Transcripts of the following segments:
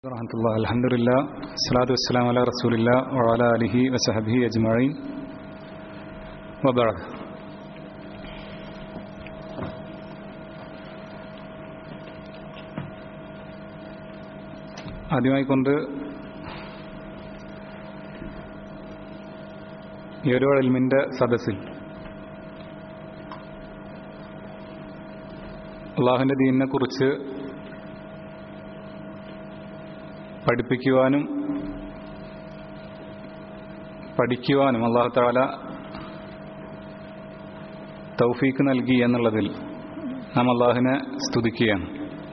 ورحمة الله الحمد لله الصلاة والسلام على رسول الله وعلى آله وصحبه أجمعين وبعد ആദ്യമായി കൊണ്ട് ഈ ഒരു എൽമിൻ്റെ സദസ്സിൽ അള്ളാഹുവിൻ്റെ ദീനിനെ കുറിച്ച് പഠിപ്പിക്കുവാനും പഠിക്കുവാനും അള്ളാഹു താല തൗഫീക്ക് നൽകി എന്നുള്ളതിൽ നാം അള്ളാഹുവിനെ സ്തുതിക്കുകയാണ്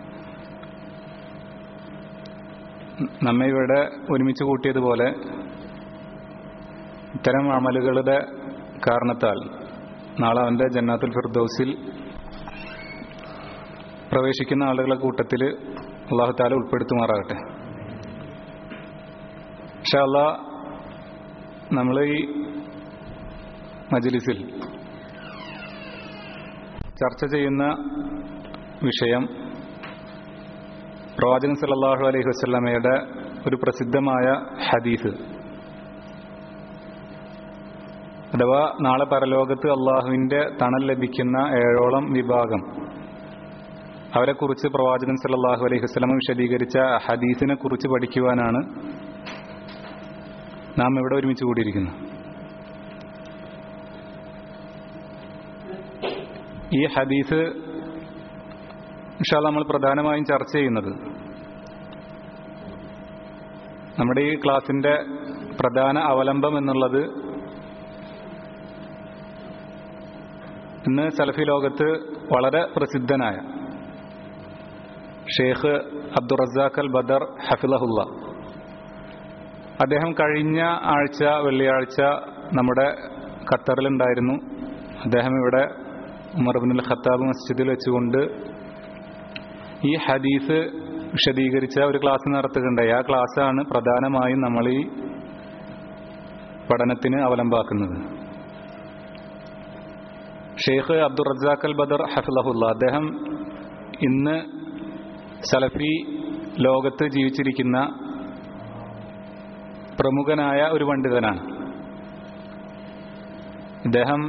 നമ്മെ ഇവിടെ ഒരുമിച്ച് കൂട്ടിയതുപോലെ ഇത്തരം അമലുകളുടെ കാരണത്താൽ നാളെ അവൻ്റെ ജന്നാത്തുൽ ഫിർദൌസിൽ പ്രവേശിക്കുന്ന ആളുകളെ കൂട്ടത്തിൽ അള്ളാഹു താല ഉൾപ്പെടുത്തുമാറാകട്ടെ പക്ഷെ അല്ല നമ്മൾ ഈ മജിലിസിൽ ചർച്ച ചെയ്യുന്ന വിഷയം പ്രവാചകൻ സല്ലാഹു അലൈഹി വസ്ലമയുടെ ഒരു പ്രസിദ്ധമായ ഹദീസ് അഥവാ നാളെ പരലോകത്ത് അള്ളാഹുവിന്റെ തണൽ ലഭിക്കുന്ന ഏഴോളം വിഭാഗം അവരെക്കുറിച്ച് പ്രവാചകൻ സല്ലാഹു അലൈഹി വസ്ലമ വിശദീകരിച്ച ഹദീസിനെ കുറിച്ച് പഠിക്കുവാനാണ് നാം ഇവിടെ ഒരുമിച്ച് കൂടിയിരിക്കുന്നു ഈ ഹദീസ് ഇഷാ നമ്മൾ പ്രധാനമായും ചർച്ച ചെയ്യുന്നത് നമ്മുടെ ഈ ക്ലാസിന്റെ പ്രധാന അവലംബം എന്നുള്ളത് ഇന്ന് സലഫി ലോകത്ത് വളരെ പ്രസിദ്ധനായ ഷെയ്ഖ് അബ്ദുറസാഖ് അൽ ബദർ ഹഫിലഹുല്ല അദ്ദേഹം കഴിഞ്ഞ ആഴ്ച വെള്ളിയാഴ്ച നമ്മുടെ ഖത്തറിലുണ്ടായിരുന്നു അദ്ദേഹം ഇവിടെ ഉമർബിനുൽ ഖത്താബ് മസ്ജിദിൽ വെച്ചുകൊണ്ട് ഈ ഹദീസ് വിശദീകരിച്ച ഒരു ക്ലാസ് നടത്തുകയുണ്ടായി ആ ക്ലാസ്സാണ് പ്രധാനമായും നമ്മൾ ഈ പഠനത്തിന് അവലംബാക്കുന്നത് ഷെയ്ഖ് അബ്ദുൾ റസാഖ് അൽ ബദർ ഹഫിലഹുല്ല അദ്ദേഹം ഇന്ന് സലഫി ലോകത്ത് ജീവിച്ചിരിക്കുന്ന പ്രമുഖനായ ഒരു പണ്ഡിതനാണ് ഇദ്ദേഹം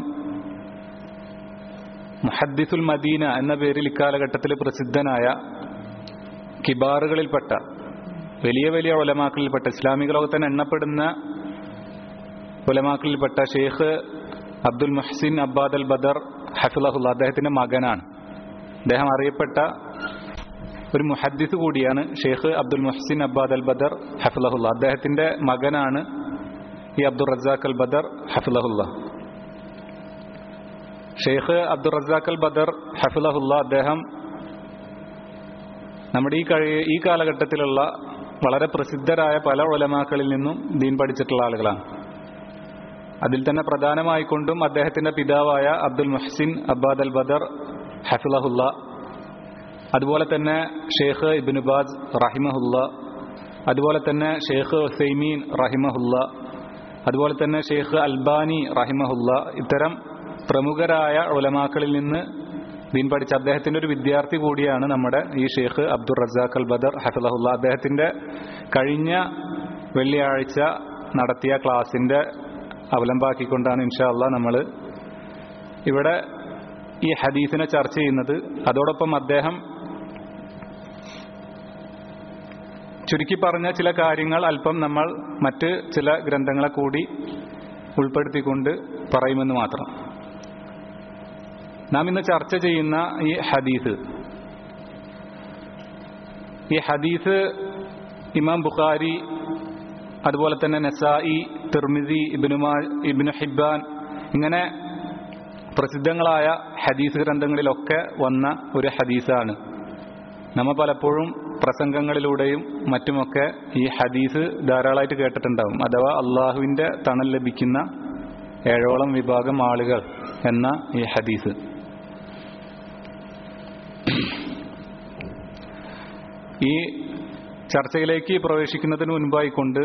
മുഹദ്ദിസുൽ മദീന എന്ന പേരിൽ ഇക്കാലഘട്ടത്തിൽ പ്രസിദ്ധനായ കിബാറുകളിൽപ്പെട്ട വലിയ വലിയ ഒലമാക്കളിൽപ്പെട്ട ഇസ്ലാമിക ലോകത്തിന് എണ്ണപ്പെടുന്ന ഒലമാക്കളിൽപ്പെട്ട ഷെയ്ഖ് അബ്ദുൽ മുഹ്സിൻ അബ്ബാദ് അൽ ബദർ ഹഫിലഹുല്ല അദ്ദേഹത്തിന്റെ മകനാണ് അദ്ദേഹം അറിയപ്പെട്ട ഒരു മുഹദ്ദിസ് കൂടിയാണ് ഷെയ്ഖ് അബ്ദുൽ മുഹ്സിൻ അബ്ബാദ് അൽ ബദർ ഹഫിലഹുല്ല അദ്ദേഹത്തിന്റെ മകനാണ് ഈ അബ്ദുൾ റസാഖ് അൽ ബദർ ഹഫിലഹുല്ല ഷെയ്ഖ് അബ്ദുൾ റസാഖ് അൽ ബദർ ഹഫിലഹുല്ല അദ്ദേഹം നമ്മുടെ ഈ കഴി ഈ കാലഘട്ടത്തിലുള്ള വളരെ പ്രസിദ്ധരായ പല ഒലമാക്കളിൽ നിന്നും ദീൻ പഠിച്ചിട്ടുള്ള ആളുകളാണ് അതിൽ തന്നെ പ്രധാനമായിക്കൊണ്ടും അദ്ദേഹത്തിന്റെ പിതാവായ അബ്ദുൽ മുഹ്സിൻ അബ്ബാദ് അൽ ബദർ ഹഫിലഹുല്ല അതുപോലെ തന്നെ ഷെയ്ഖ് ഇബിനുബാസ് റഹിമഹുല്ല അതുപോലെ തന്നെ ഷെയ്ഖ് ഹുസൈമീൻ റഹിമഹുല്ല അതുപോലെ തന്നെ ഷെയ്ഖ് അൽബാനി റഹിമഹുല്ല ഇത്തരം പ്രമുഖരായ ഉലമാക്കളിൽ നിന്ന് ദീൻ പഠിച്ച അദ്ദേഹത്തിന്റെ ഒരു വിദ്യാർത്ഥി കൂടിയാണ് നമ്മുടെ ഈ ഷെയ്ഖ് അബ്ദുൾ റസാഖ് അൽ ബദർ ഹഫിലഹുല്ല അദ്ദേഹത്തിന്റെ കഴിഞ്ഞ വെള്ളിയാഴ്ച നടത്തിയ ക്ലാസിന്റെ അവലംബാക്കിക്കൊണ്ടാണ് ഇൻഷാല്ല നമ്മൾ ഇവിടെ ഈ ഹദീസിനെ ചർച്ച ചെയ്യുന്നത് അതോടൊപ്പം അദ്ദേഹം ചുരുക്കി പറഞ്ഞ ചില കാര്യങ്ങൾ അല്പം നമ്മൾ മറ്റ് ചില ഗ്രന്ഥങ്ങളെ കൂടി ഉൾപ്പെടുത്തിക്കൊണ്ട് പറയുമെന്ന് മാത്രം നാം ഇന്ന് ചർച്ച ചെയ്യുന്ന ഈ ഹദീസ് ഈ ഹദീസ് ഇമാം ബുഖാരി അതുപോലെ തന്നെ നസായി തിർമിസി ഇബിനുമാ ഇബിനു ഹിബാൻ ഇങ്ങനെ പ്രസിദ്ധങ്ങളായ ഹദീസ് ഗ്രന്ഥങ്ങളിലൊക്കെ വന്ന ഒരു ഹദീസാണ് നമ്മ പലപ്പോഴും പ്രസംഗങ്ങളിലൂടെയും മറ്റുമൊക്കെ ഈ ഹദീസ് ധാരാളമായിട്ട് കേട്ടിട്ടുണ്ടാവും അഥവാ അള്ളാഹുവിന്റെ തണൽ ലഭിക്കുന്ന ഏഴോളം വിഭാഗം ആളുകൾ എന്ന ഈ ഹദീസ് ഈ ചർച്ചയിലേക്ക് പ്രവേശിക്കുന്നതിന് മുൻപായിക്കൊണ്ട്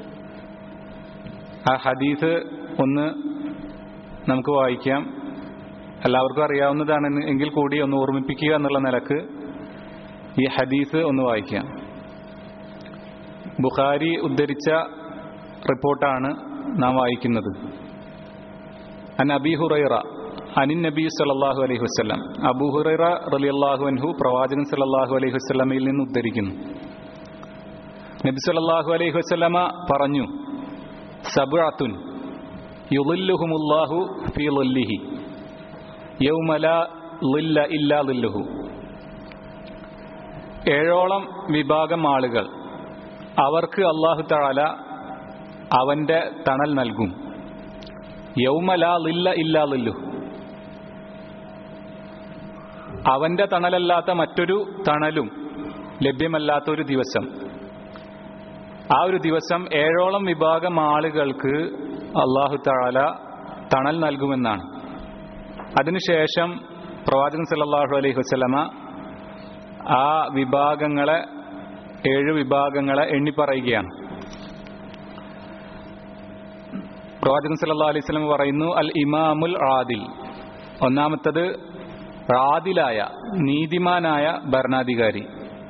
ആ ഹദീസ് ഒന്ന് നമുക്ക് വായിക്കാം എല്ലാവർക്കും അറിയാവുന്നതാണ് എങ്കിൽ കൂടി ഒന്ന് ഓർമ്മിപ്പിക്കുക എന്നുള്ള നിലക്ക് ഈ ഹദീസ് ഒന്ന് വായിക്കാം ബുഖാരി ഉദ്ധരിച്ച റിപ്പോർട്ടാണ് നാം വായിക്കുന്നത് അൻ അബി ഹുറൈറ അനിൻ നബി സല്ലല്ലാഹു അലൈഹി വസല്ലം അബൂ ഹുറൈറ റളിയല്ലാഹു അൻഹു പ്രവാചകൻ സല്ലല്ലാഹു അലൈഹി വസല്ലമയിൽ നിന്ന് ഉദ്ധരിക്കുന്നു നബി സല്ലല്ലാഹു അലൈഹി വസല്ലമ പറഞ്ഞു സബ്അത്തുൻ യുളില്ലുഹുമുല്ലാഹു ഫീ ളില്ലിഹി യൗമ ലാ ളില്ല ഇല്ലാ ളില്ലുഹു ഏഴോളം വിഭാഗം ആളുകൾ അവർക്ക് അള്ളാഹു തആല അവന്റെ തണൽ നൽകും യൗമ ലാ ളില്ല ഇല്ലാ ളില്ലുഹു അവന്റെ തണലല്ലാത്ത മറ്റൊരു തണലും ലഭ്യമല്ലാത്ത ഒരു ദിവസം ആ ഒരു ദിവസം ഏഴോളം വിഭാഗം ആളുകൾക്ക് അള്ളാഹു താല തണൽ നൽകുമെന്നാണ് അതിനുശേഷം പ്രവാചകൻ സല്ലല്ലാഹു അലൈഹി വസല്ലമ ആ വിഭാഗങ്ങളെ ഏഴ് വിഭാഗങ്ങളെ എണ്ണിപ്പറയുകയാണ് പ്രവാചകൻ സല്ലല്ലാഹു അലൈഹി വസല്ലമ പറയുന്നു അൽ ഇമാമുൽ ആദിൽ ഒന്നാമത്തത് ആദിലായ നീതിമാനായ ഭരണാധികാരി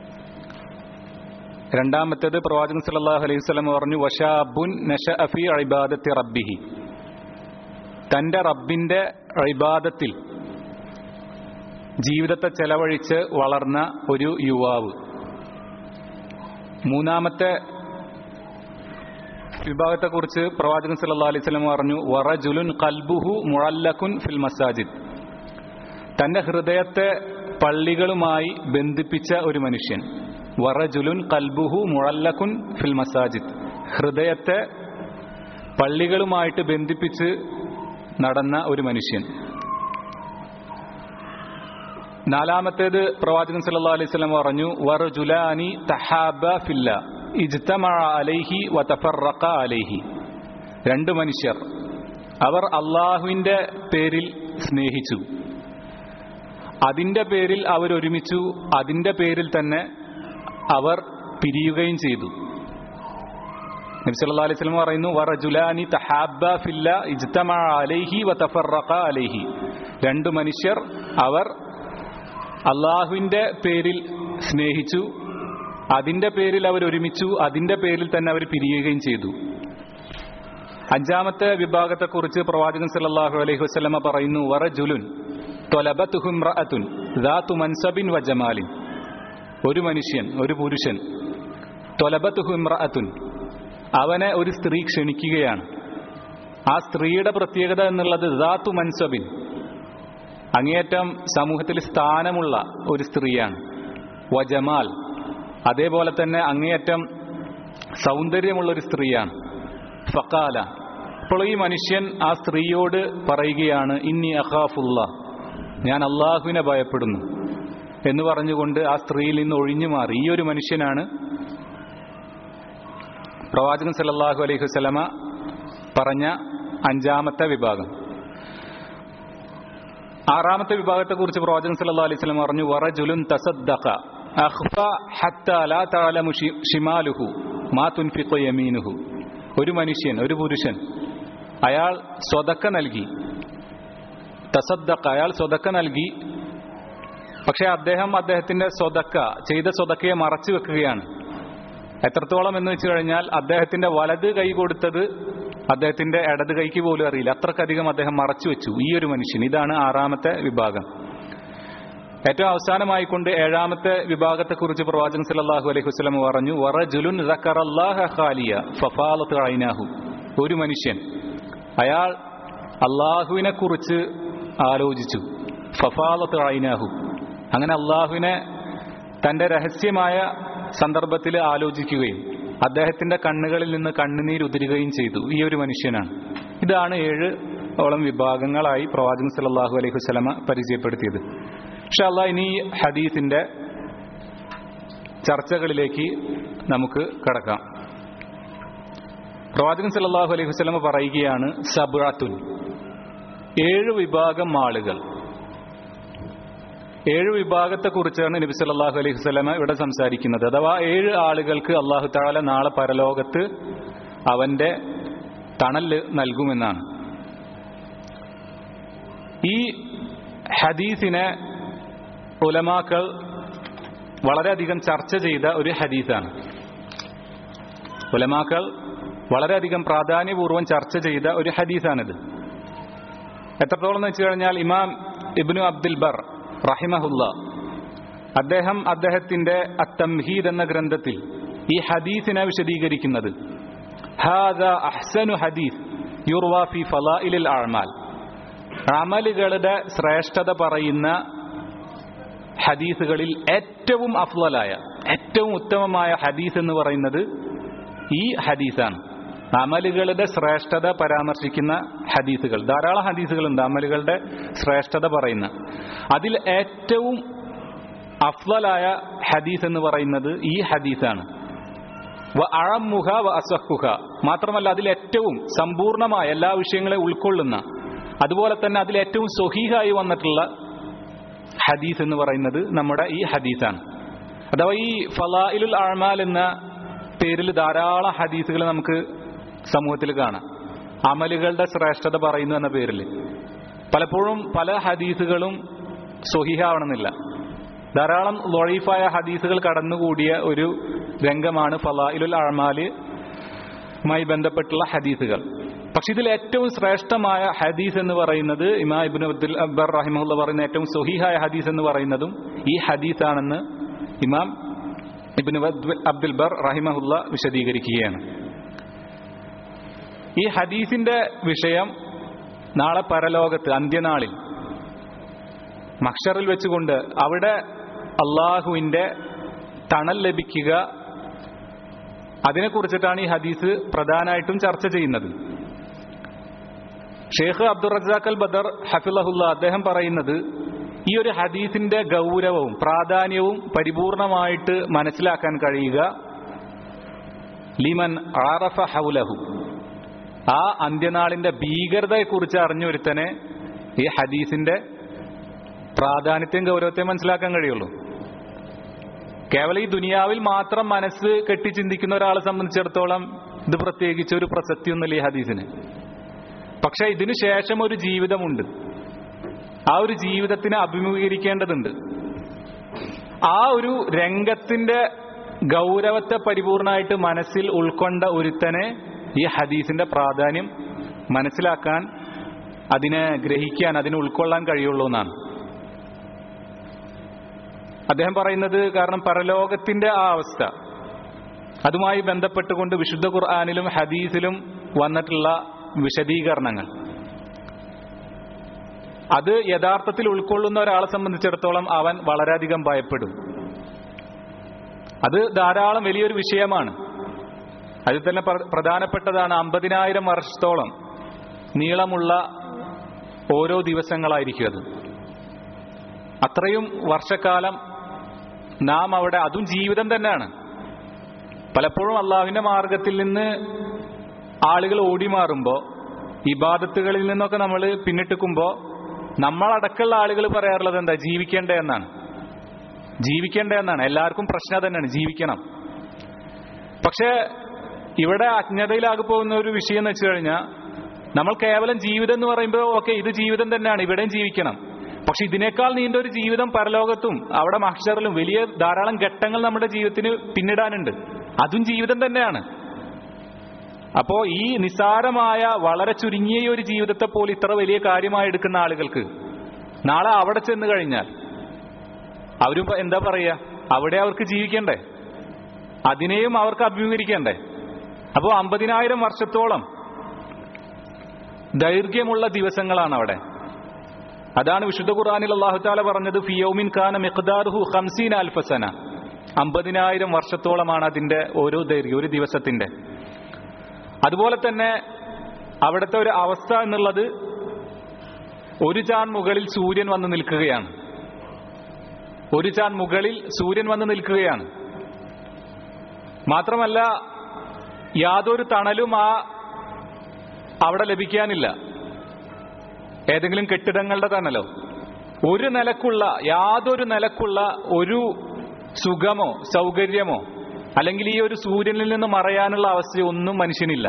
രണ്ടാമത്തേത് പ്രവാചകൻ സല്ലല്ലാഹു അലൈഹി വസല്ലം പറഞ്ഞു വശാബുൻ നശഅ ഫീ ഇബാദത്തി റബ്ബിഹി തന്റെ റബ്ബിന്റെ ഇബാദത്തിൽ ജീവിതത്തെ ചെലവഴിച്ച് വളർന്ന ഒരു യുവാവ് മൂന്നാമത്തെ വിഭാഗത്തെക്കുറിച്ച് പ്രവാചകൻ സല്ലല്ലാഹു അലൈഹി വസല്ലം പറഞ്ഞു വറജുലുൻ ഖൽബുഹു മുഅല്ലഖുൻ ഫിൽ മസാജിദ് തന്റെ ഹൃദയത്തെ പള്ളികളുമായി ബന്ധിപ്പിച്ച ഒരു മനുഷ്യൻ വറജുലുൻ കൽബുഹു മുഴല്ലക്കുൻ ഫിൽ മസാജിദ് ഹൃദയത്തെ പള്ളികളുമായിട്ട് ബന്ധിപ്പിച്ച് നടന്ന ഒരു മനുഷ്യൻ നാലാമത്തേത് പ്രവാചകൻ സല്ലല്ലാഹു അലൈഹി വസല്ലം പറഞ്ഞു വറജുലാനി തഹാബ ഫില്ല ഇജ്തമഅ അലൈഹി വതഫറഖ അലൈഹി രണ്ട് മനുഷ്യർ അവർ അള്ളാഹുവിന്റെ പേരിൽ സ്നേഹിച്ചു അതിന്റെ പേരിൽ അവർ ഒരുമിച്ചു അതിന്റെ പേരിൽ തന്നെ അവർ പിരിയുകയും ചെയ്തു നബി സല്ലല്ലാഹു അലൈഹി വസല്ലം പറയുന്നു വറജുലാനി തഹാബ്ബ ഫില്ല ഇജ്തമഅ അലൈഹി വതഫറഖ അലൈഹി രണ്ട് മനുഷ്യർ അവർ അള്ളാഹുവിന്റെ പേരിൽ സ്നേഹിച്ചു അതിന്റെ പേരിൽ അവർ ഒരുമിച്ചു അതിന്റെ പേരിൽ തന്നെ അവർ പിരിയുകയും ചെയ്തു അഞ്ചാമത്തെ വിഭാഗത്തെക്കുറിച്ച് പ്രവാചകൻ സല്ലല്ലാഹു അലൈഹി വസല്ലമ പറയുന്നു വറജുലുൻ തൊലബത്തുഹും റഅത്തുൻ ദാതു മൻസബിൻ വജമാലിൻ ഒരു മനുഷ്യൻ ഒരു പുരുഷൻ തൊലബത്തുഹും റഅത്തുൻ അവനെ ഒരു സ്ത്രീ ക്ഷണിക്കുകയാണ് ആ സ്ത്രീയുടെ പ്രത്യേകത എന്നുള്ളത് ദാതു മൻസബിൻ അങ്ങേയറ്റം സമൂഹത്തിൽ സ്ഥാനമുള്ള ഒരു സ്ത്രീയാണ് വജമാൽ അതേപോലെ തന്നെ അങ്ങേയറ്റം സൗന്ദര്യമുള്ള ഒരു സ്ത്രീയാണ് ഫക്കാല അപ്പോൾ ഈ മനുഷ്യൻ ആ സ്ത്രീയോട് പറയുകയാണ് ഇന്നി അഖാഫുള്ള ഞാൻ അള്ളാഹുവിനെ ഭയപ്പെടുന്നു എന്ന് പറഞ്ഞുകൊണ്ട് ആ സ്ത്രീയിൽ നിന്ന് ഒഴിഞ്ഞു മാറി ഈ ഒരു മനുഷ്യനാണ് പ്രവാചകൻ സല്ലല്ലാഹു അലൈഹി വസല്ലമ പറഞ്ഞ അഞ്ചാമത്തെ വിഭാഗം ആറാമത്തെ വിഭാഗത്തെക്കുറിച്ച് പ്രവാചകൻ സല്ലല്ലാഹു അലൈഹി വസല്ലം പറഞ്ഞു വറജുലുൻ തസദ്ദഖ അഖ്ഫ ഹത്ത ലാ തഅലമു ഷിമാലുഹു മാ തുൻഫിഖു യമീനുഹു ഒരു മനുഷ്യൻ ഒരു പുരുഷൻ അയാൾ സ്വതക്ക നൽകി തസദ്ദഖ അയാൾ സ്വതക്ക നൽകി പക്ഷെ അദ്ദേഹം അദ്ദേഹത്തിന്റെ സ്വതക്ക ചെയ്ത സ്വതക്കയെ മറച്ചു വെക്കുകയാണ് എത്രത്തോളം എന്ന് വെച്ചു കഴിഞ്ഞാൽ അദ്ദേഹത്തിന്റെ വലത് കൈ കൊടുത്തത് അദ്ദേഹത്തിന്റെ ഇടത് കൈക്ക് പോലും അറിയില്ല അത്രക്കധികം അദ്ദേഹം മറച്ചു വെച്ചു ഈ ഒരു മനുഷ്യൻ ഇതാണ് ആറാമത്തെ വിഭാഗം ഏറ്റവും അവസാനമായിക്കൊണ്ട് ഏഴാമത്തെ വിഭാഗത്തെക്കുറിച്ച് പ്രവാചകൻ സല്ലല്ലാഹു അലൈഹി വസല്ലം പറഞ്ഞു വറജുലുൻ ദക്കറല്ലാഹ ഖാലിയ ഫഫാലത്ത് ഐനാഹു ഒരു മനുഷ്യൻ അയാൾ അള്ളാഹുവിനെ കുറിച്ച് ആലോചിച്ചു ഫഫാലത്ത് ഐനാഹു അങ്ങനെ അള്ളാഹുവിനെ തന്റെ രഹസ്യമായ സന്ദർഭത്തിൽ ആലോചിക്കുകയും അദ്ദേഹത്തിന്റെ കണ്ണുകളിൽ നിന്ന് കണ്ണുനീരുതിരുകയും ചെയ്തു ഈ ഒരു മനുഷ്യനാണ് ഇതാണ് ഏഴ് ഓളം വിഭാഗങ്ങളായി പ്രവാചകൻ സല്ലല്ലാഹു അലൈഹി വസല്ലമ പരിചയപ്പെടുത്തിയത് പക്ഷെ അല്ല ഇനി ഈ ഹദീസിന്റെ ചർച്ചകളിലേക്ക് നമുക്ക് കടക്കാം പ്രവാചകൻ സല്ലല്ലാഹു അലൈഹി വസല്ലമ പറയുകയാണ് സബ്അത്തുൻ ഏഴ് വിഭാഗം ആളുകൾ ഏഴ് വിഭാഗത്തെക്കുറിച്ചാണ് നബി സല്ലല്ലാഹു അലൈഹി വസല്ലമ ഇവിടെ സംസാരിക്കുന്നത് അഥവാ ഏഴ് ആളുകൾക്ക് അള്ളാഹു താല നാളെ പരലോകത്ത് അവന്റെ തണൽ നൽകുമെന്നാണ് ഈ ഹദീസിനെ ഉലമാക്കൾ വളരെയധികം ചർച്ച ചെയ്ത ഒരു ഹദീസാണ് ഉലമാക്കൾ വളരെയധികം പ്രാധാന്യപൂർവ്വം ചർച്ച ചെയ്ത ഒരു ഹദീസാണിത് എത്രത്തോളം എന്ന് വെച്ച് കഴിഞ്ഞാൽ ഇമാം ഇബ്നു അബ്ദുൽ ബർ റഹിമഹുല്ല അദ്ദേഹം അദ്ദേഹത്തിന്റെ അത്തംഹീദ് എന്ന ഗ്രന്ഥത്തിൽ ഈ ഹദീസിനെ വിശദീകരിക്കുന്നത് ഹാദ അഹ്സനു ഹദീസ് യുർവാ ഫി ഫലാഇലിൽ അഅ്മാൽ അമലുകളുടെ ശ്രേഷ്ഠത പറയുന്ന ഹദീസുകളിൽ ഏറ്റവും അഫ്ലലായ ഏറ്റവും ഉത്തമമായ ഹദീസ് എന്ന് പറയുന്നത് ഈ ഹദീസാണ് അമലുകളുടെ ശ്രേഷ്ഠത പരാമർശിക്കുന്ന ഹദീസുകൾ ധാരാളം ഹദീസുകളുണ്ട് അമലുകളുടെ ശ്രേഷ്ഠത പറയുന്ന അതിൽ ഏറ്റവും അഫ്ലലായ ഹദീസ് എന്ന് പറയുന്നത് ഈ ഹദീസാണ് വ അഴമുഖ വ അസഹുഖ മാത്രമല്ല അതിൽ ഏറ്റവും സമ്പൂർണമായ എല്ലാ വിഷയങ്ങളെ ഉൾക്കൊള്ളുന്ന അതുപോലെ തന്നെ അതിൽ ഏറ്റവും സ്വഹീഹായി വന്നിട്ടുള്ള ഹദീസ് എന്ന് പറയുന്നത് നമ്മുടെ ഈ ഹദീസാണ് അഥവാ ഈ ഫലായിലുൽ അഴമാൽ എന്ന പേരിൽ ധാരാളം ഹദീസുകൾ നമുക്ക് സമൂഹത്തിൽ കാണാം അമലുകളുടെ ശ്രേഷ്ഠത പറയുന്നു എന്ന പേരിൽ പലപ്പോഴും പല ഹദീസുകളും സ്വഹിഹാവണമെന്നില്ല ധാരാളം ലൊഴീഫായ ഹദീസുകൾ കടന്നുകൂടിയ ഒരു രംഗമാണ് ഫലായിലുൽ അഴമാലുമായി ബന്ധപ്പെട്ടുള്ള ഹദീസുകൾ പക്ഷെ ഇതിൽ ഏറ്റവും ശ്രേഷ്ഠമായ ഹദീസ് എന്ന് പറയുന്നത് ഇമാ ഇബിൻ അബ്ദുൽ അബ്ബർ റഹിമുള്ള പറയുന്ന ഏറ്റവും സൊഹീഹായ ഹദീസ് എന്ന് പറയുന്നതും ഈ ഹദീസാണെന്ന് ഇമാം ഇബിൻ അബ്ദുൽ ബർ റഹിമഹുല്ല വിശദീകരിക്കുകയാണ് ഈ ഹദീസിന്റെ വിഷയം നാളെ പരലോകത്ത് അന്ത്യനാളിൽ മക്ഷറിൽ വെച്ചുകൊണ്ട് അവിടെ അള്ളാഹുവിന്റെ തണൽ ലഭിക്കുക അതിനെക്കുറിച്ചിട്ടാണ് ഈ ഹദീസ് പ്രധാനമായിട്ടും ചർച്ച ചെയ്യുന്നത് ഷെയ്ഖ് അബ്ദുൾ റസാഖ് അൽ ബദർ ഹഫിലഹുല്ല അദ്ദേഹം പറയുന്നത് ഈ ഒരു ഹദീസിന്റെ ഗൗരവവും പ്രാധാന്യവും പരിപൂർണമായിട്ട് മനസ്സിലാക്കാൻ കഴിയുക ലിമൻ ആറഫ ഹൗലഹു ആ അന്ത്യനാളിന്റെ ഭീകരതയെക്കുറിച്ച് അറിഞ്ഞൊരുത്തനെ ഈ ഹദീസിന്റെ പ്രാധാന്യത്തെയും ഗൗരവത്തെയും മനസ്സിലാക്കാൻ കഴിയുള്ളൂ കേവലം ഈ ദുനിയാവിൽ മാത്രം മനസ്സ് കെട്ടി ചിന്തിക്കുന്ന ഒരാളെ സംബന്ധിച്ചിടത്തോളം ഇത് പ്രത്യേകിച്ച് ഒരു പ്രസക്തിയൊന്നുമില്ല ഈ ഹദീസിന് പക്ഷെ ഇതിനു ശേഷം ഒരു ജീവിതമുണ്ട് ആ ഒരു ജീവിതത്തിനെ അഭിമുഖീകരിക്കേണ്ടതുണ്ട് ആ ഒരു രംഗത്തിന്റെ ഗൗരവത്തെ പരിപൂർണമായിട്ട് മനസ്സിൽ ഉൾക്കൊണ്ട ഒരുത്തനെ ഈ ഹദീസിന്റെ പ്രാധാന്യം മനസ്സിലാക്കാൻ അതിനെ ഗ്രഹിക്കാൻ അതിനെ ഉൾക്കൊള്ളാൻ കഴിയുള്ളൂ എന്നാണ് അദ്ദേഹം പറയുന്നത് കാരണം പരലോകത്തിന്റെ ആ അവസ്ഥ അതുമായി ബന്ധപ്പെട്ടുകൊണ്ട് വിശുദ്ധ ഖുർആാനിലും ഹദീസിലും വന്നിട്ടുള്ള വിശദീകരണങ്ങൾ അത് യഥാർത്ഥത്തിൽ ഉൾക്കൊള്ളുന്ന ഒരാളെ സംബന്ധിച്ചിടത്തോളം അവൻ വളരെയധികം ഭയപ്പെടും അത് ധാരാളം വലിയൊരു വിഷയമാണ് അതിൽ തന്നെ പ്രധാനപ്പെട്ടതാണ് അമ്പതിനായിരം വർഷത്തോളം നീളമുള്ള ഓരോ ദിവസങ്ങളായിരിക്കും അത് അത്രയും വർഷക്കാലം നാം അവിടെ അതും ജീവിതം തന്നെയാണ് പലപ്പോഴും അള്ളാഹുവിന്റെ മാർഗത്തിൽ നിന്ന് ആളുകൾ ഓടിമാറുമ്പോൾ ഇബാദത്തുകളിൽ നിന്നൊക്കെ നമ്മൾ പിന്നിട്ടിക്കുമ്പോൾ നമ്മളടക്കമുള്ള ആളുകൾ പറയാറുള്ളത് എന്താ ജീവിക്കേണ്ട എന്നാണ് ജീവിക്കേണ്ട എന്നാണ് എല്ലാവർക്കും പ്രശ്നം തന്നെയാണ് ജീവിക്കണം പക്ഷേ ഇവിടെ അജ്ഞതയിലാകെ പോകുന്ന ഒരു വിഷയം എന്ന് വെച്ച് കഴിഞ്ഞാൽ നമ്മൾ കേവലം ജീവിതം എന്ന് പറയുമ്പോൾ ഓക്കെ ഇത് ജീവിതം തന്നെയാണ് ഇവിടെയും ജീവിക്കണം പക്ഷെ ഇതിനേക്കാൾ നീണ്ട ഒരു ജീവിതം പരലോകത്തും അവിടെ മഹ്ഷറിലും വലിയ ധാരാളം ഘട്ടങ്ങൾ നമ്മുടെ ജീവിതത്തിന് പിന്നിടാനുണ്ട് അതും ജീവിതം തന്നെയാണ് അപ്പോ ഈ നിസാരമായ വളരെ ചുരുങ്ങിയ ഈ ഒരു ജീവിതത്തെ പോലെ ഇത്ര വലിയ കാര്യമായി എടുക്കുന്ന ആളുകൾക്ക് നാളെ അവിടെ ചെന്ന് കഴിഞ്ഞാൽ അവരും എന്താ പറയുക അവിടെ അവർക്ക് ജീവിക്കണ്ടേ അതിനെയും അവർക്ക് അഭിമുഖീകരിക്കണ്ടേ അപ്പോൾ അമ്പതിനായിരം വർഷത്തോളം ദൈർഘ്യമുള്ള ദിവസങ്ങളാണ് അവിടെ അതാണ് വിശുദ്ധ ഖുർആാനിൽ അള്ളാഹുത്താല പറഞ്ഞത് ഫിയോമിൻ ഖാന മിഖ്ദാർഹു ഹംസീൻ അൽഫസന അമ്പതിനായിരം വർഷത്തോളമാണ് അതിന്റെ ഓരോ ദൈർഘ്യം ഒരു ദിവസത്തിന്റെ അതുപോലെ തന്നെ അവിടുത്തെ ഒരു അവസ്ഥ എന്നുള്ളത് ഒരു ചാൻ മുകളിൽ സൂര്യൻ വന്ന് നിൽക്കുകയാണ് ഒരു ചാൻ മുകളിൽ സൂര്യൻ വന്ന് നിൽക്കുകയാണ് മാത്രമല്ല യാതൊരു തണലും ആ അവിടെ ലഭിക്കാനില്ല ഏതെങ്കിലും കെട്ടിടങ്ങളുടെ തണലോ ഒരു നിലക്കുള്ള യാതൊരു നിലക്കുള്ള ഒരു സുഖമോ സൗകര്യമോ അല്ലെങ്കിൽ ഈ ഒരു സൂര്യനിൽ നിന്ന് മറയാനുള്ള അവസ്ഥയൊന്നും മനുഷ്യനില്ല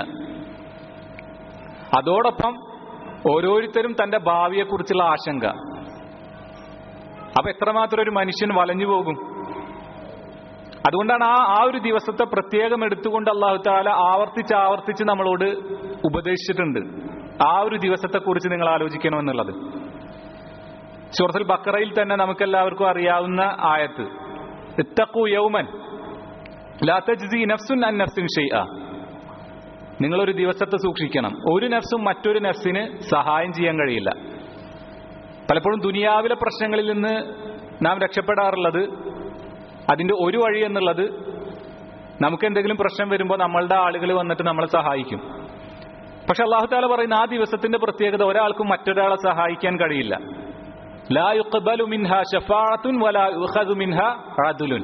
അതോടൊപ്പം ഓരോരുത്തരും തന്റെ ഭാവിയെക്കുറിച്ചുള്ള ആശങ്ക അപ്പൊ എത്രമാത്രം ഒരു മനുഷ്യൻ വലഞ്ഞു പോകും അതുകൊണ്ടാണ് ആ ആ ഒരു ദിവസത്തെ പ്രത്യേകം എടുത്തുകൊണ്ട് അള്ളാഹു താല ആവർത്തിച്ച് ആവർത്തിച്ച് നമ്മളോട് ഉപദേശിച്ചിട്ടുണ്ട് ആ ഒരു ദിവസത്തെക്കുറിച്ച് നിങ്ങൾ ആലോചിക്കണമെന്നുള്ളത് സൂറത്തുൽ ബക്കറയിൽ തന്നെ നമുക്കെല്ലാവർക്കും അറിയാവുന്ന ആയത്ത് ഇത്തഖു യൗമൻ ലാ തജ്സി നഫ്സുൻ അൻ നഫ്സിൻ ഷൈഅ നിങ്ങളൊരു ദിവസത്തെ സൂക്ഷിക്കണം ഒരു നഫ്സും മറ്റൊരു നഫ്സിന് സഹായം ചെയ്യാൻ കഴിയില്ല പലപ്പോഴും ദുനിയാവിലെ പ്രശ്നങ്ങളിൽ നിന്ന് നാം രക്ഷപ്പെടാറുള്ളത് അതിന്റെ ഒരു വഴി എന്നുള്ളത് നമുക്ക് എന്തെങ്കിലും പ്രശ്നം വരുമ്പോൾ നമ്മളുടെ ആളുകൾ വന്നിട്ട് നമ്മളെ സഹായിക്കും പക്ഷെ അള്ളാഹു താല പറയുന്ന ആ ദിവസത്തിന്റെ പ്രത്യേകത ഒരാൾക്കും മറ്റൊരാളെ സഹായിക്കാൻ കഴിയില്ല ലാ യുഖ്ബലു മിൻഹ ശഫാഅത്തുൻ വലാ യുഖദു മിൻഹ അദലുൻ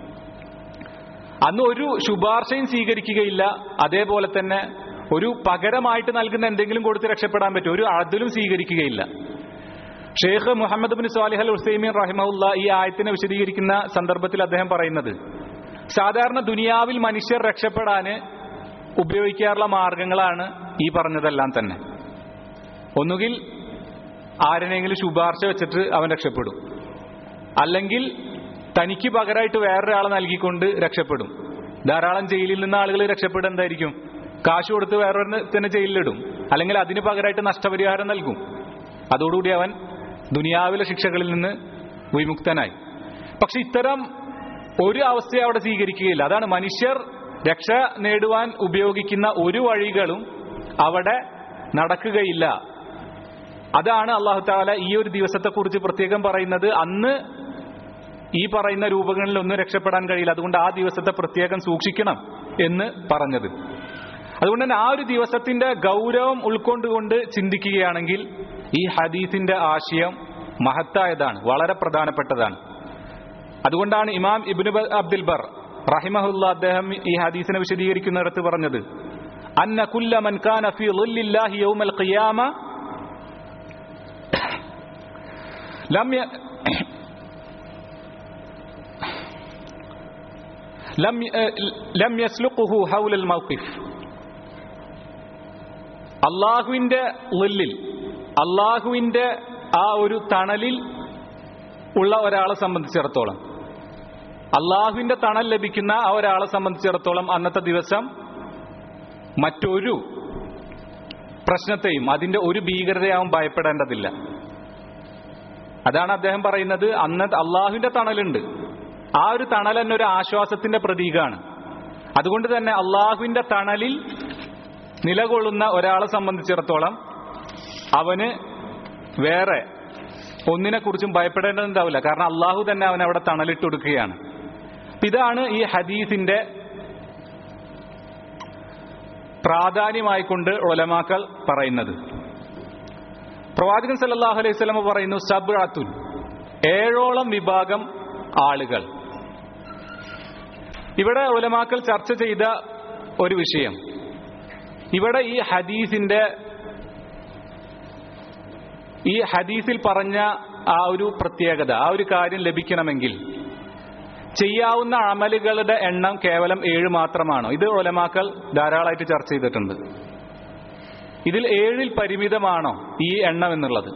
അന്ന് ഒരു ശുപാർശയും സ്വീകരിക്കുകയില്ല അതേപോലെ തന്നെ ഒരു പകരമായിട്ട് നൽകുന്ന എന്തെങ്കിലും കൊടുത്ത് രക്ഷപ്പെടാൻ പറ്റും ഒരു അദലും സ്വീകരിക്കുകയില്ല Sheikh Muhammad bin Salih al Uthaymeen റഹിമഹുല്ല ഈ ആയത്തിനെ വിശദീകരിക്കുന്ന സന്ദർഭത്തിൽ അദ്ദേഹം പറയുന്നത് സാധാരണ ദുനിയാവിൽ മനുഷ്യർ രക്ഷപ്പെടാന് ഉപയോഗിക്കാറുള്ള മാർഗങ്ങളാണ് ഈ പറഞ്ഞതെല്ലാം തന്നെ ഒന്നുകിൽ ആരെങ്കിലും ശുപാർശ വെച്ചിട്ട് അവൻ രക്ഷപ്പെടും അല്ലെങ്കിൽ തനിക്ക് പകരമായിട്ട് വേറൊരാളെ നൽകിക്കൊണ്ട് രക്ഷപ്പെടും ധാരാളം ജയിലിൽ നിന്ന് ആളുകൾ രക്ഷപ്പെടുക എന്തായിരിക്കും കാശ് കൊടുത്ത് വേറൊരു തന്നെ ജയിലിലിടും അല്ലെങ്കിൽ അതിന് പകരമായിട്ട് നഷ്ടപരിഹാരം നൽകും അതോടുകൂടി അവൻ ദുനിയാവിലെ ശിക്ഷകളിൽ നിന്ന് വിമുക്തനായി പക്ഷെ ഇത്തരം ഒരു അവസ്ഥയെ അവിടെ സ്വീകരിക്കുകയില്ല അതാണ് മനുഷ്യർ രക്ഷ നേടുവാൻ ഉപയോഗിക്കുന്ന ഒരു വഴികളും അവിടെ നടക്കുകയില്ല അതാണ് അള്ളാഹു താല ഈ ഒരു ദിവസത്തെക്കുറിച്ച് പ്രത്യേകം പറയുന്നത് അന്ന് ഈ പറയുന്ന രൂപങ്ങളിൽ ഒന്നും രക്ഷപ്പെടാൻ കഴിയില്ല അതുകൊണ്ട് ആ ദിവസത്തെ പ്രത്യേകം സൂക്ഷിക്കണം എന്ന് പറഞ്ഞത് അതുകൊണ്ട് തന്നെ ആ ഒരു ദിവസത്തിന്റെ ഗൗരവം ഉൾക്കൊണ്ടുകൊണ്ട് ചിന്തിക്കുകയാണെങ്കിൽ ഈ ഹദീസിന്റെ ആശയം മഹത്തായതാണ് വളരെ പ്രധാനപ്പെട്ടതാണ് അതുകൊണ്ടാണ് ഇമാം ഇബ്നു ബ- അബ്ദുൽ ബർ റഹിമഹുല്ല അദ്ദേഹം ഈ ഹദീസിനെ വിശദീകരിക്കുന്നിടത്ത് പറഞ്ഞത് അന്ന കുല്ല മൻ കാന ഫീ ളില്ലാഹി യൗമൽ ഖിയാമ ലം യ- ലം യ- ലം യസ്ലുഖുഹു ഹൗലൽ മൗഖിഫ് അള്ളാഹുവിന്റെ ളില്ലിൽ അള്ളാഹുവിന്റെ ആ ഒരു തണലിൽ ഉള്ള ഒരാളെ സംബന്ധിച്ചിടത്തോളം അള്ളാഹുവിന്റെ തണൽ ലഭിക്കുന്ന ആ ഒരാളെ സംബന്ധിച്ചിടത്തോളം അന്നത്തെ ദിവസം മറ്റൊരു പ്രശ്നത്തെയും അതിന്റെ ഒരു ഭീകരതയാവും ഭയപ്പെടേണ്ടതില്ല അതാണ് അദ്ദേഹം പറയുന്നത് അന്ന് അള്ളാഹുവിന്റെ തണലുണ്ട് ആ ഒരു തണൽ തന്നെ ഒരു ആശ്വാസത്തിന്റെ പ്രതീകമാണ് അതുകൊണ്ട് തന്നെ അള്ളാഹുവിന്റെ തണലിൽ നിലകൊള്ളുന്ന ഒരാളെ സംബന്ധിച്ചിടത്തോളം അവന് വേറെ ഒന്നിനെക്കുറിച്ചും ഭയപ്പെടേണ്ടതുണ്ടാവില്ല കാരണം അള്ളാഹു തന്നെ അവൻ അവിടെ തണലിട്ട് കൊടുക്കുകയാണ് അപ്പൊ ഇതാണ് ഈ ഹദീസിന്റെ പ്രാധാന്യമായിക്കൊണ്ട് ഒലമാക്കൾ പറയുന്നത് പ്രവാചകൻ സല്ലല്ലാഹു അലൈഹി സ്വലമ പറയുന്നു സബ്അത്തുൻ ഏഴോളം വിഭാഗം ആളുകൾ ഇവിടെ ഉലമാക്കൾ ചർച്ച ചെയ്ത ഒരു വിഷയം ഇവിടെ ഈ ഹദീസിന്റെ ഈ ഹദീസിൽ പറഞ്ഞ ആ ഒരു പ്രത്യേകത ആ ഒരു കാര്യം ലഭിക്കണമെങ്കിൽ ചെയ്യാവുന്ന അമലുകളുടെ എണ്ണം കേവലം ഏഴ് മാത്രമാണോ ഇത് ഒലമാക്കൾ ധാരാളമായിട്ട് ചർച്ച ചെയ്തിട്ടുണ്ട് ഇതിൽ ഏഴിൽ പരിമിതമാണോ ഈ എണ്ണം എന്നുള്ളത്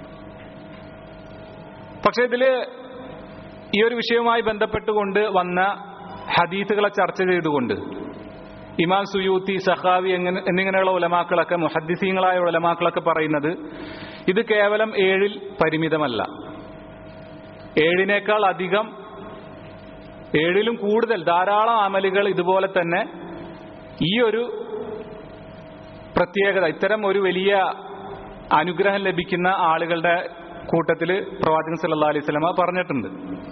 പക്ഷെ ഇതില് ഈ ഒരു വിഷയവുമായി ബന്ധപ്പെട്ടുകൊണ്ട് വന്ന ഹദീസുകളെ ചർച്ച ചെയ്തുകൊണ്ട് ഇമാം സുയൂത്തി സഹാവി എങ്ങനെ എന്നിങ്ങനെയുള്ള ഉലമാക്കളൊക്കെ മുഹദ്ദിസീങ്ങളായ ഉലമാക്കളൊക്കെ പറയുന്നത് ഇത് കേവലം ഏഴിൽ പരിമിതമല്ല ഏഴിനേക്കാൾ അധികം ഏഴിലും കൂടുതൽ ധാരാളം അമലുകൾ ഇതുപോലെ തന്നെ ഈ ഒരു പ്രത്യേകത ഇത്തരം ഒരു വലിയ അനുഗ്രഹം ലഭിക്കുന്ന ആളുകളുടെ കൂട്ടത്തിൽ പ്രവാചകൻ സല്ലല്ലാഹു അലൈഹി വസല്ലമ പറഞ്ഞിട്ടുണ്ട്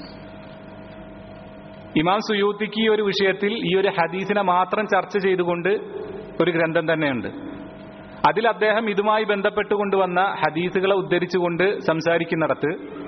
ഇമാം സുയൂത്തിക്ക് ഈ ഒരു വിഷയത്തിൽ ഈ ഒരു ഹദീസിനെ മാത്രം ചർച്ച ചെയ്തുകൊണ്ട് ഒരു ഗ്രന്ഥം തന്നെയുണ്ട് അതിൽ അദ്ദേഹം ഇതുമായി ബന്ധപ്പെട്ടുകൊണ്ട് വന്ന ഹദീസുകളെ ഉദ്ധരിച്ചുകൊണ്ട് സംസാരിക്കുന്നിടത്ത്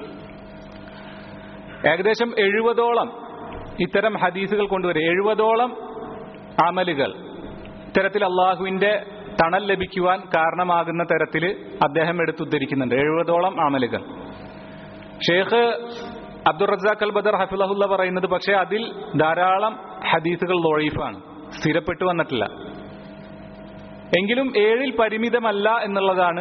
ഏകദേശം എഴുപതോളം ഇത്തരം ഹദീസുകൾ കൊണ്ടുവരും എഴുപതോളം അമലുകൾ ഇത്തരത്തിൽ അള്ളാഹുവിന്റെ തണൽ ലഭിക്കുവാൻ കാരണമാകുന്ന തരത്തിൽ അദ്ദേഹം എടുത്തുദ്ധരിക്കുന്നുണ്ട് എഴുപതോളം അമലുകൾ ഷേഖ് അബ്ദുൾ റസാഖ് അൽ ബദർ ഹഫിലഹുല്ല പറയുന്നത് പക്ഷേ അതിൽ ധാരാളം ഹദീസുകൾ ലൊഴീഫാണ് സ്ഥിരപ്പെട്ടു വന്നിട്ടില്ല എങ്കിലും ഏഴിൽ പരിമിതമല്ല എന്നുള്ളതാണ്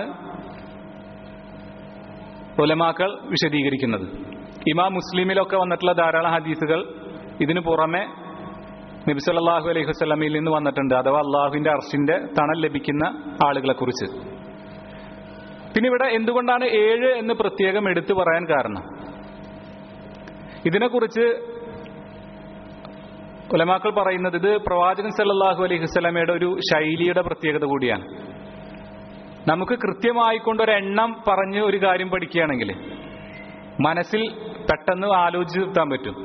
ഉലമാക്കൾ വിശദീകരിക്കുന്നത് ഇമാം മുസ്ലിമിലൊക്കെ വന്നിട്ടുള്ള ധാരാളം ഹദീസുകൾ ഇതിനു പുറമെ നബി സല്ലല്ലാഹു അലൈഹി വസല്ലമയിൽ നിന്ന് വന്നിട്ടുണ്ട് അഥവാ അള്ളാഹുവിന്റെ അർഷിന്റെ തണൽ ലഭിക്കുന്ന ആളുകളെ കുറിച്ച് പിന്നെ ഇവിടെ എന്തുകൊണ്ടാണ് ഏഴ് എന്ന് പ്രത്യേകം എടുത്തു പറയാൻ കാരണം ഇതിനെക്കുറിച്ച് ഉലമാക്കൾ പറയുന്നത് ഇത് പ്രവാചകൻ സല്ലല്ലാഹു അലൈഹി വസല്ലമയുടെ ഒരു ശൈലിയുടെ പ്രത്യേകത കൂടിയാണ് നമുക്ക് കൃത്യമായിക്കൊണ്ട് ഒരു എണ്ണം പറഞ്ഞ് ഒരു കാര്യം പഠിക്കുകയാണെങ്കിൽ മനസ്സിൽ പെട്ടെന്ന് ആലോചിച്ച് നിർത്താൻ പറ്റും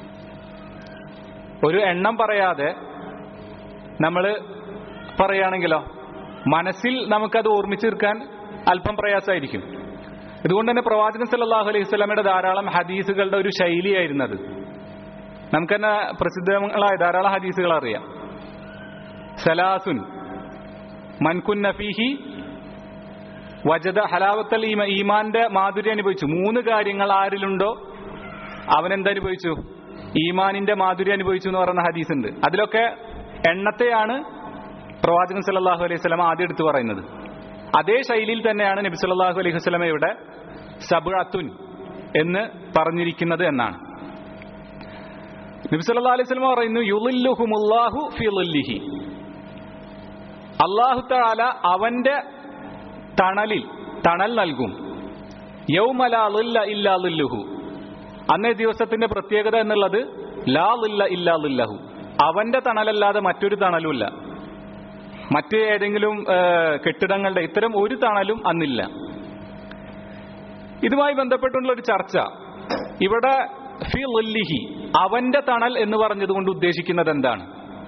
ഒരു എണ്ണം പറയാതെ നമ്മൾ പറയുകയാണെങ്കിലോ മനസ്സിൽ നമുക്കത് ഓർമ്മിച്ച് തീർക്കാൻ അല്പം പ്രയാസമായിരിക്കും ഇതുകൊണ്ട് തന്നെ പ്രവാചകൻ സല്ലല്ലാഹു അലൈഹി സ്വലാമയുടെ ധാരാളം ഹദീസുകളുടെ ഒരു ശൈലിയായിരുന്നത് നമുക്ക് തന്നെ പ്രസിദ്ധങ്ങളായ ധാരാളം ഹദീസുകൾ അറിയാം സലാസുൻ മൻകുൻ നഫീഹി വജദ ഹലാവത്തൽ ഈമ ഈമാന്റെ മാധുര്യം അനുഭവിച്ചു മൂന്ന് കാര്യങ്ങൾ ആരിലുണ്ടോ അവൻ എന്തനുഭവിച്ചു ഈമാനിന്റെ മാധുര്യം അനുഭവിച്ചു എന്ന് പറയുന്ന ഹദീസ് ഉണ്ട് അതിലൊക്കെ എണ്ണത്തെയാണ് പ്രവാചകൻ സല്ലല്ലാഹു അലൈഹി സ്വലം ആദ്യം എടുത്തു പറയുന്നത് അതേ ശൈലിയിൽ തന്നെയാണ് നബി സല്ലല്ലാഹു അലൈഹി വസല്ലമ ഇവിടെ സബ്അത്തുൻ എന്ന് പറഞ്ഞിരിക്കുന്നത് എന്നാണ് നബി സല്ലല്ലാഹു അലൈഹി വസല്ലമ പറയുന്നു യുളില്ലുഹുമുല്ലാഹു ഫി ളില്ലിഹി അല്ലാഹു തആല അവന്റെ തണലിൽ തണൽ നൽകും യൗമല ളില്ല ഇല്ലാ ളില്ലുഹു അന്നേ ദിവസത്തിന്റെ പ്രത്യേകത എന്നുള്ളത് ലാ ളില്ല ഇല്ലാ ളില്ലഹു അവന്റെ തണലല്ലാതെ മറ്റൊരു തണലുമില്ല മറ്റ് ഏതെങ്കിലും കെട്ടിടങ്ങളുടെ ഇത്തരം ഒരു തണലും അന്നില്ല ഇതുമായി ബന്ധപ്പെട്ടുള്ള ഒരു ചർച്ച ഇവിടെ ഫി ളില്ലിഹി അവന്റെ തണൽ എന്ന് പറഞ്ഞതുകൊണ്ട് ഉദ്ദേശിക്കുന്നത് എന്താണ്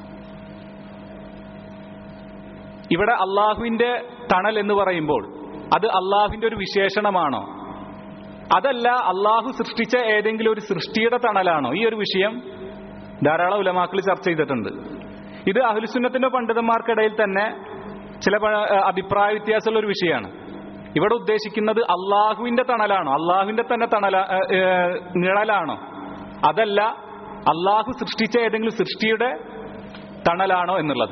ഇവിടെ അള്ളാഹുവിന്റെ തണൽ എന്ന് പറയുമ്പോൾ അത് അള്ളാഹുവിന്റെ ഒരു വിശേഷണമാണോ അതല്ല അള്ളാഹു സൃഷ്ടിച്ച ഏതെങ്കിലും ഒരു സൃഷ്ടിയുടെ തണലാണോ ഈ ഒരു വിഷയം ധാരാളം ഉലമാക്കൾ ചർച്ച ചെയ്തിട്ടുണ്ട് ഇത് അഹ്ലുസുന്നത്തിന്റെ പണ്ഡിതന്മാർക്കിടയിൽ തന്നെ ചില അഭിപ്രായ വ്യത്യാസമുള്ള ഒരു വിഷയമാണ് ഇവിടെ ഉദ്ദേശിക്കുന്നത് അള്ളാഹുവിന്റെ തണലാണോ അള്ളാഹുവിന്റെ തന്നെ തണല നിഴലാണോ അതല്ല അള്ളാഹു സൃഷ്ടിച്ച ഏതെങ്കിലും സൃഷ്ടിയുടെ തണലാണോ എന്നുള്ളത്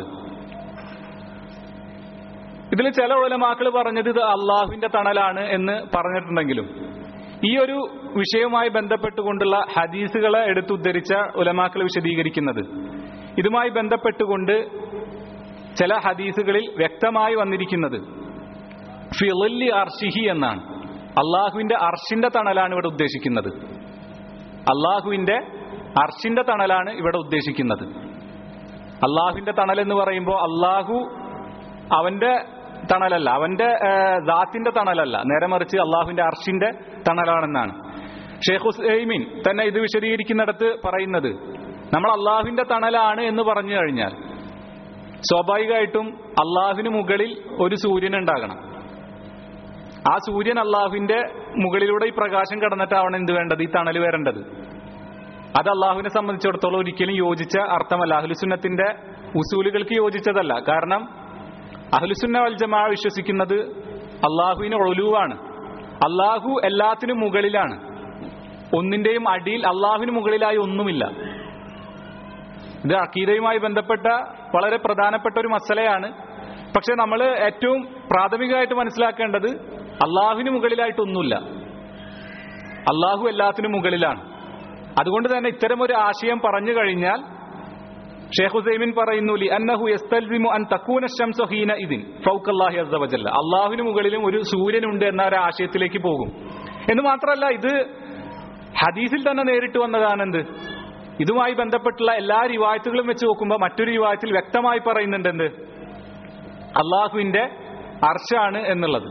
ഇതിൽ ചില ഉലമാക്കൾ പറഞ്ഞത് ഇത് അള്ളാഹുവിന്റെ തണലാണ് എന്ന് പറഞ്ഞിട്ടുണ്ടെങ്കിലും ഈ ഒരു വിഷയവുമായി ബന്ധപ്പെട്ടുകൊണ്ടുള്ള ഹദീസുകളെ എടുത്തുദ്ധരിച്ച ഉലമാക്കൾ വിശദീകരിക്കുന്നത് ഇതുമായി ബന്ധപ്പെട്ടുകൊണ്ട് ചില ഹദീസുകളിൽ വ്യക്തമായി വന്നിരിക്കുന്നത് ഫിളല്ലി അർഷിഹി എന്നാണ് അള്ളാഹുവിന്റെ അർഷിന്റെ തണലാണ് ഇവിടെ ഉദ്ദേശിക്കുന്നത് അള്ളാഹുവിന്റെ അർഷിന്റെ തണലാണ് ഇവിടെ ഉദ്ദേശിക്കുന്നത് അള്ളാഹുവിന്റെ തണൽ എന്ന് പറയുമ്പോൾ അള്ളാഹു അവന്റെ തണലല്ല അവന്റെ ദാത്തിന്റെ തണലല്ല നേരെ മറിച്ച് അള്ളാഹുവിന്റെ അർഷിന്റെ തണലാണെന്നാണ് ഷെയ്ഖ് ഹുസൈമീൻ തന്നെ ഇത് വിശദീകരിക്കുന്നിടത്ത് പറയുന്നത് നമ്മൾ അള്ളാഹുവിന്റെ തണലാണ് എന്ന് പറഞ്ഞു കഴിഞ്ഞാൽ സ്വാഭാവികമായിട്ടും അള്ളാഹുവിന് മുകളിൽ ഒരു സൂര്യൻ ഉണ്ടാകണം ആ സൂര്യൻ അള്ളാഹുവിന്റെ മുകളിലൂടെ ഈ പ്രകാശം കടന്നിട്ടാവണം എന്ത് വേണ്ടത് ഈ തണൽ വരേണ്ടത് അത് അള്ളാഹുവിനെ സംബന്ധിച്ചിടത്തോളം ഒരിക്കലും യോജിച്ച അർത്ഥമല്ല അഹ്ലുസുന്നത്തിന്റെ ഉസൂലുകൾക്ക് യോജിച്ചതല്ല കാരണം അഹ്ലുസുന്ന വൽജമാ വിശ്വസിക്കുന്നത് അള്ളാഹുവിന് ഒഴുവാണ് അള്ളാഹു എല്ലാത്തിനും മുകളിലാണ് ഒന്നിന്റെയും അടിയിൽ അള്ളാഹുവിന് മുകളിലായി ഒന്നുമില്ല ഇത് അക്കീദയുമായി ബന്ധപ്പെട്ട വളരെ പ്രധാനപ്പെട്ട ഒരു മസലയാണ് പക്ഷെ നമ്മൾ ഏറ്റവും പ്രാഥമികമായിട്ട് മനസ്സിലാക്കേണ്ടത് അള്ളാഹുവിന് മുകളിലായിട്ടൊന്നുമില്ല അള്ളാഹു എല്ലാത്തിനും മുകളിലാണ് അതുകൊണ്ട് തന്നെ ഇത്തരം ഒരു ആശയം പറഞ്ഞു കഴിഞ്ഞാൽ ഷേഖ് ഹുസൈമിൻ പറയുന്നു ലി അന്നഹു യസ്തൽസിമു അൻ തക്കൂന ശംസു ഹീന ഇതിൻ ഫൗക്കല്ലാഹി അസ്സ വജല്ല അള്ളാഹുവിന് മുകളിലും ഒരു സൂര്യനുണ്ട് എന്ന ഒരു ആശയത്തിലേക്ക് പോകും എന്ന് മാത്രമല്ല ഇത് ഹദീസിൽ തന്നെ നേരിട്ട് വന്നതാണെന്ത് ഇതുമായി ബന്ധപ്പെട്ടുള്ള എല്ലാ റിവായത്തുകളും വെച്ച് നോക്കുമ്പോൾ മറ്റൊരു റിവായത്തിൽ വ്യക്തമായി പറയുന്നുണ്ട് എന്ത് അള്ളാഹുവിന്റെ അർഷാണ് എന്നുള്ളത്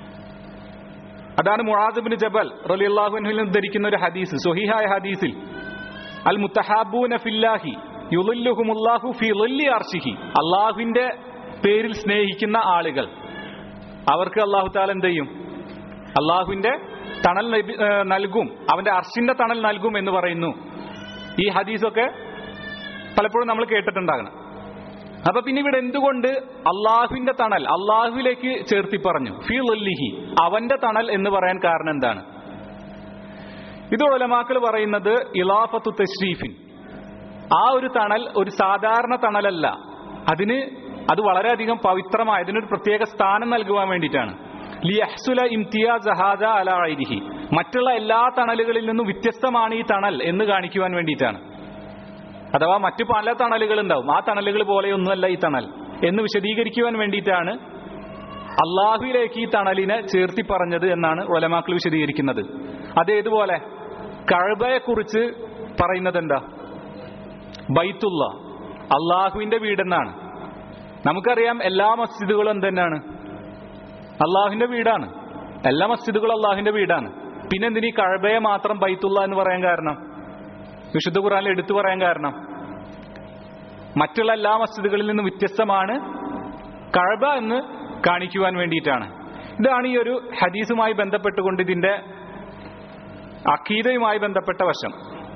അതാണ് മുഹാദിബിന് ജബൽ റലി അള്ളാഹുവിൽ ധരിക്കുന്ന ഒരു ഹദീസ് സൊഹിഹായ ഹദീസിൽ അൽ മുത്തഹാബൂന ഫില്ലാഹി യുലുല്ലുഹുമുല്ലാഹു ഫി ലുല്ലി അർഷിഹി അള്ളാഹുവിന്റെ പേരിൽ സ്നേഹിക്കുന്ന ആളുകൾ അവർക്ക് അള്ളാഹു താല എന്ത് ചെയ്യും അള്ളാഹുവിന്റെ തണൽ ലഭി- ഏ, നൽകും അവന്റെ അർഷിന്റെ തണൽ നൽകും എന്ന് പറയുന്നു ഈ ഹദീസൊക്കെ പലപ്പോഴും നമ്മൾ കേട്ടിട്ടുണ്ടാകണം അപ്പൊ പിന്നെ ഇവിടെ എന്തുകൊണ്ട് അള്ളാഹുവിന്റെ തണൽ അള്ളാഹുവിലേക്ക് ചേർത്തി പറഞ്ഞു ഫി ലുല്ലിഹി അവന്റെ തണൽ എന്ന് പറയാൻ കാരണം എന്താണ് ഇത് ഒലമാക്കൾ പറയുന്നത് ഇലാഫത്തു തഷ്രീഫിൻ ആ ഒരു തണൽ ഒരു സാധാരണ തണലല്ല അതിന് അത് വളരെയധികം പവിത്രമായ അതിനൊരു പ്രത്യേക സ്ഥാനം നൽകുവാൻ വേണ്ടിയിട്ടാണ് ലിയഹ്സുല ഇംതിയാസ് ഹദ അല ഐരിഹി മറ്റുള്ള എല്ലാ തണലുകളിൽ നിന്നും വ്യത്യസ്തമാണ് ഈ തണൽ എന്ന് കാണിക്കുവാൻ വേണ്ടിയിട്ടാണ് അഥവാ മറ്റു പല തണലുകൾ ഉണ്ടാവും ആ തണലുകൾ പോലെയൊന്നുമല്ല ഈ തണൽ എന്ന് വിശദീകരിക്കുവാൻ വേണ്ടിയിട്ടാണ് അള്ളാഹുവിലേക്ക് ഈ തണലിനെ ചേർത്തി പറഞ്ഞത് എന്നാണ് ഒലമാക്കൾ വിശദീകരിക്കുന്നത് അതേതുപോലെ കഴബയെക്കുറിച്ച് പറയുന്നത് എന്താ ബൈത്തുള്ള അള്ളാഹുവിന്റെ വീടെന്നാണ് നമുക്കറിയാം എല്ലാ മസ്ജിദുകളും എന്തെന്നാണ് അള്ളാഹുവിന്റെ വീടാണ് എല്ലാ മസ്ജിദുകളും അള്ളാഹുവിന്റെ വീടാണ് പിന്നെ എന്തിനീ കഴബയെ മാത്രം ബൈത്തുള്ള എന്ന് പറയാൻ കാരണം വിശുദ്ധ ഖുറാനിൽ എടുത്തു പറയാൻ കാരണം മറ്റുള്ള എല്ലാ മസ്ജിദുകളിൽ നിന്നും വ്യത്യസ്തമാണ് കഴബ എന്ന് കാണിക്കുവാൻ വേണ്ടിയിട്ടാണ് ഇതാണ് ഈ ഒരു ഹദീസുമായി ബന്ധപ്പെട്ടുകൊണ്ട് ഇതിന്റെ അക്കീതയുമായി ബന്ധപ്പെട്ട വശം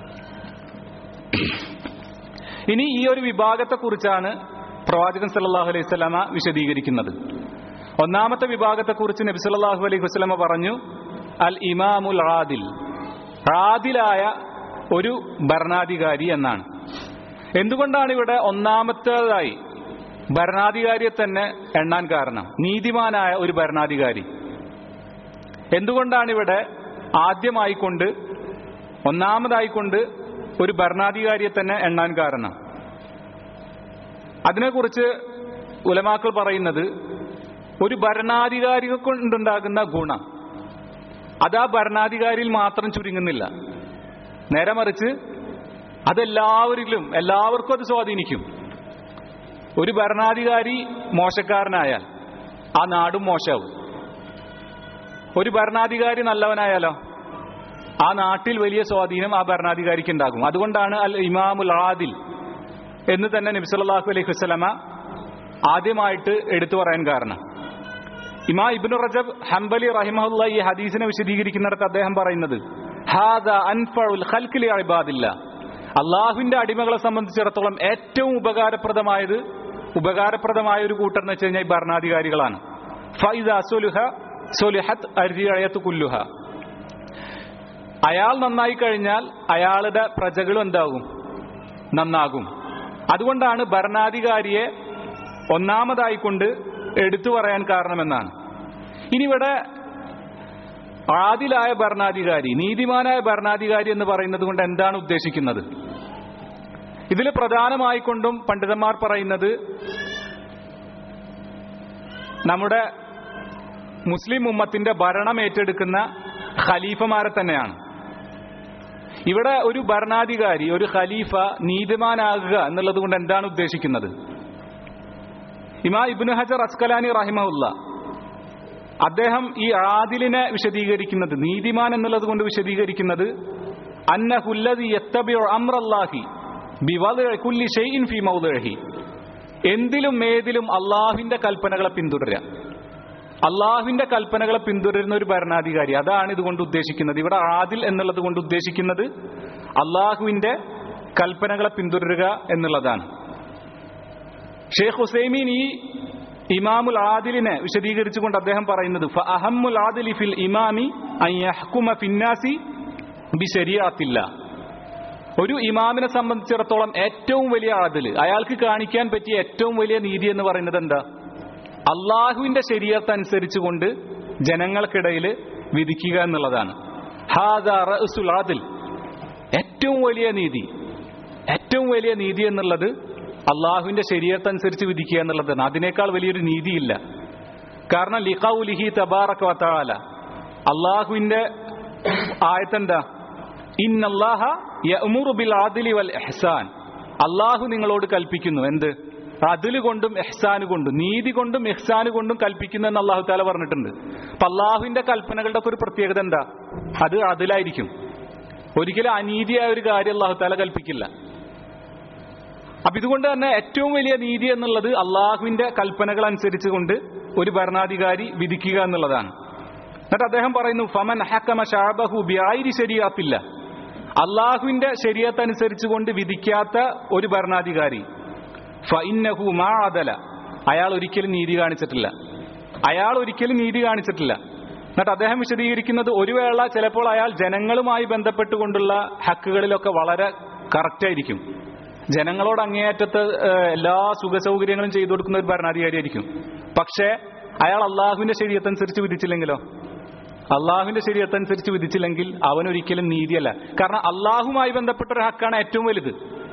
ഇനി ഈ ഒരു വിഭാഗത്തെക്കുറിച്ചാണ് പ്രവാചകൻ സല്ലല്ലാഹു അലൈഹി സ്വലാമ വിശദീകരിക്കുന്നത് ഒന്നാമത്തെ വിഭാഗത്തെക്കുറിച്ച് നബി സല്ലല്ലാഹു അലൈഹി വസല്ലമ പറഞ്ഞു അൽ ഇമാമുൽ ആദിൽ ആദിലായ ഒരു ഭരണാധികാരി എന്നാണ് എന്തുകൊണ്ടാണ് ഇവിടെ ഒന്നാമത്തേതായി ഭരണാധികാരിയെ തന്നെ എണ്ണാൻ കാരണം നീതിമാനായ ഒരു ഭരണാധികാരി എന്തുകൊണ്ടാണ് ഇവിടെ ആദ്യമായിക്കൊണ്ട് ഒന്നാമതായിക്കൊണ്ട് ഒരു ഭരണാധികാരിയെ തന്നെ എണ്ണാൻ കാരണം അതിനെക്കുറിച്ച് ഉലമാക്കൾ പറയുന്നത് ഒരു ഭരണാധികാരിയെ കൊണ്ടുണ്ടാകുന്ന ഗുണം അത് ആ ഭരണാധികാരിയിൽ മാത്രം ചുരുങ്ങുന്നില്ല നേരെ മറിച്ച് അതെല്ലാവരിലും എല്ലാവർക്കും അത് സ്വാധീനിക്കും ഒരു ഭരണാധികാരി മോശക്കാരനായാൽ ആ നാടും മോശമാവും ഒരു ഭരണാധികാരി നല്ലവനായാലോ ആ നാട്ടിൽ വലിയ സ്വാധീനം ആ ഭരണാധികാരിക്ക് ഉണ്ടാകും അതുകൊണ്ടാണ് അൽ ഇമാമുൽ ആദിൽ എന്ന് തന്നെ നബി സല്ലല്ലാഹു അലൈഹി വസല്ലമ ആദ്യമായിട്ട് എടുത്തു പറയാൻ കാരണം ഇമാ ഇബ്നു റജബ് ഹംബലി റഹിമഹുല്ല ഈ ഹദീസിനെ വിശദീകരിക്കുന്നിടത്ത് അദ്ദേഹം പറയുന്നത് ഹാദ അൻഫഉൽ ഖൽഖി ലി ഇബാദില്ല അള്ളാഹുവിന്റെ അടിമകളെ സംബന്ധിച്ചിടത്തോളം ഏറ്റവും ഉപകാരപ്രദമായത് ഉപകാരപ്രദമായ ഒരു കൂട്ടർ എന്ന് വെച്ച് കഴിഞ്ഞാൽ ഈ ഭരണാധികാരികളാണ് ഫൈദ സുലുഹ സുലുഹത്ത് അരിയത്ത് കുല്ലുഹ അയാൾ നന്നായി കഴിഞ്ഞാൽ അയാളുടെ പ്രജകളും എന്താകും നന്നാകും അതുകൊണ്ടാണ് ഭരണാധികാരിയെ ഒന്നാമതായി കൊണ്ട് എടുത്തു പറയാൻ കാരണമെന്നാണ് ഇനി ഇവിടെ ആദിലായ ഭരണാധികാരി നീതിമാനായ ഭരണാധികാരി എന്ന് പറയുന്നത് കൊണ്ട് എന്താണ് ഉദ്ദേശിക്കുന്നത് ഇതിൽ പ്രധാനമായിക്കൊണ്ടും പണ്ഡിതന്മാർ പറയുന്നത് നമ്മുടെ മുസ്ലിം ഉമ്മത്തിന്റെ ഭരണം ഏറ്റെടുക്കുന്ന ഖലീഫമാരെ തന്നെയാണ് ഇവിടെ ഒരു ഭരണാധികാരി ഒരു ഖലീഫ നീതിമാനാകുക എന്നുള്ളത് കൊണ്ട് എന്താണ് ഉദ്ദേശിക്കുന്നത് ഇമാ ഇബ്നു ഹജർ അസ്കലാനി റഹിമഹുല്ല അദ്ദേഹം ഈ ആദിലിനെ വിശദീകരിക്കുന്നത് നീതിമാൻ എന്നുള്ളത് കൊണ്ട് വിശദീകരിക്കുന്നത് അന്നഹുല്ലതി യത്തബിഉ അംറല്ലാഹി ബിവദ്ഇ കുല്ലി ഷൈഇൻ ഫീ മൗദിഇഹി എന്തിലും ഏതിലും അള്ളാഹുവിന്റെ കൽപ്പനകളെ പിന്തുടരുക അള്ളാഹുവിന്റെ കൽപ്പനകളെ പിന്തുടരുന്ന ഒരു ഭരണാധികാരി അതാണ് ഇതുകൊണ്ട് ഉദ്ദേശിക്കുന്നത് ഇവിടെ ആദിൽ എന്നുള്ളത് കൊണ്ട് ഉദ്ദേശിക്കുന്നത് അള്ളാഹുവിന്റെ കൽപ്പനകളെ പിന്തുടരുക എന്നുള്ളതാണ് ഷെയ്ഖ് ഹുസൈമീൻ ഈ ഇമാമുൽ ആദിലിനെ വിശദീകരിച്ചുകൊണ്ട് അദ്ദേഹം പറയുന്നത് ഫഅഹമ്മുൽ ആദിലി ഫിൽ ഇമാമി അൻ യഹ്കുമ ഫിന്നാസി ബിശരിയാത്തില്ല ഒരു ഇമാമിനെ സംബന്ധിച്ചിടത്തോളം ഏറ്റവും വലിയ ആദില് അയാൾക്ക് കാണിക്കാൻ പറ്റിയ ഏറ്റവും വലിയ നീതി എന്ന് പറയുന്നത് എന്താ അള്ളാഹുവിന്റെ ശരീരത്ത് അനുസരിച്ചുകൊണ്ട് ജനങ്ങൾക്കിടയിൽ വിധിക്കുക എന്നുള്ളതാണ് ഹാദാ റഅ്സുൽ ആദിൽ ഏറ്റവും വലിയ നീതി ഏറ്റവും വലിയ നീതി എന്നുള്ളത് അള്ളാഹുവിന്റെ ശരീരത്തനുസരിച്ച് വിധിക്കുക എന്നുള്ളതാണ് അതിനേക്കാൾ വലിയൊരു നീതിയില്ല കാരണം ലിഖൗലിഹി തബാറക വതആല അള്ളാഹുവിന്റെ ആയത്തെന്താ ഇന്നല്ലാഹ യഅ്മുറു ബിൽ ആദിലി വൽ ഇഹ്സാൻ അള്ളാഹു നിങ്ങളോട് കൽപ്പിക്കുന്നു എന്ത് അതില് കൊണ്ടും എഹ്സാന് കൊണ്ടും നീതി കൊണ്ടും എഹ്സാന് കൊണ്ടും കൽപ്പിക്കുന്നു എന്ന് അള്ളാഹു താല പറഞ്ഞിട്ടുണ്ട് അപ്പൊ അള്ളാഹുവിന്റെ കൽപ്പനകളുടെ ഒക്കെ ഒരു പ്രത്യേകത എന്താ അത് അതിലായിരിക്കും ഒരിക്കലും അനീതിയായ ഒരു കാര്യം അള്ളാഹു താല കൽപ്പിക്കില്ല അപ്പൊ ഇതുകൊണ്ട് തന്നെ ഏറ്റവും വലിയ നീതി എന്നുള്ളത് അള്ളാഹുവിന്റെ കൽപ്പനകൾ അനുസരിച്ച് കൊണ്ട് ഒരു ഭരണാധികാരി വിധിക്കുക എന്നുള്ളതാണ് എന്നിട്ട് അദ്ദേഹം പറയുന്നു ഫമൻ ഹക്കമ ഷാബഹു ബിയായിരി ശരിയാത്തില്ല അള്ളാഹുവിന്റെ ശരീരത്തനുസരിച്ച് കൊണ്ട് വിധിക്കാത്ത ഒരു ഭരണാധികാരി ഫഇന്നഹു മാ അദല അയാൾ ഒരിക്കലും നീതി കാണിച്ചിട്ടില്ല അയാൾ ഒരിക്കലും നീതി കാണിച്ചിട്ടില്ല എന്നിട്ട് അദ്ദേഹം വിശദീകരിക്കുന്നത് ഒരു വേള ചിലപ്പോൾ അയാൾ ജനങ്ങളുമായി ബന്ധപ്പെട്ടുകൊണ്ടുള്ള ഹക്കുകളിലൊക്കെ വളരെ കറക്റ്റ് ആയിരിക്കും ജനങ്ങളോട് അങ്ങേയറ്റത്ത് ഏഹ്, എല്ലാ സുഖ സൗകര്യങ്ങളും ചെയ്തു കൊടുക്കുന്ന ഒരു ഭരണാധികാരിയായിരിക്കും പക്ഷേ അയാൾ അള്ളാഹുവിന്റെ ശരീരത്തനുസരിച്ച് വിധിച്ചില്ലെങ്കിലോ അള്ളാഹുവിന്റെ ശരീരത്തനുസരിച്ച് വിധിച്ചില്ലെങ്കിൽ അവൻ ഒരിക്കലും നീതിയല്ല കാരണം അള്ളാഹുമായി ബന്ധപ്പെട്ട ഒരു ഹക്കാണ് ഏറ്റവും വലുത്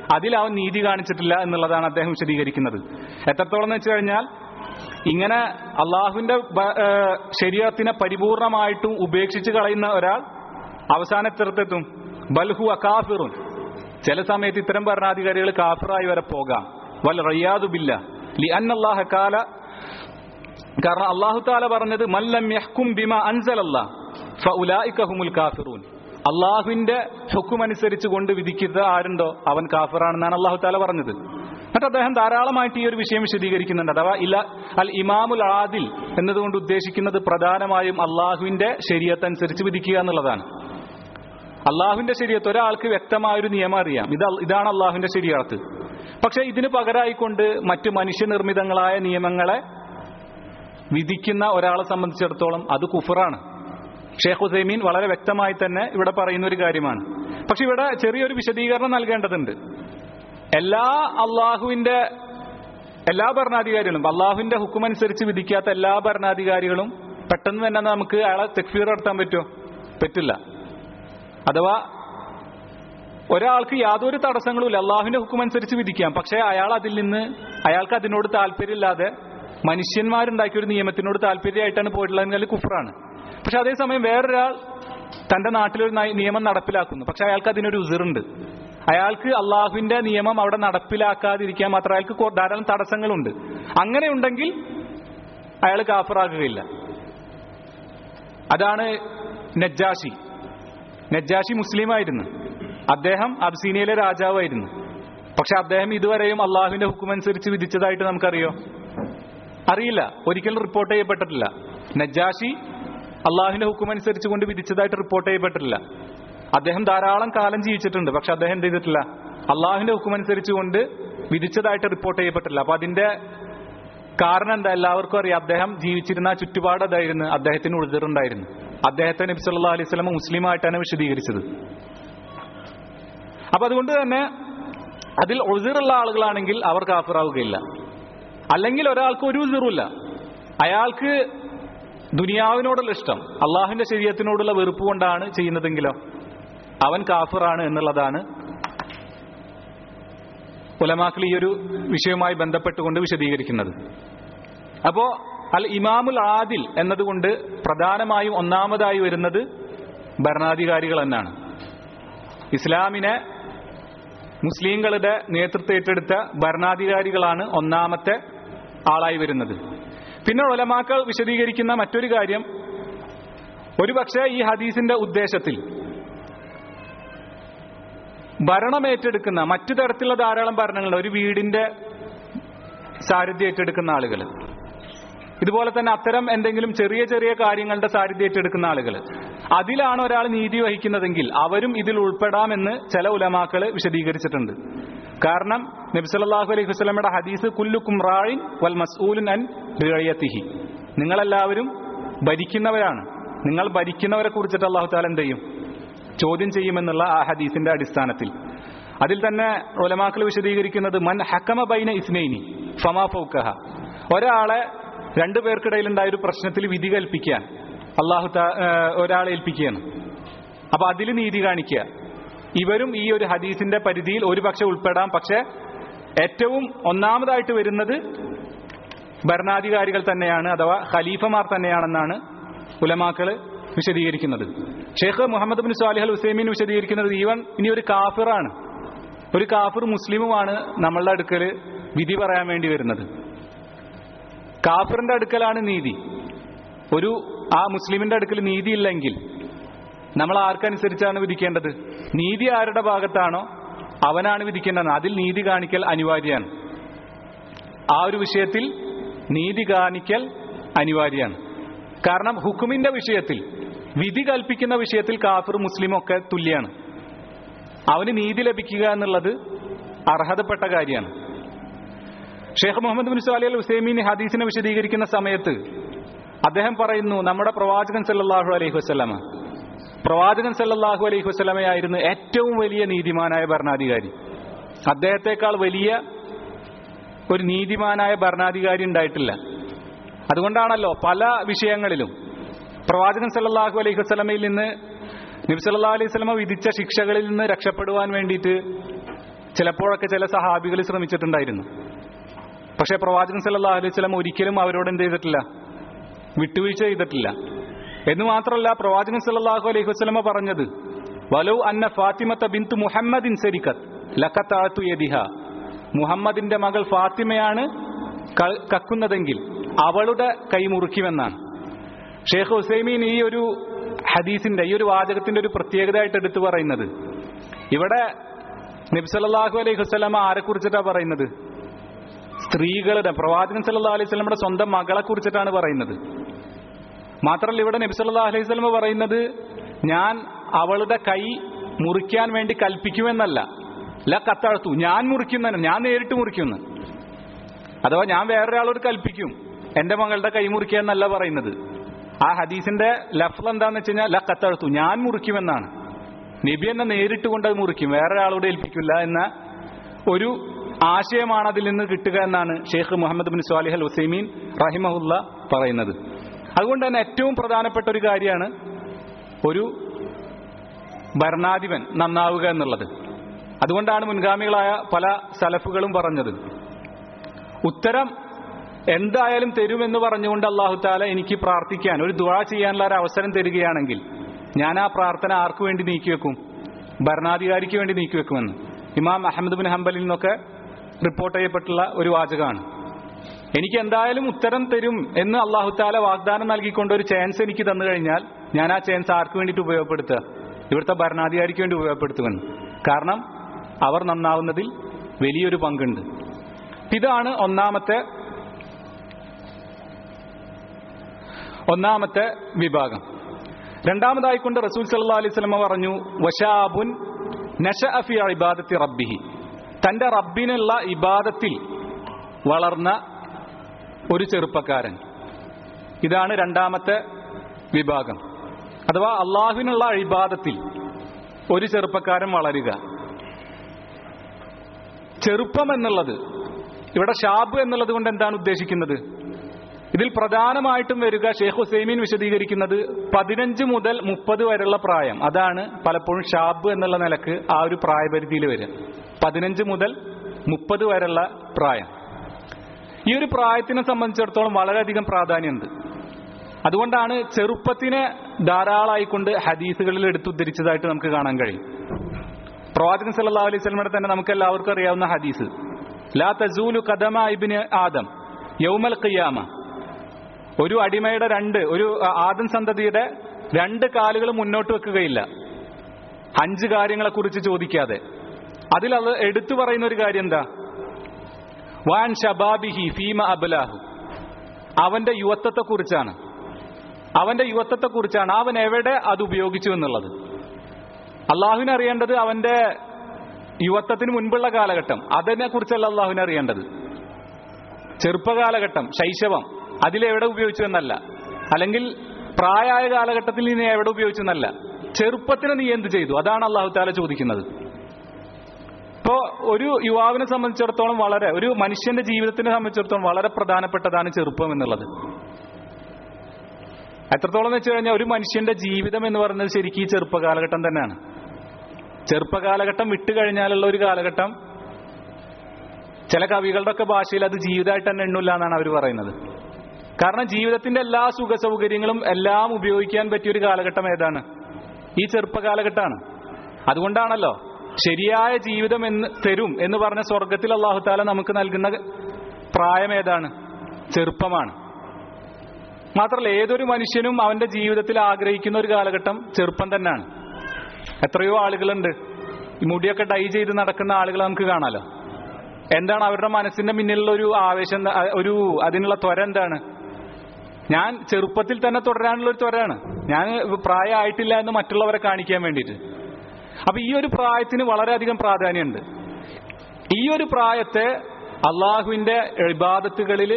അതിൽ അവൻ നീതി കാണിച്ചിട്ടില്ല എന്നുള്ളതാണ് അദ്ദേഹം വിശദീകരിക്കുന്നത് എത്രത്തോളം എന്ന് വെച്ച് കഴിഞ്ഞാൽ ഇങ്ങനെ അള്ളാഹുവിന്റെ ബ- ഏഹ് ശരീരത്തിനെ പരിപൂർണമായിട്ടും ഉപേക്ഷിച്ച് കളയുന്ന ഒരാൾ അവസാന എത്രത്തെത്തും ബൽഹു അകാഫിറുൻ ചില സമയത്ത് ഇത്തരം ഭരണാധികാരികൾ കാഫിറായി വരെ പോകാം വൽ റയ്യാദുബില്ല ലി അന്നല്ലാഹ കാല കാരണം അള്ളാഹു താല പറഞ്ഞത് മല്ലം യഹ്കും ബിമ അൻസലല്ല ഫഉലായിക്കഹുമുൽ കാഫിറൂൻ അള്ളാഹുവിന്റെ ഹുക്കും അനുസരിച്ച് കൊണ്ട് വിധിക്കുന്ന ആരുണ്ടോ അവൻ കാഫിറാണെന്നാണ് അള്ളാഹു താല പറഞ്ഞത് എന്നിട്ട് അദ്ദേഹം ധാരാളമായിട്ട് ഈ ഒരു വിഷയം വിശദീകരിക്കുന്നുണ്ട് അഥവാ ഇല അൽ ഇമാമുൽ ആദിൽ എന്നതുകൊണ്ട് ഉദ്ദേശിക്കുന്നത് പ്രധാനമായും അള്ളാഹുവിന്റെ ശരീരത്തനുസരിച്ച് വിധിക്കുക എന്നുള്ളതാണ് അള്ളാഹുവിന്റെ ശരീരത്ത് ഒരാൾക്ക് വ്യക്തമായൊരു നിയമം അറിയാം ഇത് അൽ- ഇതാണ് അള്ളാഹുവിന്റെ ശരീരത്ത് പക്ഷെ ഇതിന് പകരമായിക്കൊണ്ട് മറ്റ് മനുഷ്യനിർമ്മിതങ്ങളായ നിയമങ്ങളെ വിധിക്കുന്ന ഒരാളെ സംബന്ധിച്ചിടത്തോളം അത് കുഫറാണ് ഷേഖ് ഹുസൈമീൻ വളരെ വ്യക്തമായി തന്നെ ഇവിടെ പറയുന്ന ഒരു കാര്യമാണ് പക്ഷെ ഇവിടെ ചെറിയൊരു വിശദീകരണം നൽകേണ്ടതുണ്ട് എല്ലാ അള്ളാഹുവിന്റെ എല്ലാ ഭരണാധികാരികളും അള്ളാഹുവിന്റെ ഹുക്കുമനുസരിച്ച് വിധിക്കാത്ത എല്ലാ ഭരണാധികാരികളും പെട്ടെന്ന് തന്നെ നമുക്ക് അയാളെ തെക്ഫീർ നടത്താൻ പറ്റുമോ പറ്റില്ല അഥവാ ഒരാൾക്ക് യാതൊരു തടസ്സങ്ങളുമില്ല അള്ളാഹുവിന്റെ ഹുക്കുമനുസരിച്ച് വിധിക്കാം പക്ഷേ അയാൾ അതിൽ നിന്ന് അയാൾക്ക് അതിനോട് താല്പര്യമില്ലാതെ മനുഷ്യന്മാരുണ്ടാക്കിയ ഒരു നിയമത്തിനോട് താല്പര്യമായിട്ടാണ് പോയിട്ടുള്ളതെങ്കിൽ കുഫറാണ് പക്ഷെ അതേസമയം വേറൊരാൾ തന്റെ നാട്ടിലൊരു നയ- നിയമം നടപ്പിലാക്കുന്നു പക്ഷെ അയാൾക്ക് അതിനൊരു ഉസിറുണ്ട് അയാൾക്ക് അള്ളാഹുവിന്റെ നിയമം അവിടെ നടപ്പിലാക്കാതിരിക്കാൻ മാത്രം അയാൾക്ക് കൊ- ധാരാളം തടസ്സങ്ങളുണ്ട് അങ്ങനെ ഉണ്ടെങ്കിൽ അയാൾ കാഫറാകുകയില്ല അതാണ് നജ്ജാഷി നജ്ജാഷി മുസ്ലിമായിരുന്നു അദ്ദേഹം അബ്സീനിയയിലെ രാജാവായിരുന്നു പക്ഷെ അദ്ദേഹം ഇതുവരെയും അള്ളാഹുവിന്റെ ഹുക്കുമനുസരിച്ച് വിധിച്ചതായിട്ട് നമുക്കറിയോ അറിയില്ല ഒരിക്കലും റിപ്പോർട്ട് ചെയ്യപ്പെട്ടിട്ടില്ല നജ്ജാഷി അള്ളാഹുവിന്റെ ഹുക്കുമനുസരിച്ച് കൊണ്ട് വിധിച്ചതായിട്ട് റിപ്പോർട്ട് ചെയ്യപ്പെട്ടിട്ടില്ല അദ്ദേഹം ധാരാളം കാലം ജീവിച്ചിട്ടുണ്ട് പക്ഷെ അദ്ദേഹം എന്ത് ചെയ്തിട്ടില്ല അള്ളാഹുവിന്റെ ഹുക്കുമനുസരിച്ച് കൊണ്ട് വിധിച്ചതായിട്ട് റിപ്പോർട്ട് ചെയ്യപ്പെട്ടില്ല അപ്പൊ അതിന്റെ കാരണം എന്താ എല്ലാവർക്കും അറിയാം അദ്ദേഹം ജീവിച്ചിരുന്ന ആ ചുറ്റുപാട് അതായിരുന്നു അദ്ദേഹത്തിന് ഉഴുതിറുണ്ടായിരുന്നു അദ്ദേഹത്തെ നബി സല്ലല്ലാഹു അലൈഹി വസല്ലം മുസ്ലിമായിട്ടാണ് വിശദീകരിച്ചത് അപ്പൊ അതുകൊണ്ട് തന്നെ അതിൽ ഒഴുതിറുള്ള ആളുകളാണെങ്കിൽ അവർ കാഫിറാവുകയില്ല അല്ലെങ്കിൽ ഒരാൾക്ക് ഒരു ഉതിറുമില്ല അയാൾക്ക് ദുനിയാവിനോടുള്ള ഇഷ്ടം അള്ളാഹുവിന്റെ ശരീരത്തിനോടുള്ള വെറുപ്പ് കൊണ്ടാണ് ചെയ്യുന്നതെങ്കിലോ അവൻ കാഫിറാണ് എന്നുള്ളതാണ് ഉലമാക്കൾ ഈ ഒരു വിഷയവുമായി ബന്ധപ്പെട്ടുകൊണ്ട് വിശദീകരിക്കുന്നത് അപ്പോ അൽ ഇമാമുൽ ആദിൽ എന്നതുകൊണ്ട് പ്രധാനമായും ഒന്നാമതായി വരുന്നത് ഭരണാധികാരികൾ എന്നാണ് ഇസ്ലാമിനെ മുസ്ലിങ്ങളുടെ നേതൃത്വം ഏറ്റെടുത്ത ഭരണാധികാരികളാണ് ഒന്നാമത്തെ ആളായി വരുന്നത് പിന്നെ ഒലമാക്കൾ വിശദീകരിക്കുന്ന മറ്റൊരു കാര്യം ഒരുപക്ഷെ ഈ ഹദീസിന്റെ ഉദ്ദേശത്തിൽ ഭരണം ഏറ്റെടുക്കുന്ന മറ്റു തരത്തിലുള്ള ധാരാളം ഭരണങ്ങളുണ്ട് ഒരു വീടിന്റെ സാരഥ്യം ഏറ്റെടുക്കുന്ന ആളുകൾ ഇതുപോലെ തന്നെ അത്തരം എന്തെങ്കിലും ചെറിയ ചെറിയ കാര്യങ്ങളുടെ സാരഥ്യം ഏറ്റെടുക്കുന്ന ആളുകൾ അതിലാണ് ഒരാൾ നീതി വഹിക്കുന്നതെങ്കിൽ അവരും ഇതിൽ ഉൾപ്പെടാമെന്ന് ചില ഉലമാക്കൾ വിശദീകരിച്ചിട്ടുണ്ട് കാരണം നബ്സല്ലാഹു അലൈഹി വസ്ലമയുടെ ഹദീസ് കുല്ലുക്കും റായിൻ വൽ മസ്ഊലുൻ അൻ റിയത്തിഹി നിങ്ങളെല്ലാവരും ഭരിക്കുന്നവരാണ് നിങ്ങൾ ഭരിക്കുന്നവരെ കുറിച്ചിട്ട് അള്ളാഹു താല എന്ത് ചെയ്യും ചോദ്യം ചെയ്യുമെന്നുള്ള ആ ഹദീസിന്റെ അടിസ്ഥാനത്തിൽ അതിൽ തന്നെ ഒലമാക്കൾ വിശദീകരിക്കുന്നത് മൻ ഹക്കമ ബൈന ഇസ്നൈനി ഫമാ ഫൗക്കഹ ഒരാളെ രണ്ടു പേർക്കിടയിലുണ്ടായ ഒരു പ്രശ്നത്തിൽ വിധി കൽപ്പിക്കാൻ അള്ളാഹു താ- ഏഹ് ഒരാളെ ഏൽപ്പിക്കുകയാണ് അപ്പൊ അതിൽ നീതി കാണിക്കുക ഇവരും ഈ ഒരു ഹദീസിന്റെ പരിധിയിൽ ഒരുപക്ഷെ ഉൾപ്പെടാം പക്ഷെ ഏറ്റവും ഒന്നാമതായിട്ട് വരുന്നത് ഭരണാധികാരികൾ തന്നെയാണ് അഥവാ ഖലീഫമാർ തന്നെയാണെന്നാണ് ഉലമാക്കള് വിശദീകരിക്കുന്നത് Sheikh Muhammad bin Salih al Uthaymeen വിശദീകരിക്കുന്നത് ഈവൻ ഇനി ഒരു കാഫിറാണ് ഒരു കാഫിർ മുസ്ലിമുമാണ് നമ്മളുടെ അടുക്കൽ വിധി പറയാൻ വേണ്ടി വരുന്നത് കാഫിറിന്റെ അടുക്കലാണ് നീതി ഒരു ആ മുസ്ലിമിന്റെ അടുക്കൽ നീതി ഇല്ലെങ്കിൽ നമ്മൾ ആർക്കനുസരിച്ചാണ് വിധിക്കേണ്ടത് നീതി ആരുടെ ഭാഗത്താണോ അവനാണ് വിധിക്കേണ്ടത് അതിൽ നീതി കാണിക്കൽ അനിവാര്യമാണ് ആ ഒരു വിഷയത്തിൽ നീതി കാണിക്കൽ അനിവാര്യമാണ് കാരണം ഹുക്കുമിന്റെ വിഷയത്തിൽ വിധി കൽപ്പിക്കുന്ന വിഷയത്തിൽ കാഫിർ മുസ്ലിം ഒക്കെ തുല്യാണ് അവന് നീതി ലഭിക്കുക എന്നുള്ളത് അർഹതപ്പെട്ട കാര്യമാണ് Sheikh Muhammad bin Salih al Uthaymeen ഹദീസിനെ വിശദീകരിക്കുന്ന സമയത്ത് അദ്ദേഹം പറയുന്നു നമ്മുടെ പ്രവാചകൻ സല്ലല്ലാഹു അലൈഹി വസല്ലമ പ്രവാചകൻ സല്ലല്ലാഹു അലൈഹി വസല്ലമയായിരുന്നു ഏറ്റവും വലിയ നീതിമാനായ ഭരണാധികാരി അദ്ദേഹത്തെക്കാൾ വലിയ ഒരു നീതിമാനായ ഭരണാധികാരി ഉണ്ടായിട്ടില്ല അതുകൊണ്ടാണല്ലോ പല വിഷയങ്ങളിലും പ്രവാചകൻ സല്ലല്ലാഹു അലൈഹി വസല്ലമയിൽ നിന്ന് നബി സല്ലല്ലാഹു അലൈഹി വസല്ലമ വിധിച്ച ശിക്ഷകളിൽ നിന്ന് രക്ഷപ്പെടുവാൻ വേണ്ടിയിട്ട് ചിലപ്പോഴൊക്കെ ചില സഹാബികൾ ശ്രമിച്ചിട്ടുണ്ടായിരുന്നു പക്ഷേ പ്രവാചകൻ സല്ലല്ലാഹു അലൈഹി വസല്ലം ഒരിക്കലും അവരോട് എന്ത് ചെയ്തിട്ടില്ല വിട്ടുവീഴ്ച ചെയ്തിട്ടില്ല എന്ന് മാത്രമല്ല പ്രവാചകൻ സല്ലല്ലാഹു അലൈഹി വസല്ലമ പറഞ്ഞത് വലൗ അന്ന ഫാത്തിമത്ത ബിന്തു മുഹമ്മദിൻ സരിക്കത്ത് ലക്കത്താത്തു യദിഹ മുഹമ്മദിന്റെ മകൾ ഫാത്തിമയാണ് ക- കക്കുന്നതെങ്കിൽ അവളുടെ കൈ മുറിക്കുമെന്നാണ് ഷേഖ് ഹുസൈമീൻ ഈ ഒരു ഹദീസിന്റെ ഈ ഒരു വാചകത്തിന്റെ ഒരു പ്രത്യേകതയായിട്ട് എടുത്തു പറയുന്നത് ഇവിടെ നബ്സല്ലാഹു അലൈഹി വസ്ലമ ആരെ കുറിച്ചിട്ടാണ് പറയുന്നത് സ്ത്രീകളുടെ പ്രവാചകൻ സല്ലല്ലാഹു അലൈഹി വസല്ലമയുടെ സ്വന്തം മകളെ കുറിച്ചിട്ടാണ് പറയുന്നത് മാത്രമല്ല ഇവിടെ നബി സല്ലല്ലാഹു അലൈഹി വസല്ലമ പറയുന്നത് ഞാൻ അവളുടെ കൈ മുറിക്കാൻ വേണ്ടി കൽപ്പിക്കുമെന്നല്ല ല കത്തഴത്തു ഞാൻ മുറിക്കുന്നതിന് ഞാൻ നേരിട്ട് മുറിക്കുന്നു അഥവാ ഞാൻ വേറൊരാളോട് കൽപ്പിക്കും എന്റെ മകളുടെ കൈ മുറിക്കുക എന്നല്ല പറയുന്നത് ആ ഹദീസിന്റെ ലഫ്ൽ എന്താന്ന് വെച്ച് കഴിഞ്ഞാൽ ല കത്തഴത്തു ഞാൻ മുറിക്കുമെന്നാണ് നബി എന്നെ നേരിട്ട് കൊണ്ട് അത് മുറിക്കും വേറെ ഒരാളോട് ഏൽപ്പിക്കില്ല എന്ന ഒരു ആശയമാണ് അതിൽ നിന്ന് കിട്ടുക എന്നാണ് Sheikh Muhammad bin Salih al Uthaymeen റഹിമഹുല്ല പറയുന്നത് അതുകൊണ്ട് തന്നെ ഏറ്റവും പ്രധാനപ്പെട്ട ഒരു കാര്യമാണ് ഒരു ഭരണാധിപൻ നന്നാവുക എന്നുള്ളത് അതുകൊണ്ടാണ് മുൻഗാമികളായ പല സലഫുകളും പറഞ്ഞത് ഉത്തരം എന്തായാലും തരുമെന്ന് പറഞ്ഞുകൊണ്ട് അള്ളാഹു താല എനിക്ക് പ്രാർത്ഥിക്കാൻ ഒരു ദുആ ചെയ്യാനുള്ള ഒരു അവസരം തരികയാണെങ്കിൽ ഞാൻ ആ പ്രാർത്ഥന ആർക്കു വേണ്ടി നീക്കിവെക്കും ഭരണാധികാരിക്ക് വേണ്ടി നീക്കിവെക്കുമെന്ന് ഇമാം അഹമ്മദ് ബിൻ ഹംബലിൽ നിന്നൊക്കെ റിപ്പോർട്ട് ചെയ്യപ്പെട്ടുള്ള ഒരു വാചകമാണ് എനിക്ക് എന്തായാലും ഉത്തരം തരും എന്ന് അള്ളാഹു താല വാഗ്ദാനം നൽകിക്കൊണ്ട് ഒരു ചാൻസ് എനിക്ക് തന്നു കഴിഞ്ഞാൽ ഞാൻ ആ ചാൻസ് ആർക്ക് വേണ്ടിയിട്ട് ഉപയോഗപ്പെടുത്തുക ഇവിടുത്തെ ഭരണാധികാരിക്ക് വേണ്ടി ഉപയോഗപ്പെടുത്തുമെന്ന് കാരണം അവർ നന്നാവുന്നതിൽ വലിയൊരു പങ്കുണ്ട് ഇതാണ് ഒന്നാമത്തെ ഒന്നാമത്തെ വിഭാഗം രണ്ടാമതായി കൊണ്ട് റസൂൽ സല്ലാ അലൈഹി സ്വലമ പറഞ്ഞു വശാബുൻ നഷ അഫി ഇബാദത്തി റബ്ബിഹി തന്റെ റബ്ബിനുള്ള ഇബാദത്തിൽ വളർന്ന ഒരു ചെറുപ്പക്കാരൻ ഇതാണ് രണ്ടാമത്തെ വിഭാഗം അഥവാ അള്ളാഹുവിനുള്ള ഇബാദത്തിൽ ഒരു ചെറുപ്പക്കാരൻ വളരുക ചെറുപ്പം എന്നുള്ളത് ഇവിടെ ഷാബ് എന്നുള്ളത് കൊണ്ട് എന്താണ് ഉദ്ദേശിക്കുന്നത് ഇതിൽ പ്രധാനമായിട്ടും വരിക ഷെയ്ഖ് ഹുസൈമീൻ വിശദീകരിക്കുന്നത് പതിനഞ്ച് മുതൽ മുപ്പത് വരെയുള്ള പ്രായം അതാണ് പലപ്പോഴും ഷാബ് എന്നുള്ള നിലക്ക് ആ ഒരു പ്രായപരിധിയിൽ വരിക പതിനഞ്ച് മുതൽ മുപ്പത് വരെയുള്ള പ്രായം ഈ ഒരു പ്രായത്തിനെ സംബന്ധിച്ചിടത്തോളം വളരെയധികം പ്രാധാന്യമുണ്ട് അതുകൊണ്ടാണ് ചെറുപ്പത്തിനെ ധാരാളമായിക്കൊണ്ട് ഹദീസുകളിൽ എടുത്തുദ്ധരിച്ചതായിട്ട് നമുക്ക് കാണാൻ കഴിയും പ്രവാചകൻ സല്ലല്ലാഹു അലൈഹി വസല്ലമയുടെ തന്നെ നമുക്ക് എല്ലാവർക്കും അറിയാവുന്ന ഹദീസ് ലാ തസൂലു കദമ ഇബ്നു ആദം യൗമൽ ഖിയാമ ഒരു അടിമയുടെ രണ്ട് ഒരു ആദം സന്തതിയുടെ രണ്ട് കാലുകൾ മുന്നോട്ട് വെക്കുകയില്ല അഞ്ച് കാര്യങ്ങളെ കുറിച്ച് ചോദിക്കാതെ അതിൽ അത് എടുത്തു പറയുന്ന ഒരു കാര്യം എന്താ വാൻ ഷബാബിഹി ഫീമ അബലാഹു അവന്റെ യുവത്വത്തെ കുറിച്ചാണ് അവന്റെ യുവത്വത്തെ കുറിച്ചാണ് അവൻ എവിടെ അത് ഉപയോഗിച്ചു എന്നുള്ളത് അള്ളാഹുവിനെ അറിയേണ്ടത് അവന്റെ യുവത്വത്തിന് മുൻപുള്ള കാലഘട്ടം അതിനെ കുറിച്ചല്ല അള്ളാഹുവിനെ അറിയേണ്ടത് ചെറുപ്പകാലഘട്ടം ശൈശവം അതിലെവിടെ ഉപയോഗിച്ചു എന്നല്ല അല്ലെങ്കിൽ പ്രായമായ കാലഘട്ടത്തിൽ നീ എവിടെ ഉപയോഗിച്ചു എന്നല്ല ചെറുപ്പത്തിന് നീ എന്ത് ചെയ്തു അതാണ് അള്ളാഹു താല ചോദിക്കുന്നത് ഇപ്പോ ഒരു യുവാവിനെ സംബന്ധിച്ചിടത്തോളം വളരെ ഒരു മനുഷ്യന്റെ ജീവിതത്തിനെ സംബന്ധിച്ചിടത്തോളം വളരെ പ്രധാനപ്പെട്ടതാണ് ചെറുപ്പം എന്നുള്ളത് എത്രത്തോളം എന്ന് വെച്ച് കഴിഞ്ഞാൽ ഒരു മനുഷ്യന്റെ ജീവിതം എന്ന് പറയുന്നത് ശരിക്കും ഈ ചെറുപ്പകാലഘട്ടം തന്നെയാണ് ചെറുപ്പകാലഘട്ടം വിട്ടു കഴിഞ്ഞാലുള്ള ഒരു കാലഘട്ടം ചില കവികളുടെ ഒക്കെ ഭാഷയിൽ അത് ജീവിതമായിട്ട് തന്നെ എണ്ണില്ല എന്നാണ് അവർ പറയുന്നത് കാരണം ജീവിതത്തിന്റെ എല്ലാ സുഖ സൗകര്യങ്ങളും എല്ലാം ഉപയോഗിക്കാൻ പറ്റിയ ഒരു കാലഘട്ടം ഏതാണ് ഈ ചെറുപ്പകാലഘട്ടമാണ് അതുകൊണ്ടാണല്ലോ ശരിയായ ജീവിതം എന്ന് തരും എന്ന് പറഞ്ഞ സ്വർഗത്തിൽ അള്ളാഹു താല നമുക്ക് നൽകുന്ന പ്രായം ഏതാണ് ചെറുപ്പമാണ് മാത്രമല്ല ഏതൊരു മനുഷ്യനും അവന്റെ ജീവിതത്തിൽ ആഗ്രഹിക്കുന്ന ഒരു കാലഘട്ടം ചെറുപ്പം തന്നെയാണ് എത്രയോ ആളുകളുണ്ട് ഈ മുടിയൊക്കെ ഡൈ ചെയ്ത് നടക്കുന്ന ആളുകൾ നമുക്ക് കാണാലോ എന്താണ് അവരുടെ മനസ്സിന്റെ മുന്നിലുള്ള ഒരു ആവേശം ഒരു അതിനുള്ള ത്വര എന്താണ് ഞാൻ ചെറുപ്പത്തിൽ തന്നെ തുടരാനുള്ള ഒരു ത്വരയാണ് ഞാൻ പ്രായമായിട്ടില്ല എന്ന് മറ്റുള്ളവരെ കാണിക്കാൻ വേണ്ടിയിട്ട് അപ്പൊ ഈ ഒരു പ്രായത്തിന് വളരെയധികം പ്രാധാന്യമുണ്ട് ഈ ഒരു പ്രായത്തെ അള്ളാഹുവിന്റെ ഇബാദത്തുകളിൽ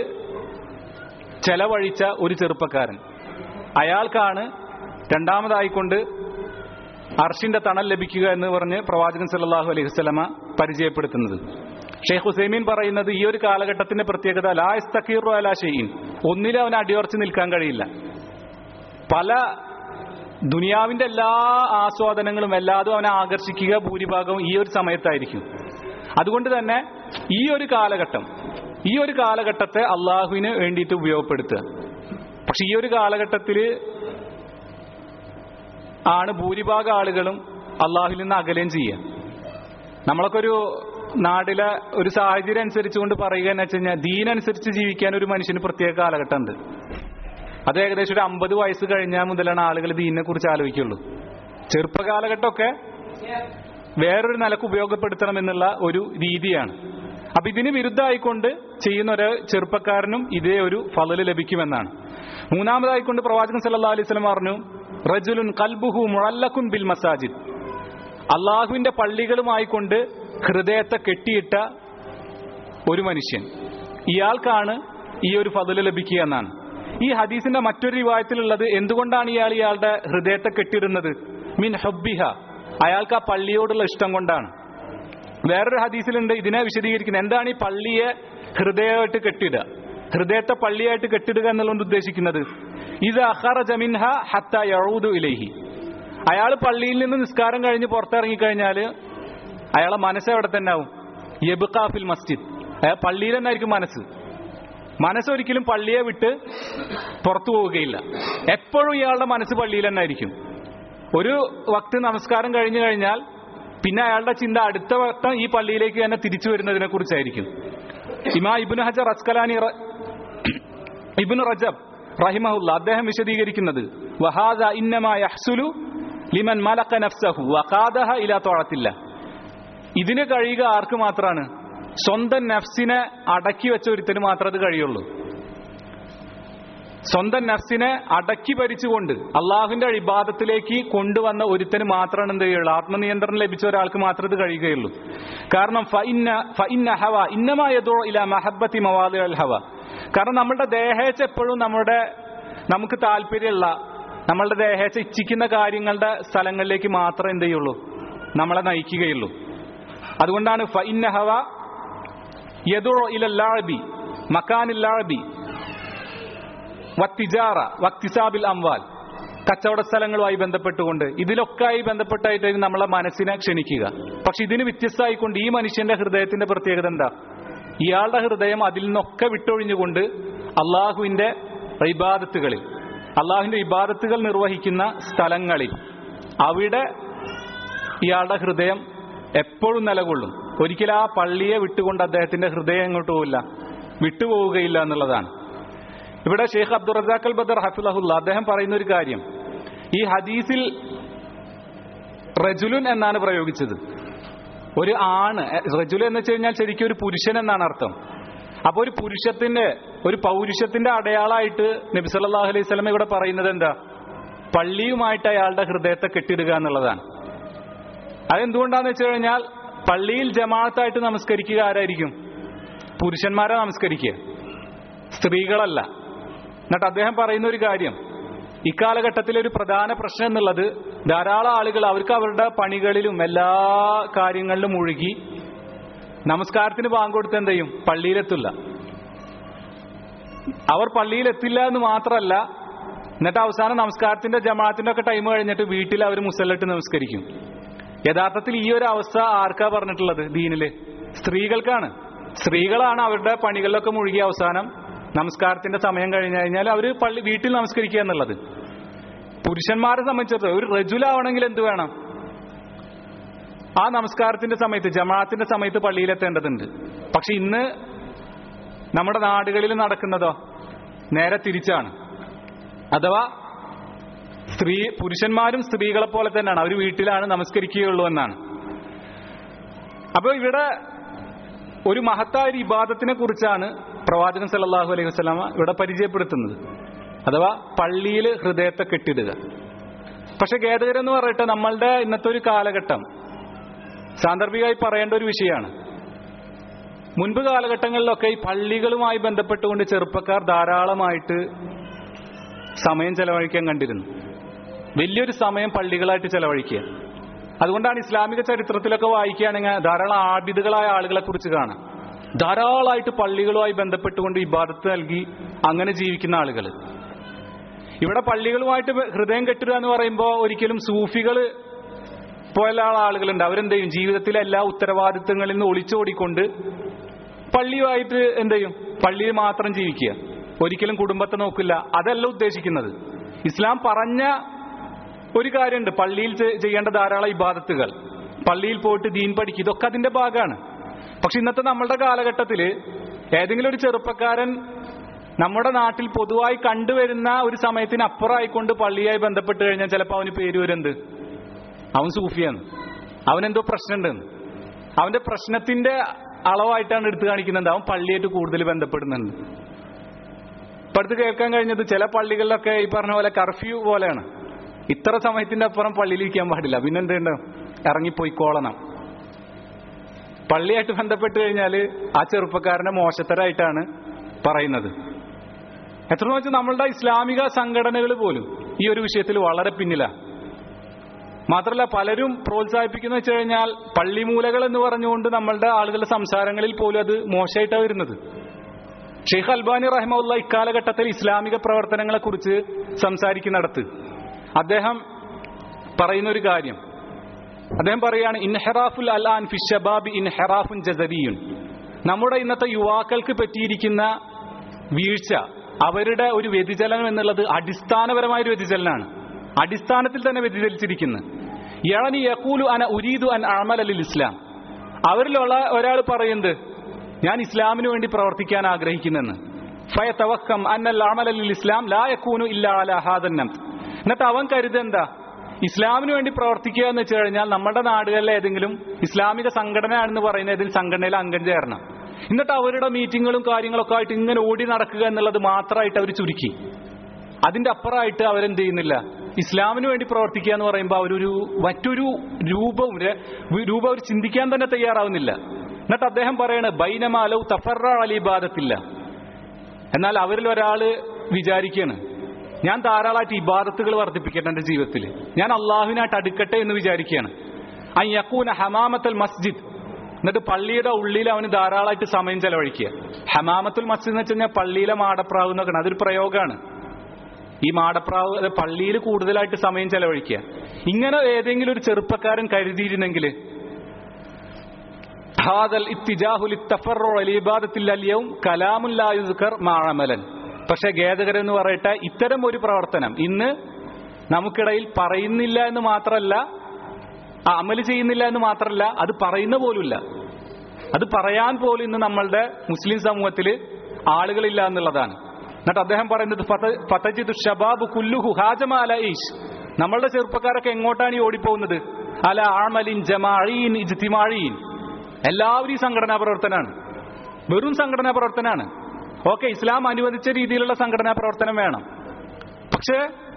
ചെലവഴിച്ച ഒരു ചെറുപ്പക്കാരൻ അയാൾക്കാണ് രണ്ടാമതായിക്കൊണ്ട് അർഷിന്റെ തണൽ ലഭിക്കുക എന്ന് പറഞ്ഞ് പ്രവാചകൻ സല്ലല്ലാഹു അലൈഹി വസല്ലമ പരിചയപ്പെടുത്തുന്നത് ഷെയ്ഖ് ഹുസൈമീൻ പറയുന്നത് ഈ ഒരു കാലഘട്ടത്തിന്റെ പ്രത്യേകത ലാസ്തഖീറു അലാ ഷെയ്ൻ ഒന്നിലും അവന് അടിയുറച്ച് നിൽക്കാൻ കഴിയില്ല പല ദുനിയാവിന്റെ എല്ലാ ആസ്വാദനങ്ങളും എല്ലാതും അവനെ ആകർഷിക്കുക ഭൂരിഭാഗവും ഈ ഒരു സമയത്തായിരിക്കും അതുകൊണ്ട് തന്നെ ഈ ഒരു കാലഘട്ടം ഈ ഒരു കാലഘട്ടത്തെ അള്ളാഹുവിന് വേണ്ടിയിട്ട് ഉപയോഗപ്പെടുത്തുക പക്ഷെ ഈ ഒരു കാലഘട്ടത്തിൽ ആണ് ഭൂരിഭാഗം ആളുകളും അള്ളാഹുവിൽ നിന്ന് അകലുകയും ചെയ്യുക നമ്മളൊക്കെ ഒരു നാട്ടിലെ ഒരു സാഹചര്യം അനുസരിച്ചുകൊണ്ട് പറയുക എന്ന് വെച്ച് കഴിഞ്ഞാൽ ദീനനുസരിച്ച് ജീവിക്കാൻ ഒരു മനുഷ്യന് പ്രത്യേക കാലഘട്ടം ഉണ്ട് അത് ഏകദേശം ഒരു അമ്പത് വയസ്സ് കഴിഞ്ഞാൽ മുതലാണ് ആളുകൾ ദീനിനെ കുറിച്ച് ആലോചിക്കുള്ളൂ ചെറുപ്പകാലഘട്ടമൊക്കെ വേറൊരു നിലക്ക് ഉപയോഗപ്പെടുത്തണം എന്നുള്ള ഒരു രീതിയാണ് അപ്പൊ ഇതിന് വിരുദ്ധമായിക്കൊണ്ട് ചെയ്യുന്ന ഒരു ചെറുപ്പക്കാരനും ഇതേ ഒരു ഫലല് ലഭിക്കുമെന്നാണ് മൂന്നാമതായിക്കൊണ്ട് പ്രവാചകൻ സല്ലല്ലാഹു അലൈഹി വസല്ലം പറഞ്ഞു റജുലുൻ കൽബുഹു മുഅല്ലഖുൻ ബിൽ മസാജിദ് അള്ളാഹുവിന്റെ പള്ളികളുമായിക്കൊണ്ട് ഹൃദയത്തെ കെട്ടിയിട്ട ഒരു മനുഷ്യൻ ഇയാൾക്കാണ് ഈ ഒരു ഫതില് ലഭിക്കുക എന്നാണ് ഈ ഹദീസിന്റെ മറ്റൊരു റിവായത്തിലുള്ളത് എന്തുകൊണ്ടാണ് ഇയാൾ ഇയാളുടെ ഹൃദയത്തെ കെട്ടിടുന്നത് മിൻ ഹബ്ബിഹ അയാൾക്ക് ആ പള്ളിയോടുള്ള ഇഷ്ടം കൊണ്ടാണ് വേറൊരു ഹദീസിലുണ്ട് ഇതിനെ വിശദീകരിക്കുന്നത് എന്താണ് ഈ പള്ളിയെ ഹൃദയമായിട്ട് കെട്ടിടുക ഹൃദയത്തെ പള്ളിയായിട്ട് കെട്ടിടുക എന്നുള്ളത് ഉദ്ദേശിക്കുന്നത് ഇത് അഹറ ജമിൻഹ ഹത്ത യഴൂദു ഇലൈഹി അയാൾ പള്ളിയിൽ നിന്ന് നിസ്കാരം കഴിഞ്ഞ് പുറത്തിറങ്ങി കഴിഞ്ഞാൽ അയാളെ മനസ്സ് എവിടെ തന്നെ ആവും യബുക്കാഫിൽ മസ്ജിദ് അയാൾ പള്ളിയിൽ തന്നെയായിരിക്കും മനസ്സ് മനസ്സൊരിക്കലും പള്ളിയെ വിട്ട് പുറത്തു പോവുകയില്ല എപ്പോഴും ഇയാളുടെ മനസ്സ് പള്ളിയിൽ തന്നെ ആയിരിക്കും ഒരു വക്ത് നമസ്കാരം കഴിഞ്ഞു കഴിഞ്ഞാൽ പിന്നെ അയാളുടെ ചിന്ത അടുത്ത വട്ടം ഈ പള്ളിയിലേക്ക് തന്നെ തിരിച്ചു വരുന്നതിനെ കുറിച്ചായിരിക്കും ഇമാ ഇബിന് ഹജർ അസ്കലാനി റ- ഇബ്നു റജബ് റഹിമഹുല്ല അദ്ദേഹം വിശദീകരിക്കുന്നത് വഹാദ ഇന്നമാ യഹ്സുലു ലിമൻ മലക നഫ്സഹു വഖാദഹ ഇലാ ത്വഅത്തില്ല ഇതിന് കഴിയുക ആർക്ക് മാത്രമാണ് സ്വന്തം നഫ്സിനെ അടക്കി വെച്ച ഒരുത്തിന് മാത്രമേ അത് കഴിയുള്ളൂ സ്വന്തം നഫ്സിനെ അടക്കി ഭരിച്ചുകൊണ്ട് അള്ളാഹുവിന്റെ ഇബാദത്തിലേക്ക് കൊണ്ടുവന്ന ഒരുത്തന് മാത്രമാണ് എന്ത് ചെയ്യുള്ളൂ ആത്മനിയന്ത്രണം ലഭിച്ച ഒരാൾക്ക് മാത്രമേ ഇത് കഴിയുകയുള്ളൂ കാരണം ഫഇന്ന ഫഇന്ന ഹവ ഇന്നമാ യദൂ ഇലാ മഹബ്ബത്തി മവാദി അൽ ഹവ കാരണം നമ്മളുടെ ദേഹേച്ച എപ്പോഴും നമ്മുടെ നമുക്ക് താല്പര്യമുള്ള നമ്മളുടെ ദേഹേച്ച ഇച്ഛിക്കുന്ന കാര്യങ്ങളുടെ സ്ഥലങ്ങളിലേക്ക് മാത്രമേ എന്ത് ചെയ്യുള്ളൂ നമ്മളെ നയിക്കുകയുള്ളൂ അതുകൊണ്ടാണ് ഫഇന്ന ഹവ യദൂ ഇലല്ലാബി മക്കാനില്ലാബി വത്തിജാറ വക്തിസാബിൽ അംവാൽ കച്ചവട സ്ഥലങ്ങളുമായി ബന്ധപ്പെട്ടുകൊണ്ട് ഇതിലൊക്കെയായി ബന്ധപ്പെട്ടായിട്ടായിരിക്കും നമ്മളെ മനസ്സിനെ ക്ഷണിക്കുക പക്ഷെ ഇതിന് വ്യത്യസ്തമായിക്കൊണ്ട് ഈ മനുഷ്യന്റെ ഹൃദയത്തിന്റെ പ്രത്യേകത എന്താ ഇയാളുടെ ഹൃദയം അതിൽ നിന്നൊക്കെ വിട്ടൊഴിഞ്ഞുകൊണ്ട് അള്ളാഹുവിന്റെ ഇബാദത്തുകളിൽ അള്ളാഹുവിന്റെ ഇബാദത്തുകൾ നിർവഹിക്കുന്ന സ്ഥലങ്ങളിൽ അവിടെ ഇയാളുടെ ഹൃദയം എപ്പോഴും നിലകൊള്ളും ഒരിക്കലും ആ പള്ളിയെ വിട്ടുകൊണ്ട് അദ്ദേഹത്തിന്റെ ഹൃദയം എങ്ങോട്ട് പോവില്ല വിട്ടുപോവുകയില്ല എന്നുള്ളതാണ് ഇവിടെ ഷെയ്ഖ് അബ്ദുൾ റസാഖ് അൽ ബദർ ഹഫിലഹുല്ല അദ്ദേഹം പറയുന്ന ഒരു കാര്യം ഈ ഹദീസിൽ റജുലുൻ എന്നാണ് പ്രയോഗിച്ചത് ഒരു ആണ് റജുലു എന്ന് വെച്ച് കഴിഞ്ഞാൽ ശരിക്കും ഒരു പുരുഷൻ എന്നാണ് അർത്ഥം അപ്പൊ ഒരു പുരുഷത്തിന്റെ ഒരു പൗരുഷത്തിന്റെ അടയാളമായിട്ട് നബി സല്ലല്ലാഹു അലൈഹി സ്വലം ഇവിടെ പറയുന്നത് എന്താ പള്ളിയുമായിട്ട് അയാളുടെ ഹൃദയത്തെ കെട്ടിടുക എന്നുള്ളതാണ് അതെന്തുകൊണ്ടാന്ന് വെച്ച് കഴിഞ്ഞാൽ പള്ളിയിൽ ജമാഅത്തായിട്ട് നമസ്കരിക്കുക ആരായിരിക്കും പുരുഷന്മാരെ നമസ്കരിക്കുക സ്ത്രീകളല്ല എന്നിട്ട് അദ്ദേഹം പറയുന്ന ഒരു കാര്യം ഇക്കാലഘട്ടത്തിലെ ഒരു പ്രധാന പ്രശ്നം എന്നുള്ളത് ധാരാളം ആളുകൾ അവർക്ക് അവരുടെ പണികളിലും എല്ലാ കാര്യങ്ങളിലും മുഴുകി നമസ്കാരത്തിന് ബാങ്ക് കൊടുത്ത് എന്ത് ചെയ്യും പള്ളിയിലെത്തില്ല അവർ പള്ളിയിലെത്തില്ല എന്ന് മാത്രമല്ല എന്നിട്ട് അവസാനം നമസ്കാരത്തിന്റെ ജമാഅത്തിന്റെ ഒക്കെ ടൈം കഴിഞ്ഞിട്ട് വീട്ടിൽ അവർ മുസല്ലിട്ട് നമസ്കരിക്കും യഥാർത്ഥത്തിൽ ഈ ഒരു അവസ്ഥ ആർക്കാ പറഞ്ഞിട്ടുള്ളത് ദീനില് സ്ത്രീകൾക്കാണ് സ്ത്രീകളാണ് അവരുടെ പണികളിലൊക്കെ മുഴുകി അവസാനം നമസ്കാരത്തിന്റെ സമയം കഴിഞ്ഞു കഴിഞ്ഞാൽ അവർ പള്ളി വീട്ടിൽ നമസ്കരിക്കുക എന്നുള്ളത് പുരുഷന്മാരെ സംബന്ധിച്ചിടത്തോളം ഒരു റജുലാവണമെങ്കിൽ എന്ത് വേണം ആ നമസ്കാരത്തിന്റെ സമയത്ത് ജമാഅത്തിന്റെ സമയത്ത് പള്ളിയിലെത്തേണ്ടതുണ്ട് പക്ഷെ ഇന്ന് നമ്മുടെ നാടുകളിൽ നടക്കുന്നതോ നേരെ തിരിച്ചാണ് അഥവാ സ്ത്രീ പുരുഷന്മാരും സ്ത്രീകളെ പോലെ തന്നെയാണ് അവർ വീട്ടിലാണ് നമസ്കരിക്കുകയുള്ളൂ എന്നാണ് അപ്പോൾ ഇവിടെ ഒരു മഹത്തായ ഒരു ഇബാദത്തിനെ കുറിച്ചാണ് പ്രവാചകൻ സല്ലല്ലാഹു അലൈഹി വസല്ലമ ഇവിടെ പരിചയപ്പെടുത്തുന്നത് അഥവാ പള്ളിയിൽ ഹൃദയത്തെ കെട്ടിടുക പക്ഷെ ഖേദകരം എന്ന് പറയട്ടെ നമ്മളുടെ ഇന്നത്തെ ഒരു കാലഘട്ടം സാന്ദർഭികമായി പറയേണ്ട ഒരു വിഷയമാണ് മുൻപ് കാലഘട്ടങ്ങളിലൊക്കെ ഈ പള്ളികളുമായി ബന്ധപ്പെട്ടുകൊണ്ട് ചെറുപ്പക്കാർ ധാരാളമായിട്ട് സമയം ചെലവഴിക്കാൻ കണ്ടിരുന്നു വലിയൊരു സമയം പള്ളികളായിട്ട് ചെലവഴിക്കുക അതുകൊണ്ടാണ് ഇസ്ലാമിക ചരിത്രത്തിലൊക്കെ വായിക്കുകയാണെങ്കിൽ ധാരാളം ആബിദുകളായ ആളുകളെ കുറിച്ച് കാണാം ധാരാളമായിട്ട് പള്ളികളുമായി ബന്ധപ്പെട്ടുകൊണ്ട് ഇബാദത്ത് നൽകി അങ്ങനെ ജീവിക്കുന്ന ആളുകൾ ഇവിടെ പള്ളികളുമായിട്ട് ഹൃദയം കെട്ടുക എന്ന് പറയുമ്പോൾ ഒരിക്കലും സൂഫികൾ പോയ ആളുകളുണ്ട് അവരെന്ത് ചെയ്യും ജീവിതത്തിലെ എല്ലാ ഉത്തരവാദിത്തങ്ങളിൽ നിന്ന് ഒളിച്ചോടിക്കൊണ്ട് പള്ളിയുമായിട്ട് എന്ത് ചെയ്യും പള്ളിയിൽ മാത്രം ജീവിക്കുക ഒരിക്കലും കുടുംബത്തെ നോക്കില്ല അതല്ല ഉദ്ദേശിക്കുന്നത് ഇസ്ലാം പറഞ്ഞ ഒരു കാര്യമുണ്ട് പള്ളിയിൽ ചെ- ചെയ്യേണ്ട ധാരാളം ഇബാദത്തുകൾ പള്ളിയിൽ പോയിട്ട് ദീൻ പഠിക്കുക ഇതൊക്കെ അതിന്റെ ഭാഗമാണ് പക്ഷെ ഇന്നത്തെ നമ്മളുടെ കാലഘട്ടത്തിൽ ഏതെങ്കിലും ഒരു ചെറുപ്പക്കാരൻ നമ്മുടെ നാട്ടിൽ പൊതുവായി കണ്ടുവരുന്ന ഒരു സമയത്തിന് അപ്പുറമായിക്കൊണ്ട് പള്ളിയായി ബന്ധപ്പെട്ട് കഴിഞ്ഞാൽ ചിലപ്പോൾ അവന് പേര് വരുന്നത് അവൻ സൂഫിയാണ് അവനെന്തോ പ്രശ്നമുണ്ടെന്ന് അവന്റെ പ്രശ്നത്തിന്റെ അളവായിട്ടാണ് എടുത്തു കാണിക്കുന്നത് അവൻ പള്ളിയായിട്ട് കൂടുതൽ ബന്ധപ്പെടുന്നുണ്ട് ഇപ്പൊ അടുത്ത് കേൾക്കാൻ കഴിഞ്ഞത് ചില പള്ളികളിലൊക്കെ ഈ പറഞ്ഞ പോലെ കർഫ്യൂ പോലെയാണ് ഇത്ര സമയത്തിന്റെ അപ്പുറം പള്ളിയിൽ ഇരിക്കാൻ പാടില്ല പിന്നെന്തുണ്ട് ഇറങ്ങിപ്പോയിക്കോളണം പള്ളിയായിട്ട് ബന്ധപ്പെട്ട് കഴിഞ്ഞാൽ ആ ചെറുപ്പക്കാരനെ മോശത്തരായിട്ടാണ് പറയുന്നത് എത്ര വെച്ചാൽ നമ്മളുടെ ഇസ്ലാമിക സംഘടനകൾ പോലും ഈ ഒരു വിഷയത്തിൽ വളരെ പിന്നിലാണ് മാത്രമല്ല പലരും പ്രോത്സാഹിപ്പിക്കുന്ന വെച്ച് കഴിഞ്ഞാൽ പള്ളിമൂലകൾ എന്ന് പറഞ്ഞുകൊണ്ട് നമ്മളുടെ ആളുകളുടെ സംസാരങ്ങളിൽ പോലും അത് മോശമായിട്ടാണ് വരുന്നത് ഷെയ്ഖ് അൽബാനി റഹ്മുള്ള ഇക്കാലഘട്ടത്തിൽ ഇസ്ലാമിക പ്രവർത്തനങ്ങളെ കുറിച്ച് സംസാരിക്കുന്നിടത്ത് അദ്ദേഹം പറയുന്ന ഒരു കാര്യം അദ്ദേഹം പറയാണ് ഇൻഹെറാഫുൽ അലാൻ ഫി ഷബാബി ഇൻഹെറാഫുൻ ജസബിയുൻ നമ്മുടെ ഇന്നത്തെ യുവാക്കൾക്ക് പറ്റിയിരിക്കുന്ന വീഴ്ച അവരുടെ ഒരു വ്യതിചലനം എന്നുള്ളത് അടിസ്ഥാനപരമായ ഒരു വ്യതിചലനാണ് അടിസ്ഥാനത്തിൽ തന്നെ വ്യതിചലിച്ചിരിക്കുന്നത് യഴനി യക്കൂലു അന ഉരീദു അൻ അമൽ അലിൽ ഇസ്ലാം അവരിലുള്ള ഒരാൾ പറയുന്നത് ഞാൻ ഇസ്ലാമിന് വേണ്ടി പ്രവർത്തിക്കാൻ ആഗ്രഹിക്കുന്നെന്ന് ഫയതവക്കം അന്നൽ അമൽ അലിൽ ഇസ്ലാം ലാ യക്കൂനു ഇല്ലാ അല ഹാദൻ നംത് എന്നിട്ട് അവൻ കരുതെന്താ ഇസ്ലാമിന് വേണ്ടി പ്രവർത്തിക്കുക എന്ന് വെച്ച് കഴിഞ്ഞാൽ നമ്മുടെ നാടുകളിലെ ഏതെങ്കിലും ഇസ്ലാമിക സംഘടനയാണെന്ന് പറയുന്ന ഏതെങ്കിലും സംഘടനയിൽ അംഗം ചേരണം എന്നിട്ട് അവരുടെ മീറ്റിങ്ങുകളും കാര്യങ്ങളൊക്കെ ആയിട്ട് ഇങ്ങനെ ഓടി നടക്കുക എന്നുള്ളത് മാത്രമായിട്ട് അവർ ചുരുക്കി അതിന്റെ അപ്പുറമായിട്ട് അവരെന്ത് ചെയ്യുന്നില്ല ഇസ്ലാമിന് വേണ്ടി പ്രവർത്തിക്കുക എന്ന് പറയുമ്പോൾ അവരൊരു മറ്റൊരു രൂപവും ര- രൂപം അവർ ചിന്തിക്കാൻ തന്നെ തയ്യാറാവുന്നില്ല എന്നിട്ട് അദ്ദേഹം പറയണ ബൈനമാലൗ തഫറ അലിബാദത്തില്ല എന്നാൽ അവരിൽ ഒരാള് വിചാരിക്കാണ് ഞാൻ ധാരാളമായിട്ട് ഇബാദത്തുകൾ വർദ്ധിപ്പിക്കട്ടെ എന്റെ ജീവിതത്തിൽ ഞാൻ അള്ളാഹുവിനായിട്ട് അടുക്കട്ടെ എന്ന് വിചാരിക്കുകയാണ് ആ യക്കൂന ഹമാമത്തൽ മസ്ജിദ് എന്നിട്ട് പള്ളിയുടെ ഉള്ളിൽ അവന് ധാരാളമായിട്ട് സമയം ചെലവഴിക്കുക ഹമാമത്തുൽ മസ്ജിദ് എന്ന് വെച്ച് കഴിഞ്ഞാൽ പള്ളിയിലെ മാടപ്രാവ് എന്നൊക്കെ അതൊരു പ്രയോഗമാണ് ഈ മാടപ്രാവ് അത് പള്ളിയിൽ കൂടുതലായിട്ട് സമയം ചെലവഴിക്കുക ഇങ്ങനെ ഏതെങ്കിലും ഒരു ചെറുപ്പക്കാരൻ കരുതിയിരുന്നെങ്കിൽ ഹാദൽ ഇത്തിജാഹുൽ ഇത്തഫറു അലിബാദത്തിൽ അലിയവും കലാമുല്ലായുദ്കർ മാഴമലൻ പക്ഷെ ഖേദകരം എന്ന് പറയട്ടെ ഇത്തരം ഒരു പ്രവർത്തനം ഇന്ന് നമുക്കിടയിൽ പറയുന്നില്ല എന്ന് മാത്രമല്ല ആ, അമല് ചെയ്യുന്നില്ല എന്ന് മാത്രമല്ല അത് പറയുന്ന പോലുമില്ല അത് പറയാൻ പോലും ഇന്ന് നമ്മളുടെ മുസ്ലിം സമൂഹത്തിൽ ആളുകളില്ല എന്നുള്ളതാണ് എന്നിട്ട് അദ്ദേഹം പറയുന്നത് ഫത- ഫതജിദു ഷബാബ് കുല്ലുഹു ഹാജമ അല ഈഷ് നമ്മളുടെ ചെറുപ്പക്കാരൊക്കെ എങ്ങോട്ടാണ് ഈ ഓടിപ്പോകുന്നത് അല ആമലിൻ ജമാഴീൻ ഇജ്തിമാഴീൻ എല്ലാവരും ഈ സംഘടനാ പ്രവർത്തനമാണ് വെറും സംഘടനാ പ്രവർത്തനമാണ് ഓക്കെ ഇസ്ലാം അനുവദിച്ച രീതിയിലുള്ള സംഘടനാ പ്രവർത്തനം വേണം പക്ഷേ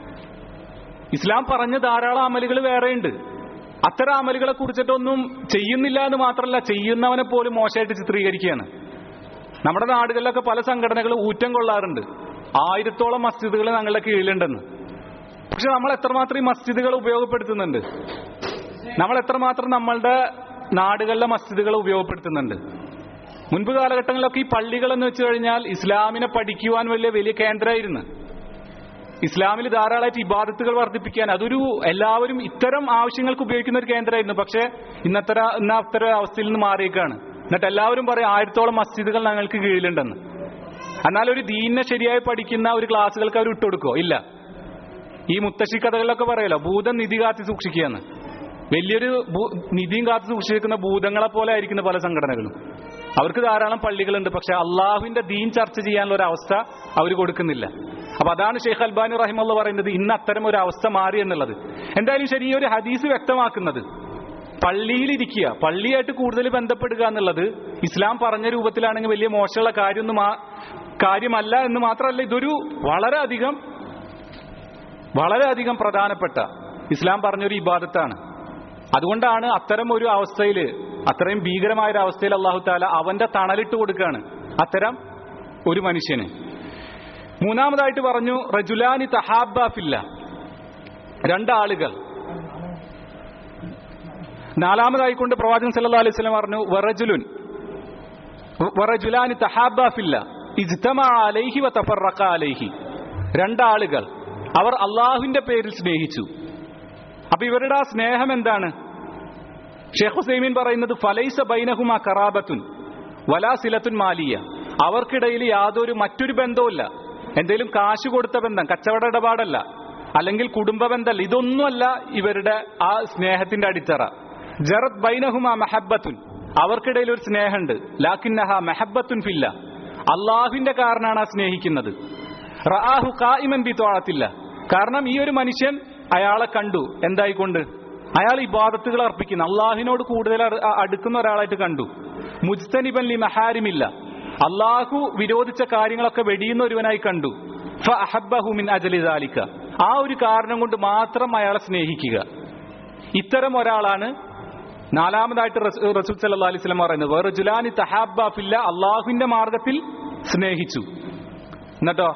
ഇസ്ലാം പറഞ്ഞ ധാരാളം അമലുകൾ വേറെയുണ്ട് അത്തരം അമലുകളെ കുറിച്ചിട്ടൊന്നും ചെയ്യുന്നില്ല എന്ന് മാത്രമല്ല ചെയ്യുന്നവനെ പോലും മോശമായിട്ട് ചിത്രീകരിക്കുകയാണ് നമ്മുടെ നാടുകളിലൊക്കെ പല സംഘടനകളും ഊറ്റം കൊള്ളാറുണ്ട് ആയിരത്തോളം മസ്ജിദുകൾ ഞങ്ങളുടെ കീഴിലുണ്ടെന്ന് പക്ഷെ നമ്മൾ എത്രമാത്രം ഈ മസ്ജിദുകൾ ഉപയോഗപ്പെടുത്തുന്നുണ്ട് നമ്മൾ എത്രമാത്രം നമ്മളുടെ നാടുകളിലെ മസ്ജിദുകൾ ഉപയോഗപ്പെടുത്തുന്നുണ്ട് മുൻപ് കാലഘട്ടങ്ങളിലൊക്കെ ഈ പള്ളികൾ എന്ന് വെച്ച് കഴിഞ്ഞാൽ ഇസ്ലാമിനെ പഠിക്കുവാൻ വലിയ വലിയ കേന്ദ്രമായിരുന്നു ഇസ്ലാമിൽ ധാരാളമായിട്ട് ഇബാദത്തുകൾ വർദ്ധിപ്പിക്കാൻ അതൊരു എല്ലാവരും ഇത്തരം ആവശ്യങ്ങൾക്ക് ഉപയോഗിക്കുന്ന ഒരു കേന്ദ്രമായിരുന്നു പക്ഷേ ഇന്നത്തെ ഇന്ന അത്തരം അവസ്ഥയിൽ നിന്ന് മാറിയേക്കാണ് എന്നിട്ട് എല്ലാവരും പറയും ആയിരത്തോളം മസ്ജിദുകൾ ഞങ്ങൾക്ക് കീഴിലുണ്ടെന്ന് എന്നാൽ ഒരു ദീനിനെ ശരിയായി പഠിക്കുന്ന ഒരു ക്ലാസ്സുകൾക്ക് അവർ വിട്ടുകൊടുക്കോ ഇല്ല ഈ മുത്തശ്ശി കഥകളിലൊക്കെ പറയല്ലോ ഭൂതം നിധി കാത്തി സൂക്ഷിക്കുകയെന്ന് വലിയൊരു ഭൂ- നിധിയും കാത്തു സൂക്ഷിക്കുന്ന ഭൂതങ്ങളെ പോലെ ആയിരിക്കുന്ന പല സംഘടനകളും അവർക്ക് ധാരാളം പള്ളികളുണ്ട് പക്ഷെ അള്ളാഹുവിന്റെ ദീൻ ചർച്ച ചെയ്യാനുള്ള ഒരു അവസ്ഥ അവർ കൊടുക്കുന്നില്ല അപ്പൊ അതാണ് ഷെയ്ഖ് അൽബാനി റഹിമുള്ള പറയുന്നത് ഇന്ന് അത്തരം ഒരു അവസ്ഥ മാറി എന്നുള്ളത് എന്തായാലും ശരി ഈ ഒരു ഹദീസ് വ്യക്തമാക്കുന്നത് പള്ളിയിലിരിക്കുക പള്ളിയായിട്ട് കൂടുതൽ ബന്ധപ്പെടുക എന്നുള്ളത് ഇസ്ലാം പറഞ്ഞ രൂപത്തിലാണെങ്കിൽ വലിയ മോശമുള്ള കാര്യമൊന്നും ആ- കാര്യമല്ല എന്ന് മാത്രമല്ല ഇതൊരു വളരെയധികം വളരെയധികം പ്രധാനപ്പെട്ട ഇസ്ലാം പറഞ്ഞൊരു ഇബാദത്താണ് അതുകൊണ്ടാണ് അത്തരം ഒരു അവസ്ഥയിൽ അത്രയും ഭീകരമായ ഒരു അവസ്ഥയിൽ അള്ളാഹു താല അവന്റെ തണലിട്ട് കൊടുക്കുകയാണ് അത്തരം ഒരു മനുഷ്യന് മൂന്നാമതായിട്ട് പറഞ്ഞു റജുലാനി തഹാബാഫില്ല രണ്ടാളുകൾ നാലാമതായിക്കൊണ്ട് പ്രവാചകൻ സല്ലല്ലാഹു അലൈഹി വസല്ലം പറഞ്ഞു വറജുലുൻ വറജുലാനി തഹാബാഫില്ല ഇജ്തമഅ അലൈഹി വതഫറഖ അലൈഹി രണ്ടാളുകൾ അവർ അള്ളാഹുവിന്റെ പേരിൽ സ്നേഹിച്ചു അപ്പൊ ഇവരുടെ ആ സ്നേഹം എന്താണ് ഷെയ്ഖ് ഹുസൈമീൻ പറയുന്നത് ഫലൈസ ബൈനഹുമ കറാബത്തുൻ വലാ സിലത്തുൻ മാലിയ അവർക്കിടയിൽ യാതൊരു മറ്റൊരു ബന്ധവുമില്ല എന്തെങ്കിലും കാശ് കൊടുത്ത ബന്ധം കച്ചവട ഇടപാടല്ല അല്ലെങ്കിൽ കുടുംബ ബന്ധമല്ല ഇതൊന്നുമല്ല ഇവരുടെ ആ സ്നേഹത്തിന്റെ അടിത്തറ ജറത് ബൈനഹുമ മെഹബത്തുൻ അവർക്കിടയിൽ ഒരു സ്നേഹമുണ്ട് ലാക്കിന്നഹ മെഹബത്തുൻ ഫില്ല അള്ളാഹുവിന്റെ കാരണമാണ് ആ സ്നേഹിക്കുന്നത് റആഹു കായിമൻ ബി തോഴത്തില്ല കാരണം ഈ ഒരു മനുഷ്യൻ അയാളെ കണ്ടു എന്തായിക്കൊണ്ട് അയാൾ ഇബാദത്തുകൾ അർപ്പിക്കുന്നു അള്ളാഹിനോട് കൂടുതൽ അട്- അ- അടുക്കുന്ന ഒരാളായിട്ട് കണ്ടു മുജ്തനിബൻ ലി മഹാരിമില്ല അള്ളാഹു വിരോധിച്ച കാര്യങ്ങളൊക്കെ വെടിയുന്ന ഒരുവനായി കണ്ടു ഫഅഹബ്ബഹു മിൻ അജലി ദാലിക ആ ഒരു കാരണം കൊണ്ട് മാത്രം അയാളെ സ്നേഹിക്കുക ഇത്തരം ഒരാളാണ് നാലാമതായിട്ട് റസൂ- റസൂൽ സല്ലല്ലാഹു അലൈഹി വസല്ലം പറയുന്നത് വേറെ ജുലാനി തഹാബ്ബ ഫില്ല അള്ളാഹുവിന്റെ മാർഗത്തിൽ സ്നേഹിച്ചു എന്നിട്ടോ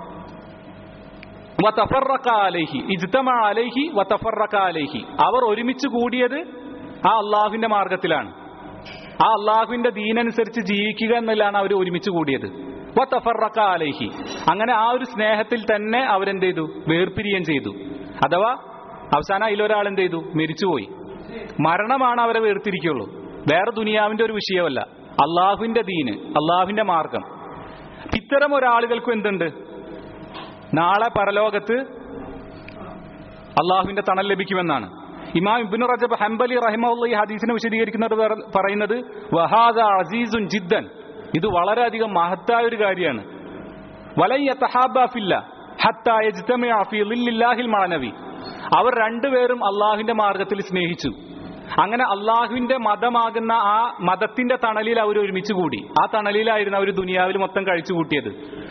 വതഫറഖ അലൈഹി ഇജ്തമഅ അലൈഹി വതഫറഖ അലൈഹി അവർ ഒരുമിച്ച് കൂടിയത് ആ അള്ളാഹുവിന്റെ മാർഗത്തിലാണ് ആ അള്ളാഹുവിന്റെ ദീനനുസരിച്ച് ജീവിക്കുക എന്നതിലാണ് അവർ ഒരുമിച്ച് കൂടിയത് വതഫറഖ അലൈഹി അങ്ങനെ ആ ഒരു സ്നേഹത്തിൽ തന്നെ അവരെന്ത് ചെയ്തു വേർപിരിയുകയും ചെയ്തു അഥവാ അവസാനം അതിലൊരാൾ എന്ത് ചെയ്തു മരിച്ചുപോയി മരണമാണ് അവരെ വേർതിരിക്കുള്ളൂ വേറെ ദുനിയാവിന്റെ ഒരു വിഷയമല്ല അള്ളാഹുവിന്റെ ദീന് അള്ളാഹുവിന്റെ മാർഗം ഇത്തരം ഒരാളുകൾക്കും എന്തുണ്ട് നാളെ പരലോകത്ത് അള്ളാഹുവിന്റെ തണൽ ലഭിക്കുമെന്നാണ് ഇമാം ഇബ്നു റജബ് ഹംബലി റഹിമുള്ള ഈ ഹദീസിനെ വിശദീകരിക്കുന്നത് വേറെ- പറയുന്നത് വഹാദ അസീസുൻ ജിദ്ദൻ ഇത് വളരെയധികം മഹത്തായ ഒരു കാര്യമാണ് വലയ്യ തഹാബാഫില്ല ഹത്താ യജ്തമിഅ ഫീ ളില്ലാഹിൽ മഅനവി അവർ രണ്ടുപേരും അള്ളാഹുവിന്റെ മാർഗത്തിൽ സ്നേഹിച്ചു അങ്ങനെ അള്ളാഹുവിന്റെ മതമാകുന്ന ആ മതത്തിന്റെ തണലിൽ അവർ ഒരുമിച്ച് കൂടി ആ തണലിലായിരുന്നു അവർ ദുനിയാവിൽ മൊത്തം കഴിച്ചു കൂട്ടിയത്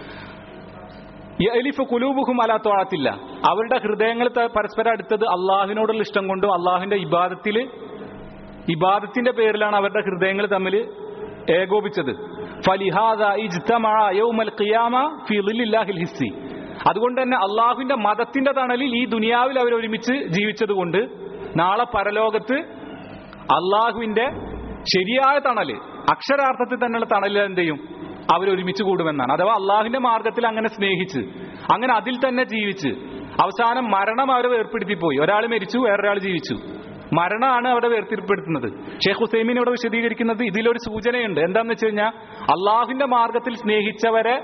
യലിഫ് കുലൂബുഹും അലാ തോഴത്തില്ല അവരുടെ ഹൃദയങ്ങൾ ത- പരസ്പരം അടുത്തത് അള്ളാഹുവിനോടുള്ള ഇഷ്ടം കൊണ്ടും അള്ളാഹുവിന്റെ ഇബാദത്തിൽ ഇബാദത്തിന്റെ പേരിലാണ് അവരുടെ ഹൃദയങ്ങൾ തമ്മിൽ ഏകോപിച്ചത് ഫലിഹാദ ഇജ്തമഅ യൗമൽ ഖിയാമ ഫീ ളില്ലാഹിൽ ഹിസ്സി അതുകൊണ്ട് തന്നെ അള്ളാഹുവിന്റെ മതത്തിന്റെ തണലിൽ ഈ ദുനിയാവിൽ അവർ ഒരുമിച്ച് ജീവിച്ചത് കൊണ്ട് നാളെ പരലോകത്ത് അള്ളാഹുവിന്റെ ശരിയായ തണല് അക്ഷരാർത്ഥത്തിൽ തന്നെയുള്ള തണലിൽ എന്ത് ചെയ്യും അവർ ഒരുമിച്ച് കൂടുമെന്നാണ് അഥവാ അള്ളാഹുവിന്റെ മാർഗത്തിൽ അങ്ങനെ സ്നേഹിച്ച് അങ്ങനെ അതിൽ തന്നെ ജീവിച്ച് അവസാനം മരണം അവരെ വേർപ്പെടുത്തിപ്പോയി ഒരാൾ മരിച്ചു വേറൊരാൾ ജീവിച്ചു മരണമാണ് അവിടെ വേർതിരിപ്പെടുത്തുന്നത് ഷെയ്ഖ് ഹുസൈമീൻ ഇവിടെ വിശദീകരിക്കുന്നത് ഇതിലൊരു സൂചനയുണ്ട് എന്താന്ന് വെച്ച് കഴിഞ്ഞാൽ അള്ളാഹുവിന്റെ മാർഗത്തിൽ സ്നേഹിച്ചവരെ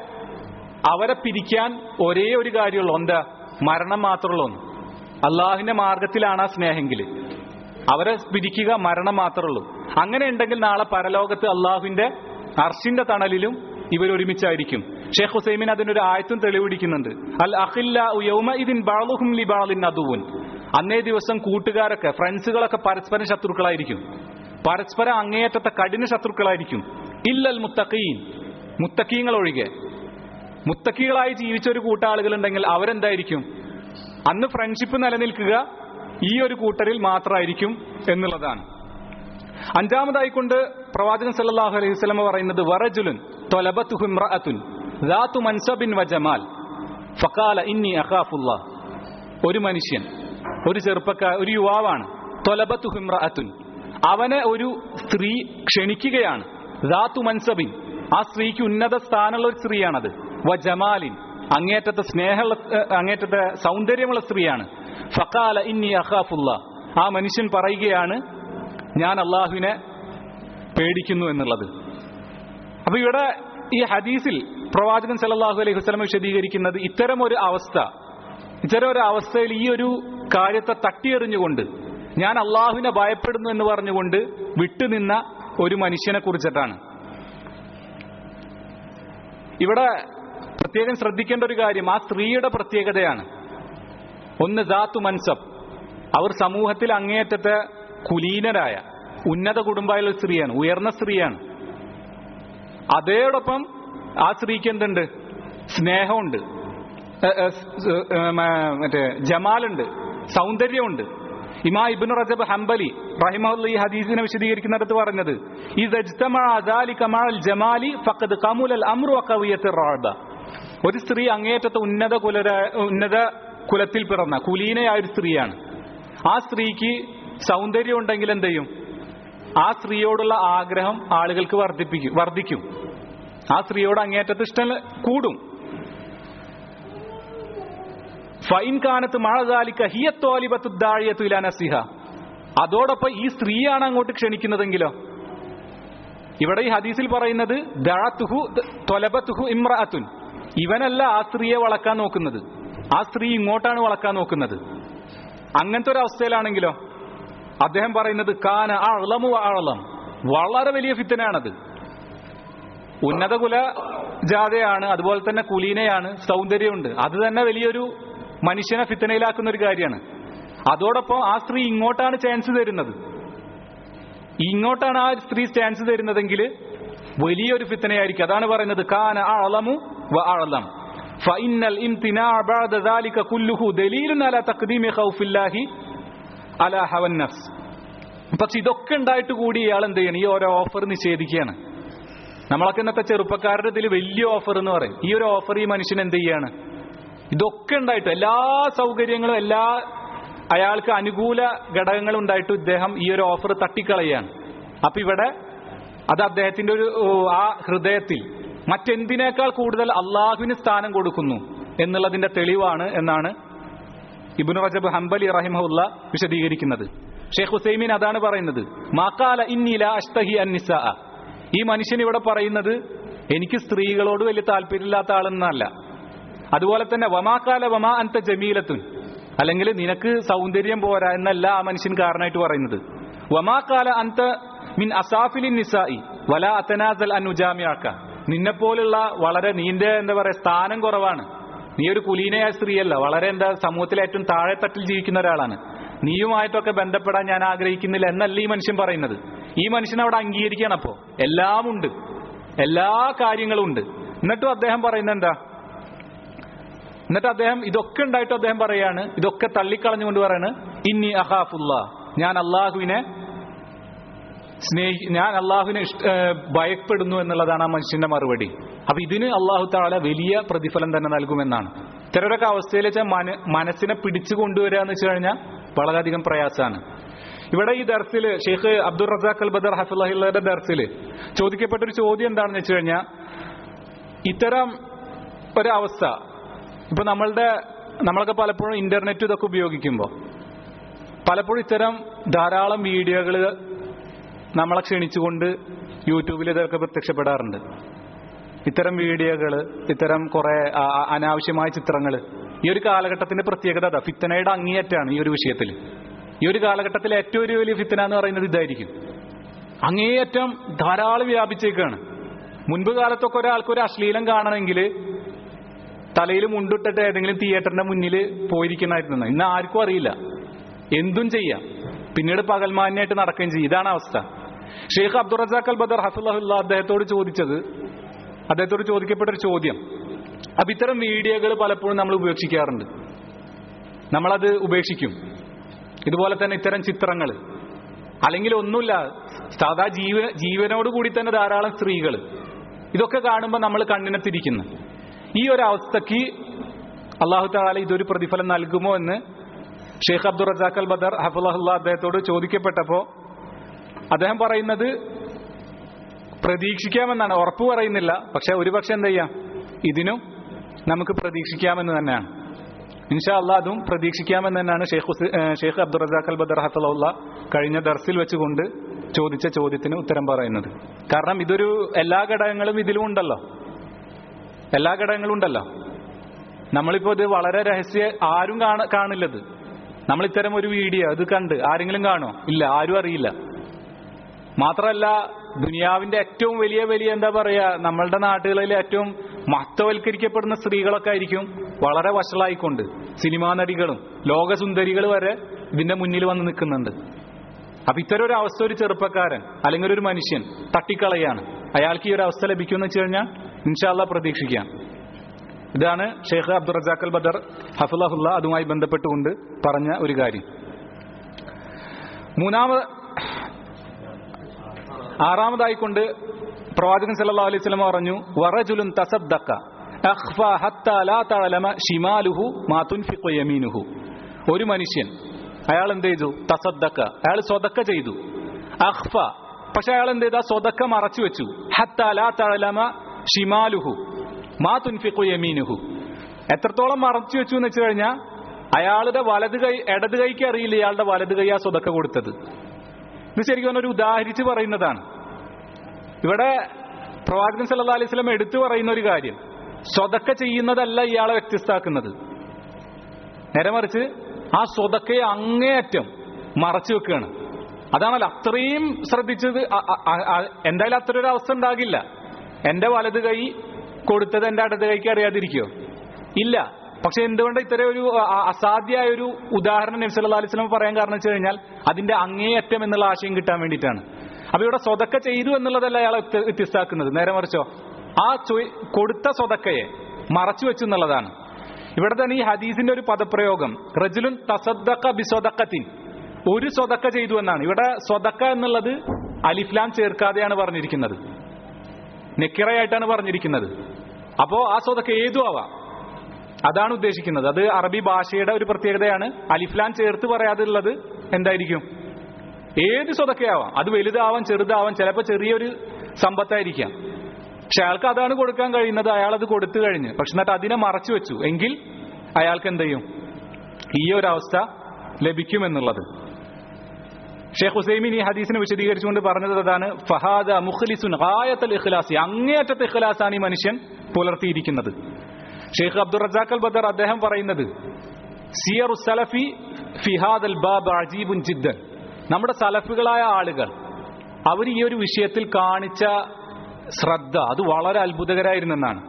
അവരെ പിരിക്കാൻ ഒരേ ഒരു കാര്യമുള്ളൂ എന്താ മരണം മാത്രമുള്ളൂ ഒന്ന് അള്ളാഹുവിന്റെ മാർഗത്തിലാണ് ആ സ്നേഹമെങ്കിൽ അവരെ പിരിക്കുക മരണം മാത്രമുള്ളൂ അങ്ങനെ ഉണ്ടെങ്കിൽ നാളെ പരലോകത്ത് അള്ളാഹുവിന്റെ അർഷിന്റെ തണലിലും ഇവർ ഒരുമിച്ചായിരിക്കും ഷെയ്ഖ് ഹുസൈമിൻ അതിനൊരു ആയത്തും തെളിവിടിക്കുന്നുണ്ട് അൽ അഖില്ല ഇതിൻ ബാളുഹും ലി ബാളിൻ അതുവൻ അന്നേ ദിവസം കൂട്ടുകാരൊക്കെ ഫ്രണ്ട്സുകളൊക്കെ പരസ്പരം ശത്രുക്കളായിരിക്കും പരസ്പരം അങ്ങേയറ്റത്തെ കഠിന ശത്രുക്കളായിരിക്കും ഇല്ലൽ മുത്തഖീൻ മുത്തക്കീങ്ങൾ ഒഴികെ മുത്തക്കികളായി ജീവിച്ച ഒരു കൂട്ടാളുകൾ ഉണ്ടെങ്കിൽ അവരെന്തായിരിക്കും അന്ന് ഫ്രണ്ട്ഷിപ്പ് നിലനിൽക്കുക ഈ ഒരു കൂട്ടരിൽ മാത്രമായിരിക്കും എന്നുള്ളതാണ് അഞ്ചാമതായി കൊണ്ട് പ്രവാചകൻ സല്ലല്ലാഹു അലൈഹി വസല്ലം പറയുന്നത് വറജുലുൻ തൊലബത്തുഹു ഇംറഅത്തുൻ ذات മൻസബിൻ വജമാൽ ഫഖാല ഇന്നി അഖാഫുല്ലാഹ് ഒരു മനുഷ്യൻ ഒരു ചെറുപ്പക്കാർ ഒരു യുവാവാണ് തൊലബത്തുഹു ഇംറഅത്തുൻ അവനെ ഒരു സ്ത്രീ ക്ഷണിക്കുകയാണ് ذات മൻസബിൻ ആ സ്ത്രീക്ക് ഉന്നത സ്ഥാനമുള്ള ഒരു സ്ത്രീയാണത് വജമാലിൻ അങ്ങേറ്റത്തെ സ്നേഹമുള്ള ഏഹ്, അങ്ങേറ്റത്തെ സൗന്ദര്യമുള്ള സ്ത്രീയാണ് ഫഖാല ഇന്നി അഖാഫുല്ലാ ആ മനുഷ്യൻ പറയുകയാണ് ഞാൻ അള്ളാഹുവിനെ പേടിക്കുന്നു എന്നുള്ളത് അപ്പൊ ഇവിടെ ഈ ഹദീസിൽ പ്രവാചകൻ സല്ലല്ലാഹു അലൈഹി വസല്ലം വിശദീകരിക്കുന്നത് ഇത്തരം ഒരു അവസ്ഥ ഇത്തരം ഒരു അവസ്ഥയിൽ ഈ ഒരു കാര്യത്തെ തട്ടിയെറിഞ്ഞുകൊണ്ട് ഞാൻ അള്ളാഹുവിനെ ഭയപ്പെടുന്നു എന്ന് പറഞ്ഞുകൊണ്ട് വിട്ടുനിന്ന ഒരു മനുഷ്യനെ കുറിച്ചിട്ടാണ് ഇവിടെ പ്രത്യേകം ശ്രദ്ധിക്കേണ്ട ഒരു കാര്യം ആ സ്ത്രീയുടെ പ്രത്യേകതയാണ് ഒന്ന് ദാത്തു മൻസബ് അവർ സമൂഹത്തിൽ അങ്ങേയറ്റത്തെ കുലീനരായ ഉന്നത കുടുംബമായുള്ള ഒരു സ്ത്രീയാണ് ഉയർന്ന സ്ത്രീയാണ് അതോടൊപ്പം ആ സ്ത്രീക്ക് എന്തുണ്ട് സ്നേഹമുണ്ട് ഏ, ഏ, സ്, ഏ, മ- മറ്റേ ജമാലുണ്ട് സൗന്ദര്യമുണ്ട് ഇമാ ഇബ്നു റജബ് ഹംബലി റഹിമഹുല്ല ഈ ഹദീസിനെ വിശദീകരിക്കുന്നിടത്ത് പറഞ്ഞത് ഇത് ജമാലി ഫഖദ് കമുലൽ അമ്രു വഖവിയത്ത് റാബ ഒരു സ്ത്രീ അങ്ങേയറ്റത്തെ ഉന്നത കുലര ഉന്നത കുലത്തിൽ പിറന്ന കുലീനയായ ഒരു സ്ത്രീയാണ് ആ സ്ത്രീക്ക് സൗന്ദര്യം ഉണ്ടെങ്കിൽ എന്ത് ചെയ്യും ആ സ്ത്രീയോടുള്ള ആഗ്രഹം ആളുകൾക്ക് വർദ്ധിപ്പിക്കും വർദ്ധിക്കും ആ സ്ത്രീയോട് അങ്ങേറ്റത്തെ ഇഷ്ടം കൂടും ഫൈൻ കാനത്ത് മഴതാലിക്ക ഹിയത്തോലിബത്തു ദാഴിയത്തു ഇലാ നസിഹ അതോടൊപ്പം ഈ സ്ത്രീയാണ് അങ്ങോട്ട് ക്ഷണിക്കുന്നതെങ്കിലോ ഇവിടെ ഈ ഹദീസിൽ പറയുന്നത് ദഅത്തുഹു തൊലബത്തുഹു ഇമ്രഅത്തുൻ ഇവനല്ല ആ സ്ത്രീയെ വളക്കാൻ നോക്കുന്നത് ആ സ്ത്രീ ഇങ്ങോട്ടാണ് വളക്കാൻ നോക്കുന്നത് അങ്ങനത്തെ ഒരു അവസ്ഥയിലാണെങ്കിലോ അദ്ദേഹം പറയുന്നത് കാന അളമു അളം വളരെ വലിയ ഫിത്തനാണത് ഉന്നത കുല ജാതയാണ് അതുപോലെ തന്നെ കുലീനയാണ് സൗന്ദര്യമുണ്ട് അത് തന്നെ വലിയൊരു മനുഷ്യനെ ഫിത്തനയിലാക്കുന്ന ഒരു കാര്യമാണ് അതോടൊപ്പം ആ സ്ത്രീ ഇങ്ങോട്ടാണ് ചാൻസ് തരുന്നത് ഇങ്ങോട്ടാണ് ആ സ്ത്രീ ചാൻസ് തരുന്നതെങ്കിൽ വലിയൊരു ഫിത്തനയായിരിക്കും അതാണ് പറയുന്നത് കാന അളമു വ അളം فإن الامتناع بعد ذلك كله دليل على تقديم خوف الله على هوى النفس പക്ഷെ ഇതൊക്കെ ഉണ്ടായിട്ട് കൂടി ഇയാൾ എന്ത് ചെയ്യണം ഈ ഓരോ ഓഫർ നിഷേധിക്കുകയാണ് നമ്മളൊക്കെ ഇന്നത്തെ ചെറുപ്പക്കാരുടെ ഇതിൽ വലിയ ഓഫർ എന്ന് പറയും ഈ ഒരു ഓഫർ ഈ മനുഷ്യൻ എന്ത് ചെയ്യാണ് ഇതൊക്കെ ഉണ്ടായിട്ട് എല്ലാ സൗകര്യങ്ങളും എല്ലാ അയാൾക്ക് അനുകൂല ഘടകങ്ങളും ഉണ്ടായിട്ട് ഇദ്ദേഹം ഈ ഒരു ഓഫർ തട്ടിക്കളയാണ് അപ്പൊ ഇവിടെ അത് അദ്ദേഹത്തിന്റെ ഒരു ഓ, ആ ഹൃദയത്തിൽ മറ്റെന്തിനേക്കാൾ കൂടുതൽ അള്ളാഹുവിന് സ്ഥാനം കൊടുക്കുന്നു എന്നുള്ളതിന്റെ തെളിവാണ് എന്നാണ് ഇബ്നു റജബ് ഹംബലി റഹിമഹുല്ല വിശദീകരിക്കുന്നത് ഷെയ്ഖ് ഹുസൈമീൻ അതാണ് പറയുന്നത് മാക്കാല ഇന്നില അഷ്തഹി അന്നിസ ഈ മനുഷ്യൻ ഇവിടെ പറയുന്നത് എനിക്ക് സ്ത്രീകളോട് വലിയ താല്പര്യമില്ലാത്ത ആളെന്നല്ല അതുപോലെ തന്നെ വമാക്കാല വമാ അന്ത ജമീലത്തുൻ അല്ലെങ്കിൽ നിനക്ക് സൗന്ദര്യം പോരാ എന്നല്ല ആ മനുഷ്യൻ കാരണമായിട്ട് പറയുന്നത് വമാക്കാല അന്ത മിൻ അസാഫിലിൻ നിസായി വല അത്തനാസൽ അനുജാമ്യാക്ക നിന്നെപ്പോലുള്ള വളരെ നീന്റെ എന്താ പറയാ സ്ഥാനം കുറവാണ് നീ ഒരു കുലീനയായ സ്ത്രീയല്ല വളരെ എന്താ സമൂഹത്തിലെ ഏറ്റവും താഴെത്തട്ടിൽ ജീവിക്കുന്ന ഒരാളാണ് നീയുമായിട്ടൊക്കെ ബന്ധപ്പെടാൻ ഞാൻ ആഗ്രഹിക്കുന്നില്ല എന്നല്ല ഈ മനുഷ്യൻ പറയുന്നത് ഈ മനുഷ്യൻ അവിടെ അംഗീകരിക്കണം അപ്പോ എല്ലാം ഉണ്ട് എല്ലാ കാര്യങ്ങളും ഉണ്ട് എന്നിട്ടും അദ്ദേഹം പറയുന്നത് എന്താ എന്നിട്ട് അദ്ദേഹം ഇതൊക്കെ ഉണ്ടായിട്ടും അദ്ദേഹം പറയാണ് ഇതൊക്കെ തള്ളിക്കളഞ്ഞുകൊണ്ട് പറയാണ് ഇന്നി അഹാഫുല്ല ഞാൻ അള്ളാഹുവിനെ സ്നേഹി ഞാൻ അള്ളാഹുവിനെ ഇഷ്ട ഏഹ് ഭയപ്പെടുന്നു എന്നുള്ളതാണ് ആ മനുഷ്യന്റെ മറുപടി അപ്പൊ ഇതിന് അള്ളാഹു താല വലിയ പ്രതിഫലം തന്നെ നൽകുമെന്നാണ് ഇത്തരമൊക്കെ അവസ്ഥയിൽ വെച്ചാൽ മന മനസ്സിനെ പിടിച്ചു കൊണ്ടുവരിക എന്ന് വെച്ച് കഴിഞ്ഞാൽ വളരെയധികം പ്രയാസമാണ് ഇവിടെ ഈ ദർസിൽ ഷെയ്ഖ് അബ്ദുൾ റസാഖ് അൽ ബദർ ഹഫുല്ലാഹിയുടെ ദർസിൽ ചോദിക്കപ്പെട്ട ഒരു ചോദ്യം എന്താണെന്ന് വെച്ച് കഴിഞ്ഞാൽ ഇത്തരം ഒരവസ്ഥ ഇപ്പൊ നമ്മളുടെ നമ്മളൊക്കെ പലപ്പോഴും ഇന്റർനെറ്റ് ഇതൊക്കെ ഉപയോഗിക്കുമ്പോൾ പലപ്പോഴും ഇത്തരം ധാരാളം വീഡിയോകൾ നമ്മളെ ക്ഷണിച്ചുകൊണ്ട് യൂട്യൂബിൽ ഇതൊക്കെ പ്രത്യക്ഷപ്പെടാറുണ്ട് ഇത്തരം വീഡിയോകൾ ഇത്തരം കുറെ ആ, ആ, അനാവശ്യമായ ചിത്രങ്ങൾ ഈ ഒരു കാലഘട്ടത്തിന്റെ പ്രത്യേകത അതാ ഫിത്തനയുടെ അങ്ങേയറ്റാണ് ഈ ഒരു വിഷയത്തിൽ ഈ ഒരു കാലഘട്ടത്തിലെ ഏറ്റവും ഒരു വലിയ ഫിത്തന എന്ന് പറയുന്നത് ഇതായിരിക്കും അങ്ങേയറ്റം ധാരാളം വ്യാപിച്ചേക്കാണ് മുൻപ് കാലത്തൊക്കെ ഒരാൾക്ക് ഒരു അശ്ലീലം കാണണമെങ്കിൽ തലയിൽ മുണ്ടിട്ടിട്ട് ഏതെങ്കിലും തിയേറ്ററിന്റെ മുന്നിൽ പോയിരിക്കണമായിരുന്നു ഇന്ന് ആർക്കും അറിയില്ല എന്തും ചെയ്യാം പിന്നീട് പകൽമാന്യായിട്ട് നടക്കുകയും ചെയ്യും ഇതാണ് അവസ്ഥ ഷെയ്ഖ് അബ്ദുൾ റസാഖ് അൽ ബദർ ഹഫുല്ല അദ്ദേഹത്തോട് ചോദിച്ചത് അദ്ദേഹത്തോട് ചോദിക്കപ്പെട്ട ഒരു ചോദ്യം അപ്പൊ ഇത്തരം വീഡിയോകൾ പലപ്പോഴും നമ്മൾ ഉപേക്ഷിക്കാറുണ്ട് നമ്മളത് ഉപേക്ഷിക്കും ഇതുപോലെ തന്നെ ഇത്തരം ചിത്രങ്ങൾ അല്ലെങ്കിൽ ഒന്നുമില്ല സാധാ ജീവ ജീവനോട് കൂടി തന്നെ ധാരാളം സ്ത്രീകൾ ഇതൊക്കെ കാണുമ്പോൾ നമ്മൾ കണ്ണിനെ തിരിക്കുന്നു ഈ ഒരു അവസ്ഥക്ക് അള്ളാഹു താല ഇതൊരു പ്രതിഫലം നൽകുമോ എന്ന് ഷെയ്ഖ് അബ്ദുൾ റസാഖ് അൽ ബദർ ഹഫുല്ലാ അദ്ദേഹത്തോട് ചോദിക്കപ്പെട്ടപ്പോ അദ്ദേഹം പറയുന്നത് പ്രതീക്ഷിക്കാമെന്നാണ് ഉറപ്പ് പറയുന്നില്ല പക്ഷെ ഒരുപക്ഷെ എന്ത് ചെയ്യാം ഇതിനും നമുക്ക് പ്രതീക്ഷിക്കാമെന്ന് തന്നെയാണ് ഇൻഷാ അള്ളാ അതും പ്രതീക്ഷിക്കാമെന്ന് തന്നെയാണ് ഷെയ്ഖ് ഹുസൈ- ഏഹ് ഷെയ്ഖ് അബ്ദുൾ റസാഖ് അൽ ബദർ ഹഫുല്ല കഴിഞ്ഞ ദർസിൽ വെച്ചുകൊണ്ട് ചോദിച്ച ചോദ്യത്തിന് ഉത്തരം പറയുന്നത് കാരണം ഇതൊരു എല്ലാ ഘടകങ്ങളും ഇതിലും ഉണ്ടല്ലോ എല്ലാ ഘടകങ്ങളും ഉണ്ടല്ലോ നമ്മളിപ്പോ ഇത് വളരെ രഹസ്യ ആരും കാണ കാണില്ലത് നമ്മൾ ഇത്തരം ഒരു വീഡിയോ ഇത് കണ്ട് ആരെങ്കിലും കാണോ ഇല്ല ആരും അറിയില്ല മാത്രമല്ല ദുനിയാവിന്റെ ഏറ്റവും വലിയ വലിയ എന്താ പറയാ നമ്മളുടെ നാട്ടുകളിൽ ഏറ്റവും മഹത്വവൽക്കരിക്കപ്പെടുന്ന സ്ത്രീകളൊക്കെ ആയിരിക്കും വളരെ വഷളായിക്കൊണ്ട് സിനിമാ നടികളും ലോകസുന്ദരികൾ വരെ ഇതിന്റെ മുന്നിൽ വന്ന് നിൽക്കുന്നുണ്ട് അപ്പൊ ഇത്തരം ഒരു അവസ്ഥ ഒരു ചെറുപ്പക്കാരൻ അല്ലെങ്കിൽ ഒരു മനുഷ്യൻ തട്ടിക്കളയാണ് അയാൾക്ക് ഈ ഒരു അവസ്ഥ ലഭിക്കുമെന്ന് വെച്ച് കഴിഞ്ഞാൽ ഇൻഷാല്ല പ്രതീക്ഷിക്കാം ഇതാണ് ഷെയ്ഖ് അബ്ദുൾ റസാഖ് അൽ ബദർ ഹഫുല്ലാഹുല്ല അതുമായി ബന്ധപ്പെട്ടുകൊണ്ട് പറഞ്ഞ ഒരു കാര്യം മൂന്നാമത് ആറാമതായിക്കൊണ്ട് പ്രവാചകൻ സല്ലല്ലാഹു അലൈഹി വസല്ലം പറഞ്ഞു വറജുലുൻ തസദ്ദഖ അഖ്ഫ ഹത്താ ലാ തഅലമ ഷിമാലുഹു മാ തുൻഫിഖു യമീനുഹു ഒരു മനുഷ്യൻ അയാൾ എന്ത് ചെയ്തു തസദ്ദഖ അയാൾ സ്വതക്ക ചെയ്തു അഖ്ഫ പക്ഷെ അയാൾ എന്ത് ചെയ്താ സ്വതക്ക മറച്ചു വെച്ചു ഹത്താ ലാ തഅലമ ഷിമാലുഹു മാ തുൻഫിഖു യമീനുഹു എത്രത്തോളം മറച്ചു വെച്ചു എന്ന് വെച്ച് കഴിഞ്ഞാൽ അയാളുടെ വലത് കൈ ഇടത് കൈക്ക് അറിയില്ല ഇയാളുടെ വലത് കൈ ആ സ്വതക്ക കൊടുത്തത് ഇത് ശരിക്കും പറഞ്ഞാൽ ഒരു ഉദാഹരിച്ച് പറയുന്നതാണ് ഇവിടെ പ്രവാചകൻ സല്ലാ അലൈഹി സ്വലം എടുത്തു പറയുന്ന ഒരു കാര്യം സ്വതക്ക ചെയ്യുന്നതല്ല ഇയാളെ വ്യത്യസ്താക്കുന്നത് നേരെ മറിച്ച് ആ സ്വതക്കയെ അങ്ങേയറ്റം മറച്ചു വെക്കുകയാണ് അതാണല്ലോ അത്രയും ശ്രദ്ധിച്ചത് അ- അ- അ- അ- എന്തായാലും അത്ര ഒരു അവസ്ഥ ഉണ്ടാകില്ല എന്റെ വലത് കൈ കൊടുത്തത് എന്റെ ഇടത് കൈക്ക് അറിയാതിരിക്കോ ഇല്ല പക്ഷെ എന്തുകൊണ്ട് ഇത്തരം ഒരു അ- അ- അസാധ്യമായ ഒരു ഉദാഹരണം നബി സല്ലല്ലാഹു അലൈഹി വസല്ലം പറയാൻ കാരണം വെച്ച് കഴിഞ്ഞാൽ അതിന്റെ അങ്ങേയറ്റം എന്നുള്ള ആശയം കിട്ടാൻ വേണ്ടിയിട്ടാണ് അപ്പൊ ഇവിടെ സ്വതക്ക ചെയ്തു എന്നുള്ളതല്ല അയാളെ വ്യത്യ- വ്യത്യസ്താക്കുന്നത് നേരെ മറിച്ചോ ആ ചൊയ്- കൊടുത്ത സ്വതക്കയെ മറച്ചു വെച്ചു എന്നുള്ളതാണ് ഇവിടെ തന്നെ ഈ ഹദീസിന്റെ ഒരു പദപ്രയോഗം റജുലുൻ തസദ്ദഖ ബിസ്വദഖത്തിൻ ഒരു സ്വതക്ക ചെയ്തു എന്നാണ് ഇവിടെ സ്വതക്ക എന്നുള്ളത് അലിഫ്ലാം ചേർക്കാതെയാണ് പറഞ്ഞിരിക്കുന്നത് നെക്കിറയായിട്ടാണ് പറഞ്ഞിരിക്കുന്നത് അപ്പോ ആ സ്വതക്ക ഏതു ആവാം അതാണ് ഉദ്ദേശിക്കുന്നത് അത് അറബി ഭാഷയുടെ ഒരു പ്രത്യേകതയാണ് അലിഫ്ലാൻ ചേർത്ത് പറയാതുള്ളത് എന്തായിരിക്കും ഏത് സ്വതക്കയാവാം അത് വലുതാവാം ചെറുതാവാം ചിലപ്പോൾ ചെറിയൊരു സമ്പത്തായിരിക്കാം പക്ഷെ അയാൾക്ക് അതാണ് കൊടുക്കാൻ കഴിയുന്നത് അയാൾ അത് കൊടുത്തു കഴിഞ്ഞ് പക്ഷെ എന്നിട്ട് അതിനെ മറച്ചു വെച്ചു എങ്കിൽ അയാൾക്ക് എന്ത് ചെയ്യും ഈ ഒരു അവസ്ഥ ലഭിക്കുമെന്നുള്ളത് ഷേഖ് ഹുസൈമിൻ ഈ ഹദീസിനെ വിശദീകരിച്ചുകൊണ്ട് പറഞ്ഞത് അതാണ് ഫഹാദ മുഖ്ലിസുൻ ഗായത്തൽ ഇഖ്ലാസി അങ്ങേയറ്റത്തെ ഇഖ്ലാസാണ് ഈ മനുഷ്യൻ പുലർത്തിയിരിക്കുന്നത് ഷെയ്ഖ് അബ്ദുൾ റസാഖ് അൽ ബദർ അദ്ദേഹം പറയുന്നത് സിയറു സലഫി ഫിഹാദൽ ബാബ് അജീബുൻ ജിദ്ദൻ നമ്മുടെ സലഫുകളായ ആളുകൾ അവർ ഈ ഒരു വിഷയത്തിൽ കാണിച്ച ശ്രദ്ധ അത് വളരെ അത്ഭുതകരായിരുന്നെന്നാണ്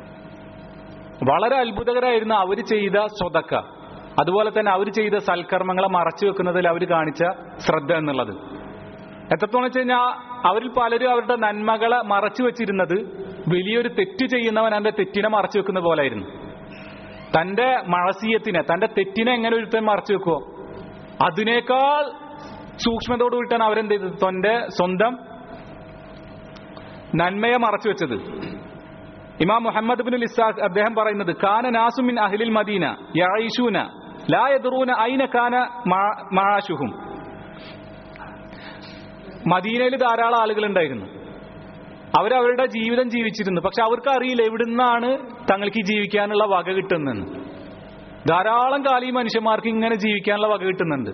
വളരെ അത്ഭുതകരായിരുന്ന അവർ ചെയ്ത സ്വതക്ക അതുപോലെ തന്നെ അവർ ചെയ്ത സൽക്കർമ്മങ്ങളെ മറച്ചു വെക്കുന്നതിൽ അവർ കാണിച്ച ശ്രദ്ധ എന്നുള്ളത് എത്രത്തോളം വെച്ച് കഴിഞ്ഞാൽ അവരിൽ പലരും അവരുടെ നന്മകളെ മറച്ചു വെച്ചിരുന്നത് വലിയൊരു തെറ്റ് ചെയ്യുന്നവൻ അവന്റെ തെറ്റിനെ മറച്ചു വെക്കുന്ന പോലായിരുന്നു തന്റെ മഴസീയത്തിനെ തന്റെ തെറ്റിനെ എങ്ങനെ ഒരുത്തൻ മറച്ചു വെക്കുവോ അതിനേക്കാൾ സൂക്ഷ്മതയോടുകൂടിയിട്ടാണ് അവരെന്ത് ചെയ്തത് തന്റെ സ്വന്തം നന്മയെ മറച്ചു വെച്ചത് ഇമാം മുഹമ്മദ് ബിൻ ഇസാഖ് അദ്ദേഹം പറയുന്നത് കാന നാസുമിൻ അഹ്ലിൽ മദീന യഈഷൂന ലാ യദ്റൂന ഐന കാന മആശുഹും മദീനയിൽ ധാരാളം ആളുകൾ ഉണ്ടായിരുന്നു അവരവരുടെ ജീവിതം ജീവിച്ചിരുന്നു പക്ഷെ അവർക്ക് അറിയില്ല എവിടുന്നാണ് തങ്ങൾക്ക് ഈ ജീവിക്കാനുള്ള വക കിട്ടുന്നതെന്ന് ധാരാളം കാലം ഈ മനുഷ്യന്മാർക്ക് ഇങ്ങനെ ജീവിക്കാനുള്ള വക കിട്ടുന്നുണ്ട്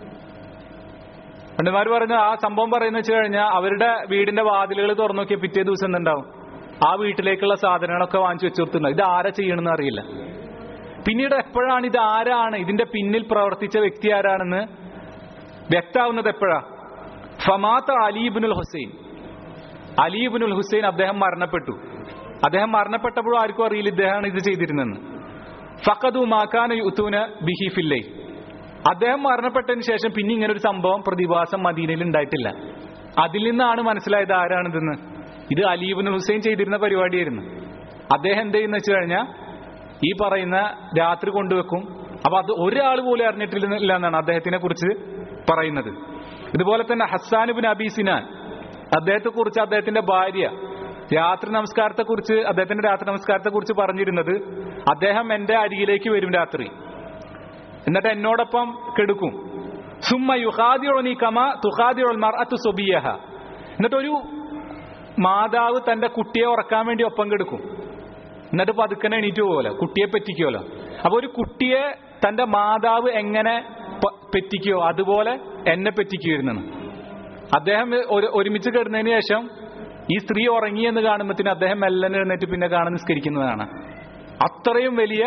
പണ്ടുമാർ പറഞ്ഞ ആ സംഭവം പറയുന്ന വെച്ച് കഴിഞ്ഞാൽ അവരുടെ വീടിന്റെ വാതിലുകൾ തുറന്നു നോക്കിയ പിറ്റേ ദിവസം എന്തുണ്ടാവും ആ വീട്ടിലേക്കുള്ള സാധനങ്ങളൊക്കെ വാങ്ങിച്ചു വെച്ചു കൊടുത്തിട്ടുണ്ടാവും ഇത് ആരാ ചെയ്യണമെന്ന് അറിയില്ല പിന്നീട് എപ്പോഴാണ് ഇത് ആരാണ് ഇതിന്റെ പിന്നിൽ പ്രവർത്തിച്ച വ്യക്തി ആരാണെന്ന് വ്യക്താവുന്നത് എപ്പോഴാ ഫമാത്ത അലീബിനുൽ ഹുസൈൻ അലീബിനുൽ ഹുസൈൻ അദ്ദേഹം മരണപ്പെട്ടു അദ്ദേഹം മരണപ്പെട്ടപ്പോഴും ആർക്കും അറിയില്ല ഇദ്ദേഹമാണ് ഇത് ചെയ്തിരുന്നെന്ന് ഫഖദു മാക്കാന യുത്തൂന ബിഹിഫില്ലേ അദ്ദേഹം മരണപ്പെട്ടതിന് ശേഷം പിന്നെ ഇങ്ങനെ ഒരു സംഭവം പ്രതിഭാസം മദീനയിൽ ഉണ്ടായിട്ടില്ല അതിൽ നിന്നാണ് മനസ്സിലായത് ആരാണിതെന്ന് ഇത് അലീബിനുൽ ഹുസൈൻ ചെയ്തിരുന്ന പരിപാടിയായിരുന്നു അദ്ദേഹം എന്ത് ചെയ്യുന്ന വെച്ച് കഴിഞ്ഞാൽ ഈ പറയുന്ന രാത്രി കൊണ്ടുവെക്കും അപ്പൊ അത് ഒരാൾ പോലും അറിഞ്ഞിട്ടില്ല എന്നാണ് അദ്ദേഹത്തിനെ കുറിച്ച് പറയുന്നത് ഇതുപോലെ തന്നെ ഹസ്സാനുബിൻ അബി സിനാൻ അദ്ദേഹത്തെ കുറിച്ച് അദ്ദേഹത്തിന്റെ ഭാര്യ രാത്രി നമസ്കാരത്തെ കുറിച്ച് അദ്ദേഹത്തിന്റെ രാത്രി നമസ്കാരത്തെ കുറിച്ച് പറഞ്ഞിരുന്നത് അദ്ദേഹം എന്റെ അരികിലേക്ക് വരും രാത്രി എന്നിട്ട് എന്നോടൊപ്പം കെടുക്കും സുമ്മ യുഹാദിയോണി കമ തുഹാദിയോൾ മർഅത്തു സുബിയഹ എന്നിട്ടൊരു മാതാവ് തന്റെ കുട്ടിയെ ഉറക്കാൻ വേണ്ടി ഒപ്പം കെടുക്കും എന്നിട്ട് പതുക്കനെ എണീറ്റ് പോകല്ലോ കുട്ടിയെ പറ്റിക്കുമല്ലോ അപ്പൊ ഒരു കുട്ടിയെ തന്റെ മാതാവ് എങ്ങനെ പ- പറ്റിക്കോ അതുപോലെ എന്നെ പറ്റിക്കുമായിരുന്നു അദ്ദേഹം ഒരു- ഒരുമിച്ച് കിടന്നതിന് ശേഷം ഈ സ്ത്രീ ഉറങ്ങി എന്ന് കാണുമ്പത്തിന് അദ്ദേഹം മെല്ലനെ എഴുന്നേറ്റ് പിന്നെ കാണാൻ നിസ്കരിക്കുന്നതാണ് അത്രയും വലിയ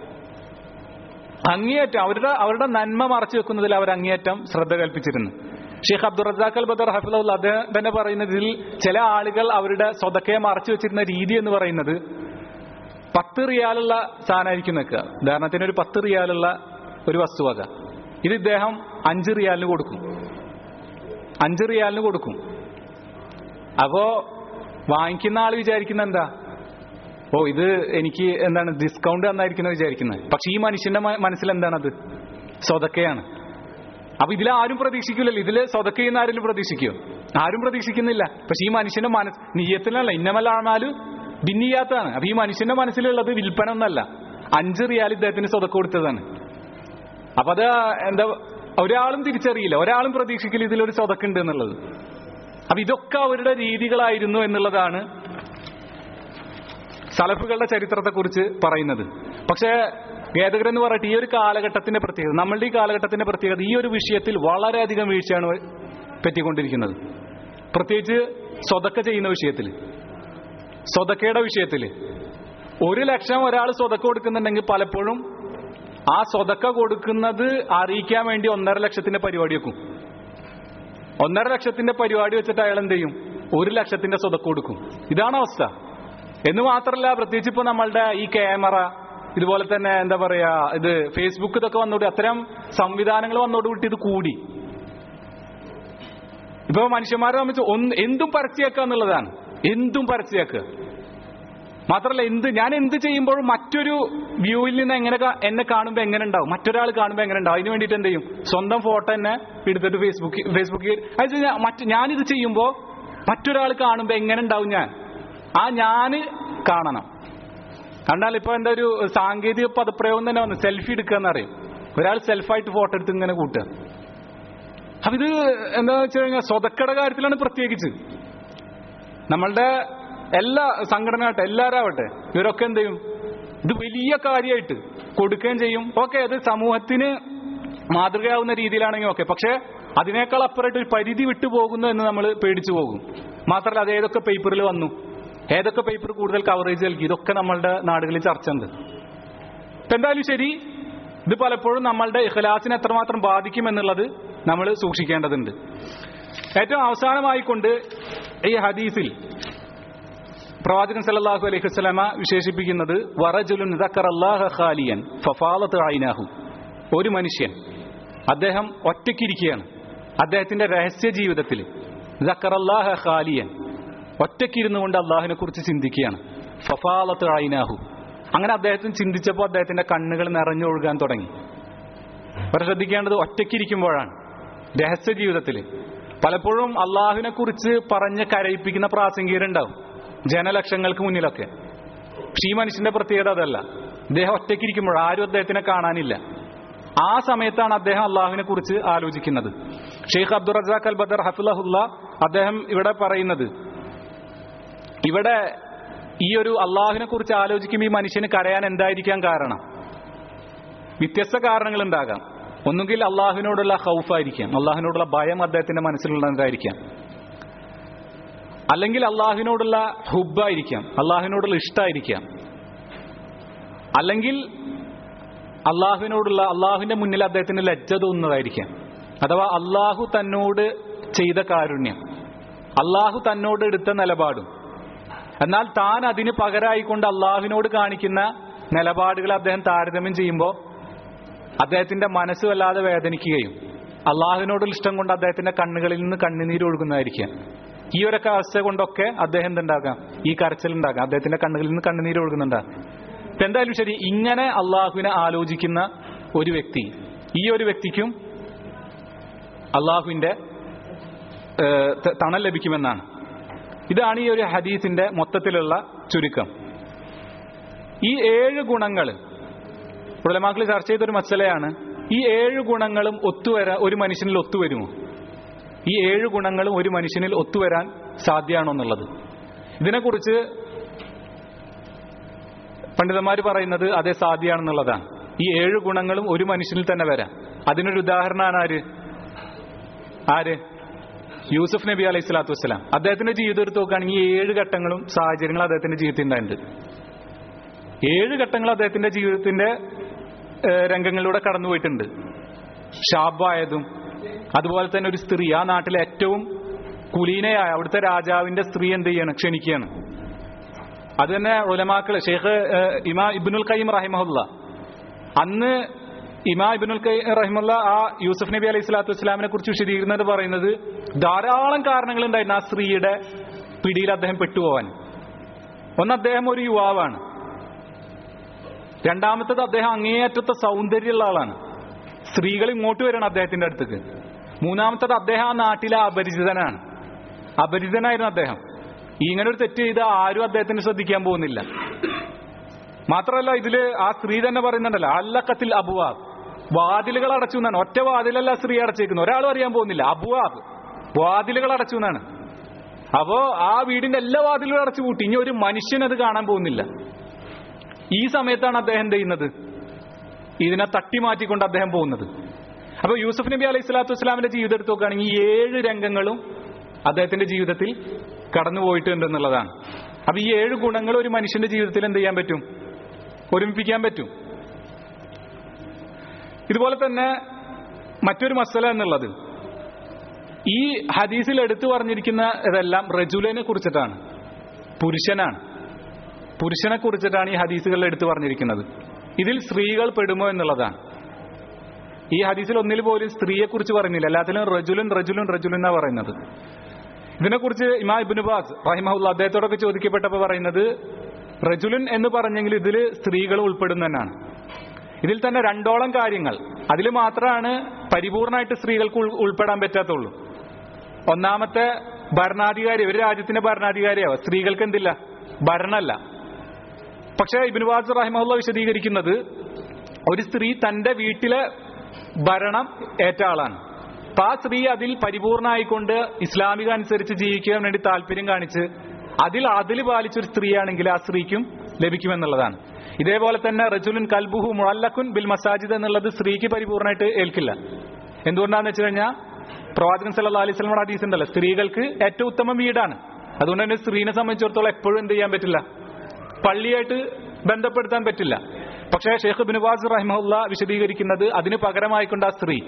അങ്ങേയറ്റം അവരുടെ അവരുടെ നന്മ മറച്ചു വെക്കുന്നതിൽ അവർ അങ്ങേയറ്റം ശ്രദ്ധ കൽപ്പിച്ചിരുന്നു ഷെയ്ഖ് അബ്ദുൾ റസാഖ് അൽ ബദർ ഹഫിദുള്ള അദ്ദേഹം തന്നെ പറയുന്നതിൽ ചില ആളുകൾ അവരുടെ സ്വതക്കയെ മറച്ചു വെച്ചിരുന്ന രീതി എന്ന് പറയുന്നത് പത്ത് റിയാലുള്ള സാധനമായിരിക്കും നിൽക്കുക ഉദാഹരണത്തിന് ഒരു പത്ത് റിയാലുള്ള ഒരു വസ്തുവക ഇത് ഇദ്ദേഹം അഞ്ച് റിയാലിന് കൊടുക്കും അഞ്ച് റിയാലിന് കൊടുക്കും അപ്പോ വാങ്ങിക്കുന്ന ആൾ വിചാരിക്കുന്ന എന്താ ഓ ഇത് എനിക്ക് എന്താണ് ഡിസ്കൗണ്ട് തന്നായിരിക്കുന്ന വിചാരിക്കുന്നത് പക്ഷെ ഈ മനുഷ്യന്റെ മ- മനസ്സിൽ എന്താണത് സ്വതക്കയാണ് അപ്പൊ ഇതിൽ ആരും പ്രതീക്ഷിക്കില്ലല്ലോ ഇതില് സ്വതക്ക ചെയ്യുന്ന ആരെങ്കിലും പ്രതീക്ഷിക്കുമോ ആരും പ്രതീക്ഷിക്കുന്നില്ല പക്ഷെ ഈ മനുഷ്യന്റെ മനസ്സ് നീയത്തിലല്ല ഇന്നമല്ല ആണാല് ഭിന്നിയാത്തതാണ് അപ്പൊ ഈ മനുഷ്യന്റെ മനസ്സിലുള്ളത് വിൽപ്പന ഒന്നല്ല അഞ്ച് റിയാൽ ഇദ്ദേഹത്തിന് സ്വതക്ക കൊടുത്തതാണ് അപ്പൊ അത് എന്താ ഒരാളും തിരിച്ചറിയില്ല ഒരാളും പ്രതീക്ഷിക്കില്ല ഇതിലൊരു സ്വതക്കുണ്ട് എന്നുള്ളത് അപ്പൊ ഇതൊക്കെ അവരുടെ രീതികളായിരുന്നു എന്നുള്ളതാണ് സലഫുകളുടെ ചരിത്രത്തെക്കുറിച്ച് പറയുന്നത് പക്ഷേ ഖേദകരം എന്ന് പറയട്ടെ ഈ ഒരു കാലഘട്ടത്തിന്റെ പ്രത്യേകത നമ്മളുടെ ഈ കാലഘട്ടത്തിന്റെ പ്രത്യേകത ഈ ഒരു വിഷയത്തിൽ വളരെയധികം വീഴ്ചയാണ് പറ്റിക്കൊണ്ടിരിക്കുന്നത് പ്രത്യേകിച്ച് സ്വതക്ക ചെയ്യുന്ന വിഷയത്തിൽ സ്വതക്കയുടെ വിഷയത്തിൽ ഒരു ലക്ഷം ഒരാൾ സ്വതക്ക കൊടുക്കുന്നുണ്ടെങ്കിൽ പലപ്പോഴും ആ സ്വതക്ക കൊടുക്കുന്നത് അറിയിക്കാൻ വേണ്ടി ഒന്നര ലക്ഷത്തിന്റെ പരിപാടി വെക്കും ഒന്നര ലക്ഷത്തിന്റെ പരിപാടി വെച്ചിട്ട് അയാൾ എന്ത് ചെയ്യും ഒരു ലക്ഷത്തിന്റെ സ്വതക്ക കൊടുക്കും ഇതാണ് അവസ്ഥ എന്ന് മാത്രമല്ല പ്രത്യേകിച്ച് ഇപ്പൊ നമ്മളുടെ ഈ ക്യാമറ ഇതുപോലെ തന്നെ എന്താ പറയാ ഇത് ഫേസ്ബുക്ക് ഇതൊക്കെ വന്നോടി അത്തരം സംവിധാനങ്ങൾ വന്നോടുകൂടി ഇത് കൂടി ഇപ്പൊ മനുഷ്യന്മാരെ സംബന്ധിച്ച് ഒന്ന് എന്തും പരസ്യമാക്കുക എന്നുള്ളതാണ് എന്തും പരസ്യമാക്കുക മാത്രമല്ല എന്ത് ഞാൻ എന്ത് ചെയ്യുമ്പോഴും മറ്റൊരു വ്യൂവിൽ നിന്ന് എങ്ങനെ കാ- എന്നെ കാണുമ്പോൾ എങ്ങനെ ഉണ്ടാവും മറ്റൊരാൾ കാണുമ്പോൾ എങ്ങനെ ഉണ്ടാവും അതിന് വേണ്ടിയിട്ട് എന്ത് ചെയ്യും സ്വന്തം ഫോട്ടോ തന്നെ എടുത്തിട്ട് ഫേസ്ബുക്ക് ഫേസ്ബുക്കിൽ അത് ഞാൻ മറ്റ് ഞാനിത് ചെയ്യുമ്പോൾ മറ്റൊരാൾ കാണുമ്പോൾ എങ്ങനെ ഉണ്ടാവും ഞാൻ ആ ഞാന് കാണണം കണ്ടാൽ ഇപ്പൊ എന്താ ഒരു സാങ്കേതിക പദപ്രയോഗം തന്നെ വന്നു സെൽഫി എടുക്കുക എന്നറിയും ഒരാൾ സെൽഫായിട്ട് ഫോട്ടോ എടുത്ത് ഇങ്ങനെ കൂട്ടുക അപ്പൊ ഇത് എന്താ വെച്ച് കഴിഞ്ഞാൽ സ്വതക്കയുടെ കാര്യത്തിലാണ് പ്രത്യേകിച്ച് നമ്മളുടെ എല്ലാ സംഘടനയാവട്ടെ എല്ലാവരാവട്ടെ ഇവരൊക്കെ എന്ത് ചെയ്യും ഇത് വലിയ കാര്യമായിട്ട് കൊടുക്കുകയും ചെയ്യും ഓക്കെ അത് സമൂഹത്തിന് മാതൃകയാവുന്ന രീതിയിലാണെങ്കിൽ ഓക്കെ പക്ഷെ അതിനേക്കാൾ അപ്പുറമായിട്ട് ഒരു പരിധി വിട്ടു പോകുന്നു എന്ന് നമ്മൾ പേടിച്ചു പോകും മാത്രമല്ല അത് ഏതൊക്കെ പേപ്പറിൽ വന്നു ഏതൊക്കെ പേപ്പർ കൂടുതൽ കവറേജ് നൽകി ഇതൊക്കെ നമ്മളുടെ നാടുകളിൽ ചർച്ച ഉണ്ട് ഇപ്പൊ എന്തായാലും ശരി ഇത് പലപ്പോഴും നമ്മളുടെ ഇഖലാസിനെ എത്രമാത്രം ബാധിക്കും എന്നുള്ളത് നമ്മൾ സൂക്ഷിക്കേണ്ടതുണ്ട് ഏറ്റവും അവസാനമായിക്കൊണ്ട് ഈ ഹദീസിൽ പ്രവാചകൻ സല്ലല്ലാഹു അലൈഹി വസല്ലമ വിശേഷിപ്പിക്കുന്നത് വറജുലുൻ ദക്കറല്ലാഹ ഖാലിയൻ ഫഫാലത്ത് ഐനാഹു ഒരു മനുഷ്യൻ അദ്ദേഹം ഒറ്റയ്ക്കിരിക്കുകയാണ് അദ്ദേഹത്തിന്റെ രഹസ്യ ജീവിതത്തിൽ ദക്കറല്ലാഹ ഖാലിയൻ ഒറ്റയ്ക്കിരുന്നു കൊണ്ട് അള്ളാഹിനെ കുറിച്ച് ചിന്തിക്കുകയാണ് ഫഫാലത്ത് ഐനാഹു അങ്ങനെ അദ്ദേഹത്തിന് ചിന്തിച്ചപ്പോൾ അദ്ദേഹത്തിന്റെ കണ്ണുകൾ നിറഞ്ഞൊഴുകാൻ തുടങ്ങി അവർ ശ്രദ്ധിക്കേണ്ടത് ഒറ്റയ്ക്കിരിക്കുമ്പോഴാണ് രഹസ്യ ജീവിതത്തിൽ പലപ്പോഴും അള്ളാഹുവിനെ കുറിച്ച് പറഞ്ഞ് കരയിപ്പിക്കുന്ന പ്രാസംഗികരുണ്ടാവും ജനലക്ഷങ്ങൾക്ക് മുന്നിലൊക്കെ പക്ഷെ ഈ മനുഷ്യന്റെ പ്രത്യേകത അതല്ല അദ്ദേഹം ഒറ്റയ്ക്കിരിക്കുമ്പോൾ ആരും അദ്ദേഹത്തിനെ കാണാനില്ല ആ സമയത്താണ് അദ്ദേഹം അള്ളാഹുവിനെ കുറിച്ച് ആലോചിക്കുന്നത് ഷെയ്ഖ് അബ്ദുൾ റസാഖ് അൽ ബദർ ഹഫുലഹുല്ല അദ്ദേഹം ഇവിടെ പറയുന്നത് ഇവിടെ ഈ ഒരു അള്ളാഹുവിനെ കുറിച്ച് ആലോചിക്കുമ്പോൾ ഈ മനുഷ്യന് കരയാൻ എന്തായിരിക്കാൻ കാരണം വ്യത്യസ്ത കാരണങ്ങൾ ഉണ്ടാകാം ഒന്നുകിൽ അള്ളാഹുവിനോടുള്ള ഹൗഫായിരിക്കാം അള്ളാഹുവിനോടുള്ള ഭയം അദ്ദേഹത്തിന്റെ മനസ്സിലുള്ളതായിരിക്കാം അല്ലെങ്കിൽ അള്ളാഹുവിനോടുള്ള ഹുബായിരിക്കാം അള്ളാഹുവിനോടുള്ള ഇഷ്ടമായിരിക്കാം അല്ലെങ്കിൽ അള്ളാഹുവിനോടുള്ള അള്ളാഹുവിന്റെ മുന്നിൽ അദ്ദേഹത്തിന് ലജ്ജ തോന്നുന്നതായിരിക്കാം അഥവാ അള്ളാഹു തന്നോട് ചെയ്ത കാരുണ്യം അള്ളാഹു തന്നോട് എടുത്ത നിലപാടും എന്നാൽ താൻ അതിന് പകരമായിക്കൊണ്ട് അള്ളാഹുവിനോട് കാണിക്കുന്ന നിലപാടുകൾ അദ്ദേഹം താരതമ്യം ചെയ്യുമ്പോൾ അദ്ദേഹത്തിന്റെ മനസ്സ് വല്ലാതെ വേദനിക്കുകയും അള്ളാഹുവിനോടുള്ള ഇഷ്ടം കൊണ്ട് അദ്ദേഹത്തിന്റെ കണ്ണുകളിൽ നിന്ന് കണ്ണുനീര് ഒഴുകുന്നതായിരിക്കാം ഈ ഒരൊക്കെ അവസ്ഥ കൊണ്ടൊക്കെ അദ്ദേഹം എന്തുണ്ടാകാം ഈ കരച്ചിലുണ്ടാകാം അദ്ദേഹത്തിന്റെ കണ്ണുകളിൽ നിന്ന് കണ്ണുനീര് ഒഴുകുന്നുണ്ടാകാം ഇപ്പൊ എന്തായാലും ശരി ഇങ്ങനെ അള്ളാഹുവിനെ ആലോചിക്കുന്ന ഒരു വ്യക്തി ഈ ഒരു വ്യക്തിക്കും അള്ളാഹുവിന്റെ ഏഹ്, ത- തണൽ ലഭിക്കുമെന്നാണ് ഇതാണ് ഈ ഒരു ഹദീസിന്റെ മൊത്തത്തിലുള്ള ചുരുക്കം ഈ ഏഴ് ഗുണങ്ങൾ ഉടലമാക്കൾ ചർച്ച ചെയ്തൊരു മസലയാണ് ഈ ഏഴ് ഗുണങ്ങളും ഒത്തുവരാൻ ഒരു മനുഷ്യനിൽ ഒത്തുവരുമോ ഈ ഏഴ് ഗുണങ്ങളും ഒരു മനുഷ്യനിൽ ഒത്തുവരാൻ സാധ്യമാണോ എന്നുള്ളത് ഇതിനെക്കുറിച്ച് പണ്ഡിതന്മാർ പറയുന്നത് അതേ സാധ്യമാണെന്നുള്ളതാണ് ഈ ഏഴ് ഗുണങ്ങളും ഒരു മനുഷ്യനിൽ തന്നെ വരാം അതിനൊരു ഉദാഹരണമാണ് ആര് ആര് യൂസുഫ് നബി അലൈഹി സ്വലാത്തു വസ്സലാം അദ്ദേഹത്തിന്റെ ജീവിതം എടുത്ത് നോക്കുകയാണെങ്കിൽ ഈ ഏഴ് ഘട്ടങ്ങളും സാഹചര്യങ്ങളും അദ്ദേഹത്തിന്റെ ജീവിതത്തിൽ ഉണ്ടായിട്ടുണ്ട് ഏഴ് ഘട്ടങ്ങൾ അദ്ദേഹത്തിന്റെ ജീവിതത്തിന്റെ ഏഹ്, രംഗങ്ങളിലൂടെ കടന്നുപോയിട്ടുണ്ട് ഷാബായതും അതുപോലെ തന്നെ ഒരു സ്ത്രീ ആ നാട്ടിലെ ഏറ്റവും കുലീനയായ അവിടുത്തെ രാജാവിന്റെ സ്ത്രീ എന്ത് ചെയ്യാണ് ക്ഷണിക്കുകയാണ് അത് തന്നെ ഉലമാക്കള് ഷെയ്ഖ് ഏഹ്, ഇമാ ഇബ്നുൽ ഖയ്യിം റഹിമഹുല്ല അന്ന് ഇമാ ഇബ്നുൽ ഖയ്യിം റഹിമുല്ല ആ യൂസഫ് നബി അലൈഹി സ്വലാത്തു വസ്സലാമിനെ കുറിച്ച് വിശദീകരിക്കുന്നത് പറയുന്നത് ധാരാളം കാരണങ്ങൾ ഉണ്ടായിരുന്നു ആ സ്ത്രീയുടെ പിടിയിൽ അദ്ദേഹം പെട്ടുപോവാൻ ഒന്ന് അദ്ദേഹം ഒരു യുവാവാണ് രണ്ടാമത്തത് അദ്ദേഹം അങ്ങേയറ്റത്തെ സൗന്ദര്യമുള്ള ആളാണ് സ്ത്രീകൾ ഇങ്ങോട്ട് വരണം അദ്ദേഹത്തിന്റെ അടുത്തേക്ക് മൂന്നാമത്തത് അദ്ദേഹം ആ നാട്ടിലെ അപരിചിതനാണ് അപരിചിതനായിരുന്നു അദ്ദേഹം ഇങ്ങനെ ഒരു തെറ്റ് ചെയ്ത് ആരും അദ്ദേഹത്തിന് ശ്രദ്ധിക്കാൻ പോകുന്നില്ല മാത്രമല്ല ഇതില് ആ സ്ത്രീ തന്നെ പറയുന്നുണ്ടല്ലോ അല്ലക്കത്തിൽ അബുവാബ് വാതിലുകൾ അടച്ചു എന്നാണ് ഒറ്റ വാതിലല്ല ആ സ്ത്രീ അടച്ചേക്കുന്നത് ഒരാളും അറിയാൻ പോകുന്നില്ല അബുവാബ് വാതിലുകൾ അടച്ചു എന്നാണ് അപ്പോ ആ വീടിന്റെ എല്ലാ വാതിലുകളും അടച്ചു പൂട്ടി ഇനി ഒരു മനുഷ്യൻ അത് കാണാൻ പോകുന്നില്ല ഈ സമയത്താണ് അദ്ദേഹം എന്ത് ചെയ്യുന്നത് ഇതിനെ തട്ടിമാറ്റിക്കൊണ്ട് അദ്ദേഹം പോകുന്നത് അപ്പോൾ യൂസുഫ് നബി അലൈഹി സ്വലാത്തു വസ്സലാമിന്റെ ജീവിതം എടുത്ത് നോക്കുകയാണെങ്കിൽ ഈ ഏഴ് രംഗങ്ങളും അദ്ദേഹത്തിന്റെ ജീവിതത്തിൽ കടന്നുപോയിട്ടുണ്ട് എന്നുള്ളതാണ് അപ്പൊ ഈ ഏഴ് ഗുണങ്ങൾ ഒരു മനുഷ്യന്റെ ജീവിതത്തിൽ എന്ത് ചെയ്യാൻ പറ്റും ഒരുമിപ്പിക്കാൻ പറ്റും ഇതുപോലെ തന്നെ മറ്റൊരു മസല എന്നുള്ളത് ഈ ഹദീസിൽ എടുത്തു പറഞ്ഞിരിക്കുന്ന ഇതെല്ലാം റജുലിനെ കുറിച്ചിട്ടാണ് പുരുഷനാണ് പുരുഷനെ കുറിച്ചിട്ടാണ് ഈ ഹദീസുകളിൽ എടുത്തു പറഞ്ഞിരിക്കുന്നത് ഇതിൽ സ്ത്രീകൾ പെടുമോ എന്നുള്ളതാണ് ഈ ഹദീസിൽ ഒന്നിൽ പോലും സ്ത്രീയെ കുറിച്ച് പറയുന്നില്ല എല്ലാത്തിലും റജുലുൻ റജുലുൻ റജുലുൻ എന്നാ പറയുന്നത് ഇതിനെക്കുറിച്ച് ഇമാ ഇബിന് ബാസ് റഹിമഹുല്ല അദ്ദേഹത്തോടൊക്കെ ചോദിക്കപ്പെട്ടപ്പോൾ പറയുന്നത് റജുലുൻ എന്ന് പറഞ്ഞെങ്കിൽ ഇതിൽ സ്ത്രീകൾ ഉൾപ്പെടുന്നതന്നാണ് ഇതിൽ തന്നെ രണ്ടോളം കാര്യങ്ങൾ അതിൽ മാത്രമാണ് പരിപൂർണമായിട്ട് സ്ത്രീകൾക്ക് ഉൾ- ഉൾപ്പെടാൻ പറ്റാത്തുള്ളൂ ഒന്നാമത്തെ ഭരണാധികാരി ഒരു രാജ്യത്തിന്റെ ഭരണാധികാരിയാവുക സ്ത്രീകൾക്ക് എന്തില്ല ഭരണമല്ല പക്ഷേ ഇബിൻ വാസ് റഹിമുള്ള വിശദീകരിക്കുന്നത് ഒരു സ്ത്രീ തന്റെ വീട്ടിലെ ഭരണം ഏറ്റ ആളാണ് അപ്പൊ ആ സ്ത്രീ അതിൽ പരിപൂർണമായിക്കൊണ്ട് ഇസ്ലാമിക അനുസരിച്ച് ജീവിക്കാൻ വേണ്ടി താല്പര്യം കാണിച്ച് അതിൽ അതിൽ പാലിച്ചൊരു സ്ത്രീയാണെങ്കിൽ ആ സ്ത്രീക്കും ലഭിക്കുമെന്നുള്ളതാണ് ഇതേപോലെ തന്നെ റജുലുൻ കൽബുഹു മുഅല്ലഖുൻ ബിൽ മസാജിദ് എന്നുള്ളത് സ്ത്രീക്ക് പരിപൂർണമായിട്ട് ഏൽക്കില്ല എന്തുകൊണ്ടാന്ന് വെച്ച് കഴിഞ്ഞാൽ പ്രവാചകൻ സല്ലല്ലാഹു അലൈഹി വസല്ലമയുടെ ഹദീസ് ഉണ്ടല്ലോ സ്ത്രീകൾക്ക് ഏറ്റവും ഉത്തമം വീടാണ് അതുകൊണ്ട് തന്നെ സ്ത്രീനെ സംബന്ധിച്ചിടത്തോളം എപ്പോഴും എന്ത് ചെയ്യാൻ പറ്റില്ല പള്ളിയായിട്ട് ബന്ധപ്പെടുത്താൻ പറ്റില്ല പക്ഷേ ഷെയ്ഖ് ബിനുബാസ് റഹിമുല്ല വിശദീകരിക്കുന്നത് അതിന് പകരമായിക്കൊണ്ട് ആ സ്ത്രീ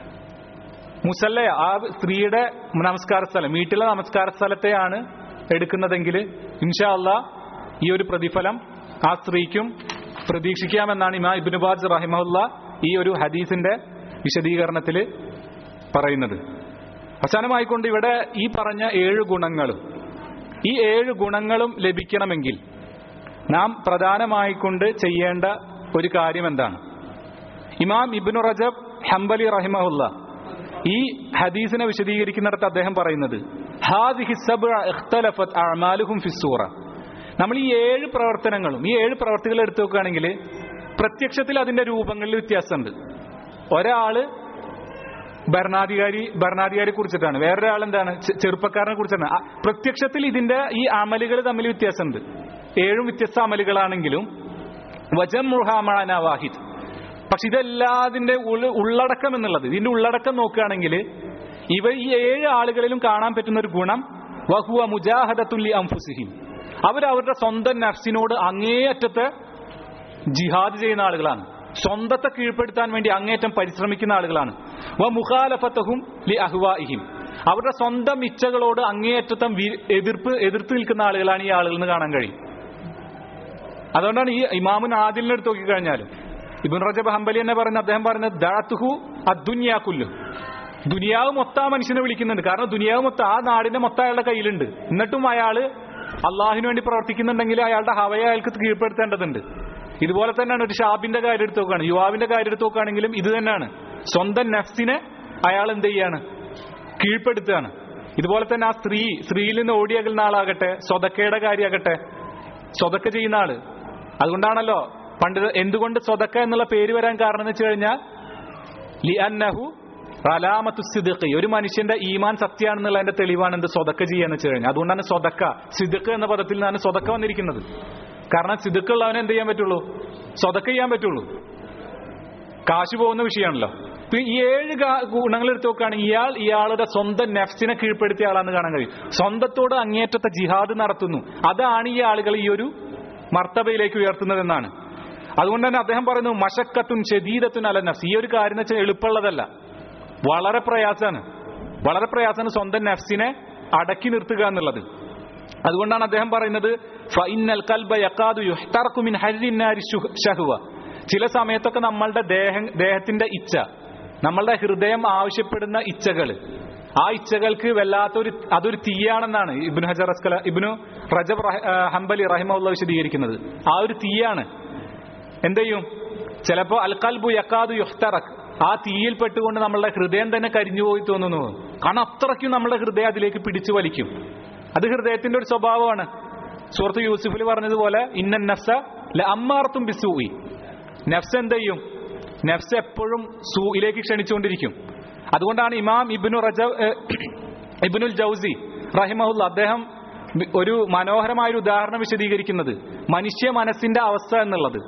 മുസല്ല ആ സ്ത്രീയുടെ നമസ്കാര സ്ഥലം വീട്ടിലെ നമസ്കാര സ്ഥലത്തെയാണ് എടുക്കുന്നതെങ്കിൽ ഇൻഷാ അള്ളാ ഈ ഒരു പ്രതിഫലം ആ സ്ത്രീക്കും പ്രതീക്ഷിക്കാമെന്നാണ് ഇമാ ഇബിനുബാസ് റഹിമുല്ല ഈ ഒരു ഹദീസിന്റെ വിശദീകരണത്തിൽ പറയുന്നത് അവസാനമായിക്കൊണ്ട് ഇവിടെ ഈ പറഞ്ഞ ഏഴ് ഗുണങ്ങളും ഈ ഏഴ് ഗുണങ്ങളും ലഭിക്കണമെങ്കിൽ നാം പ്രധാനമായിക്കൊണ്ട് ചെയ്യേണ്ട ഒരു കാര്യം എന്താണ് ഇമാം ഇബ്നു റജബ് ഹംബലി റഹിമഹുല്ല ഈ ഹദീസിനെ വിശദീകരിക്കുന്നിടത്ത് അദ്ദേഹം പറയുന്നത് ഹാദിഹി സബ്അ ഇഖ്തലഫത് അഅമാലുഹും ഫിസ്സൂറ നമ്മൾ ഈ ഏഴ് പ്രവർത്തനങ്ങളും ഈ ഏഴ് പ്രവർത്തികൾ എടുത്തു നോക്കുകയാണെങ്കിൽ പ്രത്യക്ഷത്തിൽ അതിന്റെ രൂപങ്ങളിൽ വ്യത്യാസമുണ്ട് ഒരാള് ഭരണാധികാരി ഭരണാധികാരിയെ കുറിച്ചിട്ടാണ് വേറൊരാൾ എന്താണ് ചെ- ചെറുപ്പക്കാരനെ കുറിച്ചാണ് ആ, പ്രത്യക്ഷത്തിൽ ഇതിന്റെ ഈ അമലുകൾ തമ്മിൽ വ്യത്യാസമുണ്ട് ഏഴും വ്യത്യസ്ത അമലുകളാണെങ്കിലും വജം മുഹാമാന വാഹിദ് പക്ഷെ ഇതെല്ലാതിന്റെ ഉള്ള- ഉള്ളടക്കം എന്നുള്ളത് ഇതിന്റെ ഉള്ളടക്കം നോക്കുകയാണെങ്കിൽ ഇവ ഈ ഏഴ് ആളുകളിലും കാണാൻ പറ്റുന്ന ഒരു ഗുണം വഹുവ മുജാഹദത്തുല്ലി അംഫുസിഹിം അവർ അവരുടെ സ്വന്തം നഫ്സിനോട് അങ്ങേയറ്റത്തെ ജിഹാദ് ചെയ്യുന്ന ആളുകളാണ് സ്വന്തത്തെ കീഴ്പ്പെടുത്താൻ വേണ്ടി അങ്ങേറ്റം പരിശ്രമിക്കുന്ന ആളുകളാണ് വ മുഖാലഫത്തഹും ലി അഹ്വാഇഹിം അവരുടെ സ്വന്തം ഇച്ഛകളോട് അങ്ങേയറ്റത്തം വി- എതിർപ്പ് എതിർത്ത് നിൽക്കുന്ന ആളുകളാണ് ഈ ആളുകൾ എന്ന് കാണാൻ കഴിയും അതുകൊണ്ടാണ് ഈ ഇമാമുൻ ആദിലിനെ എടുത്ത് നോക്കിക്കഴിഞ്ഞാലും ഇബുൻ റജബ് ഹംബലി എന്നെ പറയുന്ന അദ്ദേഹം പറയുന്നത് ദാത്തുഹു അദ്ദുന്യാക്കുല്ലു ദുനിയാവ് മൊത്തം ആ മനുഷ്യനെ വിളിക്കുന്നുണ്ട് കാരണം ദുനിയാവ് മൊത്തം ആ നാടിന്റെ മൊത്തം അയാളുടെ കയ്യിലുണ്ട് എന്നിട്ടും അയാള് അള്ളാഹിന് വേണ്ടി പ്രവർത്തിക്കുന്നുണ്ടെങ്കിൽ അയാളുടെ ഹവയെ അയാൾക്ക് കീഴ്പ്പെടുത്തേണ്ടതുണ്ട് ഇതുപോലെ തന്നെയാണ് ഒരു ഷാബിന്റെ കാര്യം എടുത്ത് നോക്കുകയാണ് യുവാവിന്റെ കാര്യം എടുത്ത് നോക്കുകയാണെങ്കിലും ഇത് തന്നെയാണ് സ്വന്തം നഫ്സിനെ അയാൾ എന്ത് ചെയ്യാണ് കീഴ്പ്പെടുത്തുകയാണ് ഇതുപോലെ തന്നെ ആ സ്ത്രീ സ്ത്രീയിൽ നിന്ന് ഓടിയകുന്ന ആളാകട്ടെ സ്വതക്കയുടെ കാര്യമാകട്ടെ സ്വതക്ക ചെയ്യുന്ന ആള് അതുകൊണ്ടാണല്ലോ പണ്ട് എന്തുകൊണ്ട് സ്വതക്ക എന്നുള്ള പേര് വരാൻ കാരണം എന്ന് വെച്ച് കഴിഞ്ഞാൽ ലി അന്നഹു അലാമത്തു സിദ്ഖി ഒരു മനുഷ്യന്റെ ഈമാൻ സത്യമാണെന്നുള്ളതിന്റെ തെളിവാണ് എന്ത് സ്വതക്ക ചെയ്യാന്ന് വെച്ച് കഴിഞ്ഞാൽ അതുകൊണ്ടാണ് സ്വതക്ക സിദ്ക്ക് എന്ന പദത്തിൽ നിന്നാണ് സ്വതക്ക വന്നിരിക്കുന്നത് കാരണം സിദ്ക്കുള്ളവനെ എന്ത് ചെയ്യാൻ പറ്റുള്ളൂ സ്വതക്ക ചെയ്യാൻ പറ്റുള്ളൂ കാശ് പോകുന്ന വിഷയമാണല്ലോ ഇപ്പൊ ഈ ഏഴ് ഗാ- ഗുണങ്ങൾ എടുത്ത് നോക്കുകയാണെങ്കിൽ ഇയാൾ ഇയാളുടെ സ്വന്തം നെഫ്സിനെ കീഴ്പ്പെടുത്തിയ ആളാന്ന് കാണാൻ കഴിയും സ്വന്തത്തോട് അങ്ങേറ്റത്തെ ജിഹാദ് നടത്തുന്നു അതാണ് ഈ ആളുകൾ ഈ ഒരു മർത്തബയിലേക്ക് ഉയർത്തുന്നതെന്നാണ് അതുകൊണ്ട് തന്നെ അദ്ദേഹം പറയുന്നു മഷക്കത്തുൻ ഷദീദത്തുൻ അല നഫ്സ് ഈ ഒരു കാര്യം എന്ന് വെച്ചാൽ എളുപ്പമുള്ളതല്ല വളരെ പ്രയാസമാണ് വളരെ പ്രയാസമാണ് സ്വന്തം നഫ്സിനെ അടക്കി നിർത്തുക എന്നുള്ളത് അതുകൊണ്ടാണ് അദ്ദേഹം പറയുന്നത് ഫഇന്നൽ കൽബ യഖാദു യുഹ്തറഖു മിൻ ഹർരിൻ നാരി ശുഹ്- ശഹ്വ ചില സമയത്തൊക്കെ നമ്മളുടെ ദേഹം ദേഹത്തിന്റെ ഇച്ഛ നമ്മളുടെ ഹൃദയം ആവശ്യപ്പെടുന്ന ഇച്ഛകൾ ആ ഇച്ഛകൾക്ക് വല്ലാത്തൊരു അതൊരു തീയാണെന്നാണ് ഇബ്നു ഹജർ അസ്കല ഇബ്നു റജബ് റഹ- ആ, ഹംബലി റഹിമുള്ള വിശദീകരിക്കുന്നത് ആ ഒരു തീയാണ് എന്ത് ചെയ്യും ചിലപ്പോ അൽക്കൽബു യക്കാദു യുഹ്തറക് ആ തീയിൽ പെട്ടുകൊണ്ട് നമ്മളുടെ ഹൃദയം തന്നെ കരിഞ്ഞു പോയി തോന്നുന്നു കാരണം അത്രയ്ക്കും നമ്മുടെ ഹൃദയം അതിലേക്ക് പിടിച്ചു വലിക്കും അത് ഹൃദയത്തിന്റെ ഒരു സ്വഭാവമാണ് സുഹൃത്ത് യൂസുഫിൽ പറഞ്ഞതുപോലെ ഇന്നൻ നഫ്സ ല അമ്മാർത്തും ബിസൂയി നഫ്സ് എന്ത് ചെയ്യും നഫ്സ് എപ്പോഴും സൂയിലേക്ക് ക്ഷണിച്ചുകൊണ്ടിരിക്കും അതുകൊണ്ടാണ് ഇമാം ഇബ്നു റജ ഇബ്നുൽ ജൗസി റഹിമഹുല്ല അദ്ദേഹം ഒരു മനോഹരമായ ഒരു ഉദാഹരണം വിശദീകരിക്കുന്നത് മനുഷ്യ മനസ്സിന്റെ അവസ്ഥ എന്നുള്ളത്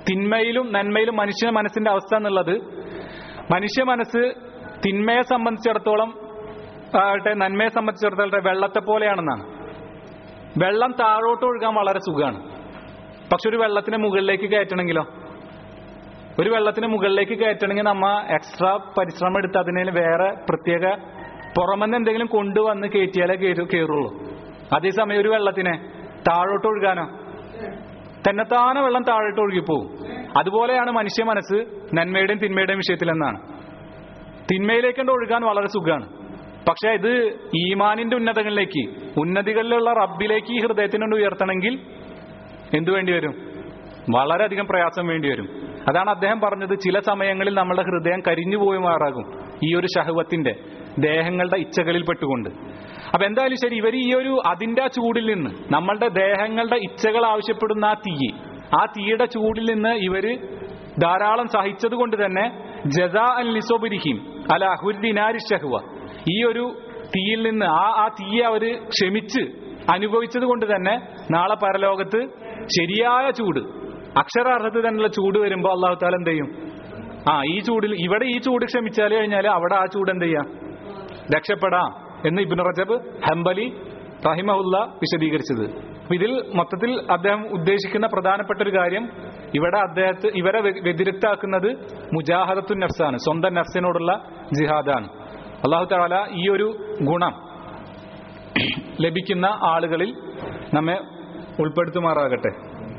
തിന്മയിലും നന്മയിലും മനുഷ്യ മനസ്സിന്റെ അവസ്ഥ എന്നുള്ളത് മനുഷ്യ മനസ്സ് തിന്മയെ സംബന്ധിച്ചിടത്തോളം ആകട്ടെ നന്മയെ സംബന്ധിച്ചിടത്തോളം വെള്ളത്തെ പോലെയാണെന്നാണ് വെള്ളം താഴോട്ട് ഒഴുകാൻ വളരെ സുഖമാണ് പക്ഷെ ഒരു വെള്ളത്തിന് മുകളിലേക്ക് കയറ്റണമെങ്കിലോ ഒരു വെള്ളത്തിന് മുകളിലേക്ക് കയറ്റണമെങ്കിൽ നമ്മ എക്സ്ട്രാ പരിശ്രമം എടുത്ത് അതിന് വേറെ പ്രത്യേക പുറമെന്ന് എന്തെങ്കിലും കൊണ്ടുവന്ന് കയറ്റിയാലേ കയറു കയറുള്ളൂ അതേസമയം ഒരു വെള്ളത്തിനെ താഴോട്ട് ഒഴുകാനോ തന്നെത്താനെ വെള്ളം താഴോട്ട് ഒഴുകിപ്പോവും അതുപോലെയാണ് മനുഷ്യ മനസ്സ് നന്മയുടെയും തിന്മയുടെയും വിഷയത്തിലെന്നാണ് തിന്മയിലേക്കൊണ്ട് ഒഴുകാൻ വളരെ സുഖമാണ് പക്ഷെ ഇത് ഈമാനിന്റെ ഉന്നതങ്ങളിലേക്ക് ഉന്നതികളിലുള്ള റബ്ബിലേക്ക് ഈ ഹൃദയത്തിനോട് ഉയർത്തണമെങ്കിൽ എന്തു വേണ്ടി വരും വളരെയധികം പ്രയാസം വേണ്ടി വരും അതാണ് അദ്ദേഹം പറഞ്ഞത് ചില സമയങ്ങളിൽ നമ്മുടെ ഹൃദയം കരിഞ്ഞു പോയി മാറാകും ഈ ഒരു ശഹവത്തിന്റെ ദേഹങ്ങളുടെ ഇച്ഛകളിൽ പെട്ടുകൊണ്ട് അപ്പൊ എന്തായാലും ശരി ഇവർ ഈ ഒരു അതിന്റെ ആ ചൂടിൽ നിന്ന് നമ്മളുടെ ദേഹങ്ങളുടെ ഇച്ഛകൾ ആവശ്യപ്പെടുന്ന ആ തീ ആ തീയുടെ ചൂടിൽ നിന്ന് ഇവര് ധാരാളം സഹിച്ചത് കൊണ്ട് തന്നെ ജസാ അൽ നിസോബിരിഹിം അല അഹുദ്ദിനാരി ഷഹുവ ഈ ഒരു തീയിൽ നിന്ന് ആ ആ തീയെ അവര് ക്ഷമിച്ച് അനുഭവിച്ചത് കൊണ്ട് തന്നെ നാളെ പരലോകത്ത് ശരിയായ ചൂട് അക്ഷരാർത്ഥത്തിൽ തന്നെയുള്ള ചൂട് വരുമ്പോൾ അള്ളാഹു താല എന്ത് ചെയ്യും ആ ഈ ചൂടിൽ ഇവിടെ ഈ ചൂട് ക്ഷമിച്ചാൽ കഴിഞ്ഞാൽ അവിടെ ആ ചൂട് എന്ത് ചെയ്യാം രക്ഷപ്പെടാം എന്ന് ഇബിൻ റജബ് ഹംബലി റഹിമഹുല്ല വിശദീകരിച്ചത് അപ്പൊ ഇതിൽ മൊത്തത്തിൽ അദ്ദേഹം ഉദ്ദേശിക്കുന്ന പ്രധാനപ്പെട്ട ഒരു കാര്യം ഇവിടെ അദ്ദേഹത്തെ ഇവരെ വ്യ- വ്യതിരിക്താക്കുന്നത് മുജാഹദത്തു നഫ്സാണ് സ്വന്തം നഫ്സിനോടുള്ള ജിഹാദാണ് അള്ളാഹു താല ഈ ഒരു ഗുണം ലഭിക്കുന്ന ആളുകളിൽ നമ്മെ ഉൾപ്പെടുത്തുമാറാകട്ടെ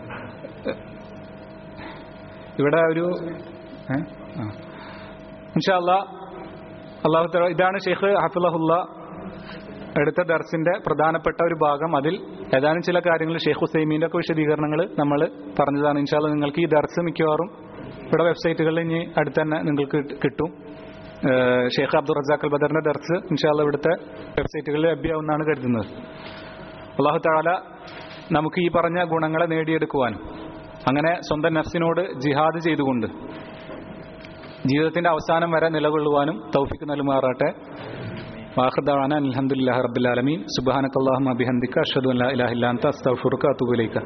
ഇവിടെ ഒരു ഏ? ആ. ഇൻഷാ അല്ലാ അള്ളാഹു തആല ഇതാണ് ഷെയ്ഖ് ഹഫിളഹുല്ല എടുത്ത ദർസിന്റെ പ്രധാനപ്പെട്ട ഒരു ഭാഗം അതിൽ ഏതാനും ചില കാര്യങ്ങൾ ഷെയ്ഖ് ഹുസൈമീന്റെ ഒക്കെ വിശദീകരണങ്ങൾ നമ്മൾ പറഞ്ഞതാണ് ഇൻഷാല്ല നിങ്ങൾക്ക് ഈ ദർസ് മിക്കവാറും ഇവിടെ വെബ്സൈറ്റുകളിൽ ഇനി അടുത്ത് തന്നെ നിങ്ങൾക്ക് കിട്ട്- കിട്ടും ഏഹ് ഷെയ്ഖ് അബ്ദുൾ റസാഖ് അൽ ബദറിന്റെ ദർസ് ഇൻഷാല്ല ഇവിടുത്തെ വെബ്സൈറ്റുകളിൽ ലഭ്യമാവുമെന്നാണ് കരുതുന്നത് അള്ളാഹു താല നമുക്ക് ഈ പറഞ്ഞ ഗുണങ്ങളെ നേടിയെടുക്കുവാനും അങ്ങനെ സ്വന്തം നഫ്സിനോട് ജിഹാദ് ചെയ്തുകൊണ്ട് ജീവിതത്തിന്റെ അവസാനം വരെ നിലകൊള്ളുവാനും തൗഫിക്ക് നൽകുമാറാട്ടെ വാഹൃദാന അലഹമുല്ലാ റബ്ബുലാലമീൻ സുബാനക്കല്ലാഹു അബിഹന്ദിക്ക അഷ്ഹദു അല്ലാ ഇലാഹ ഇല്ലാ അൻത അസ്തഗ്ഫിറുക വഅതുബു ഇലൈക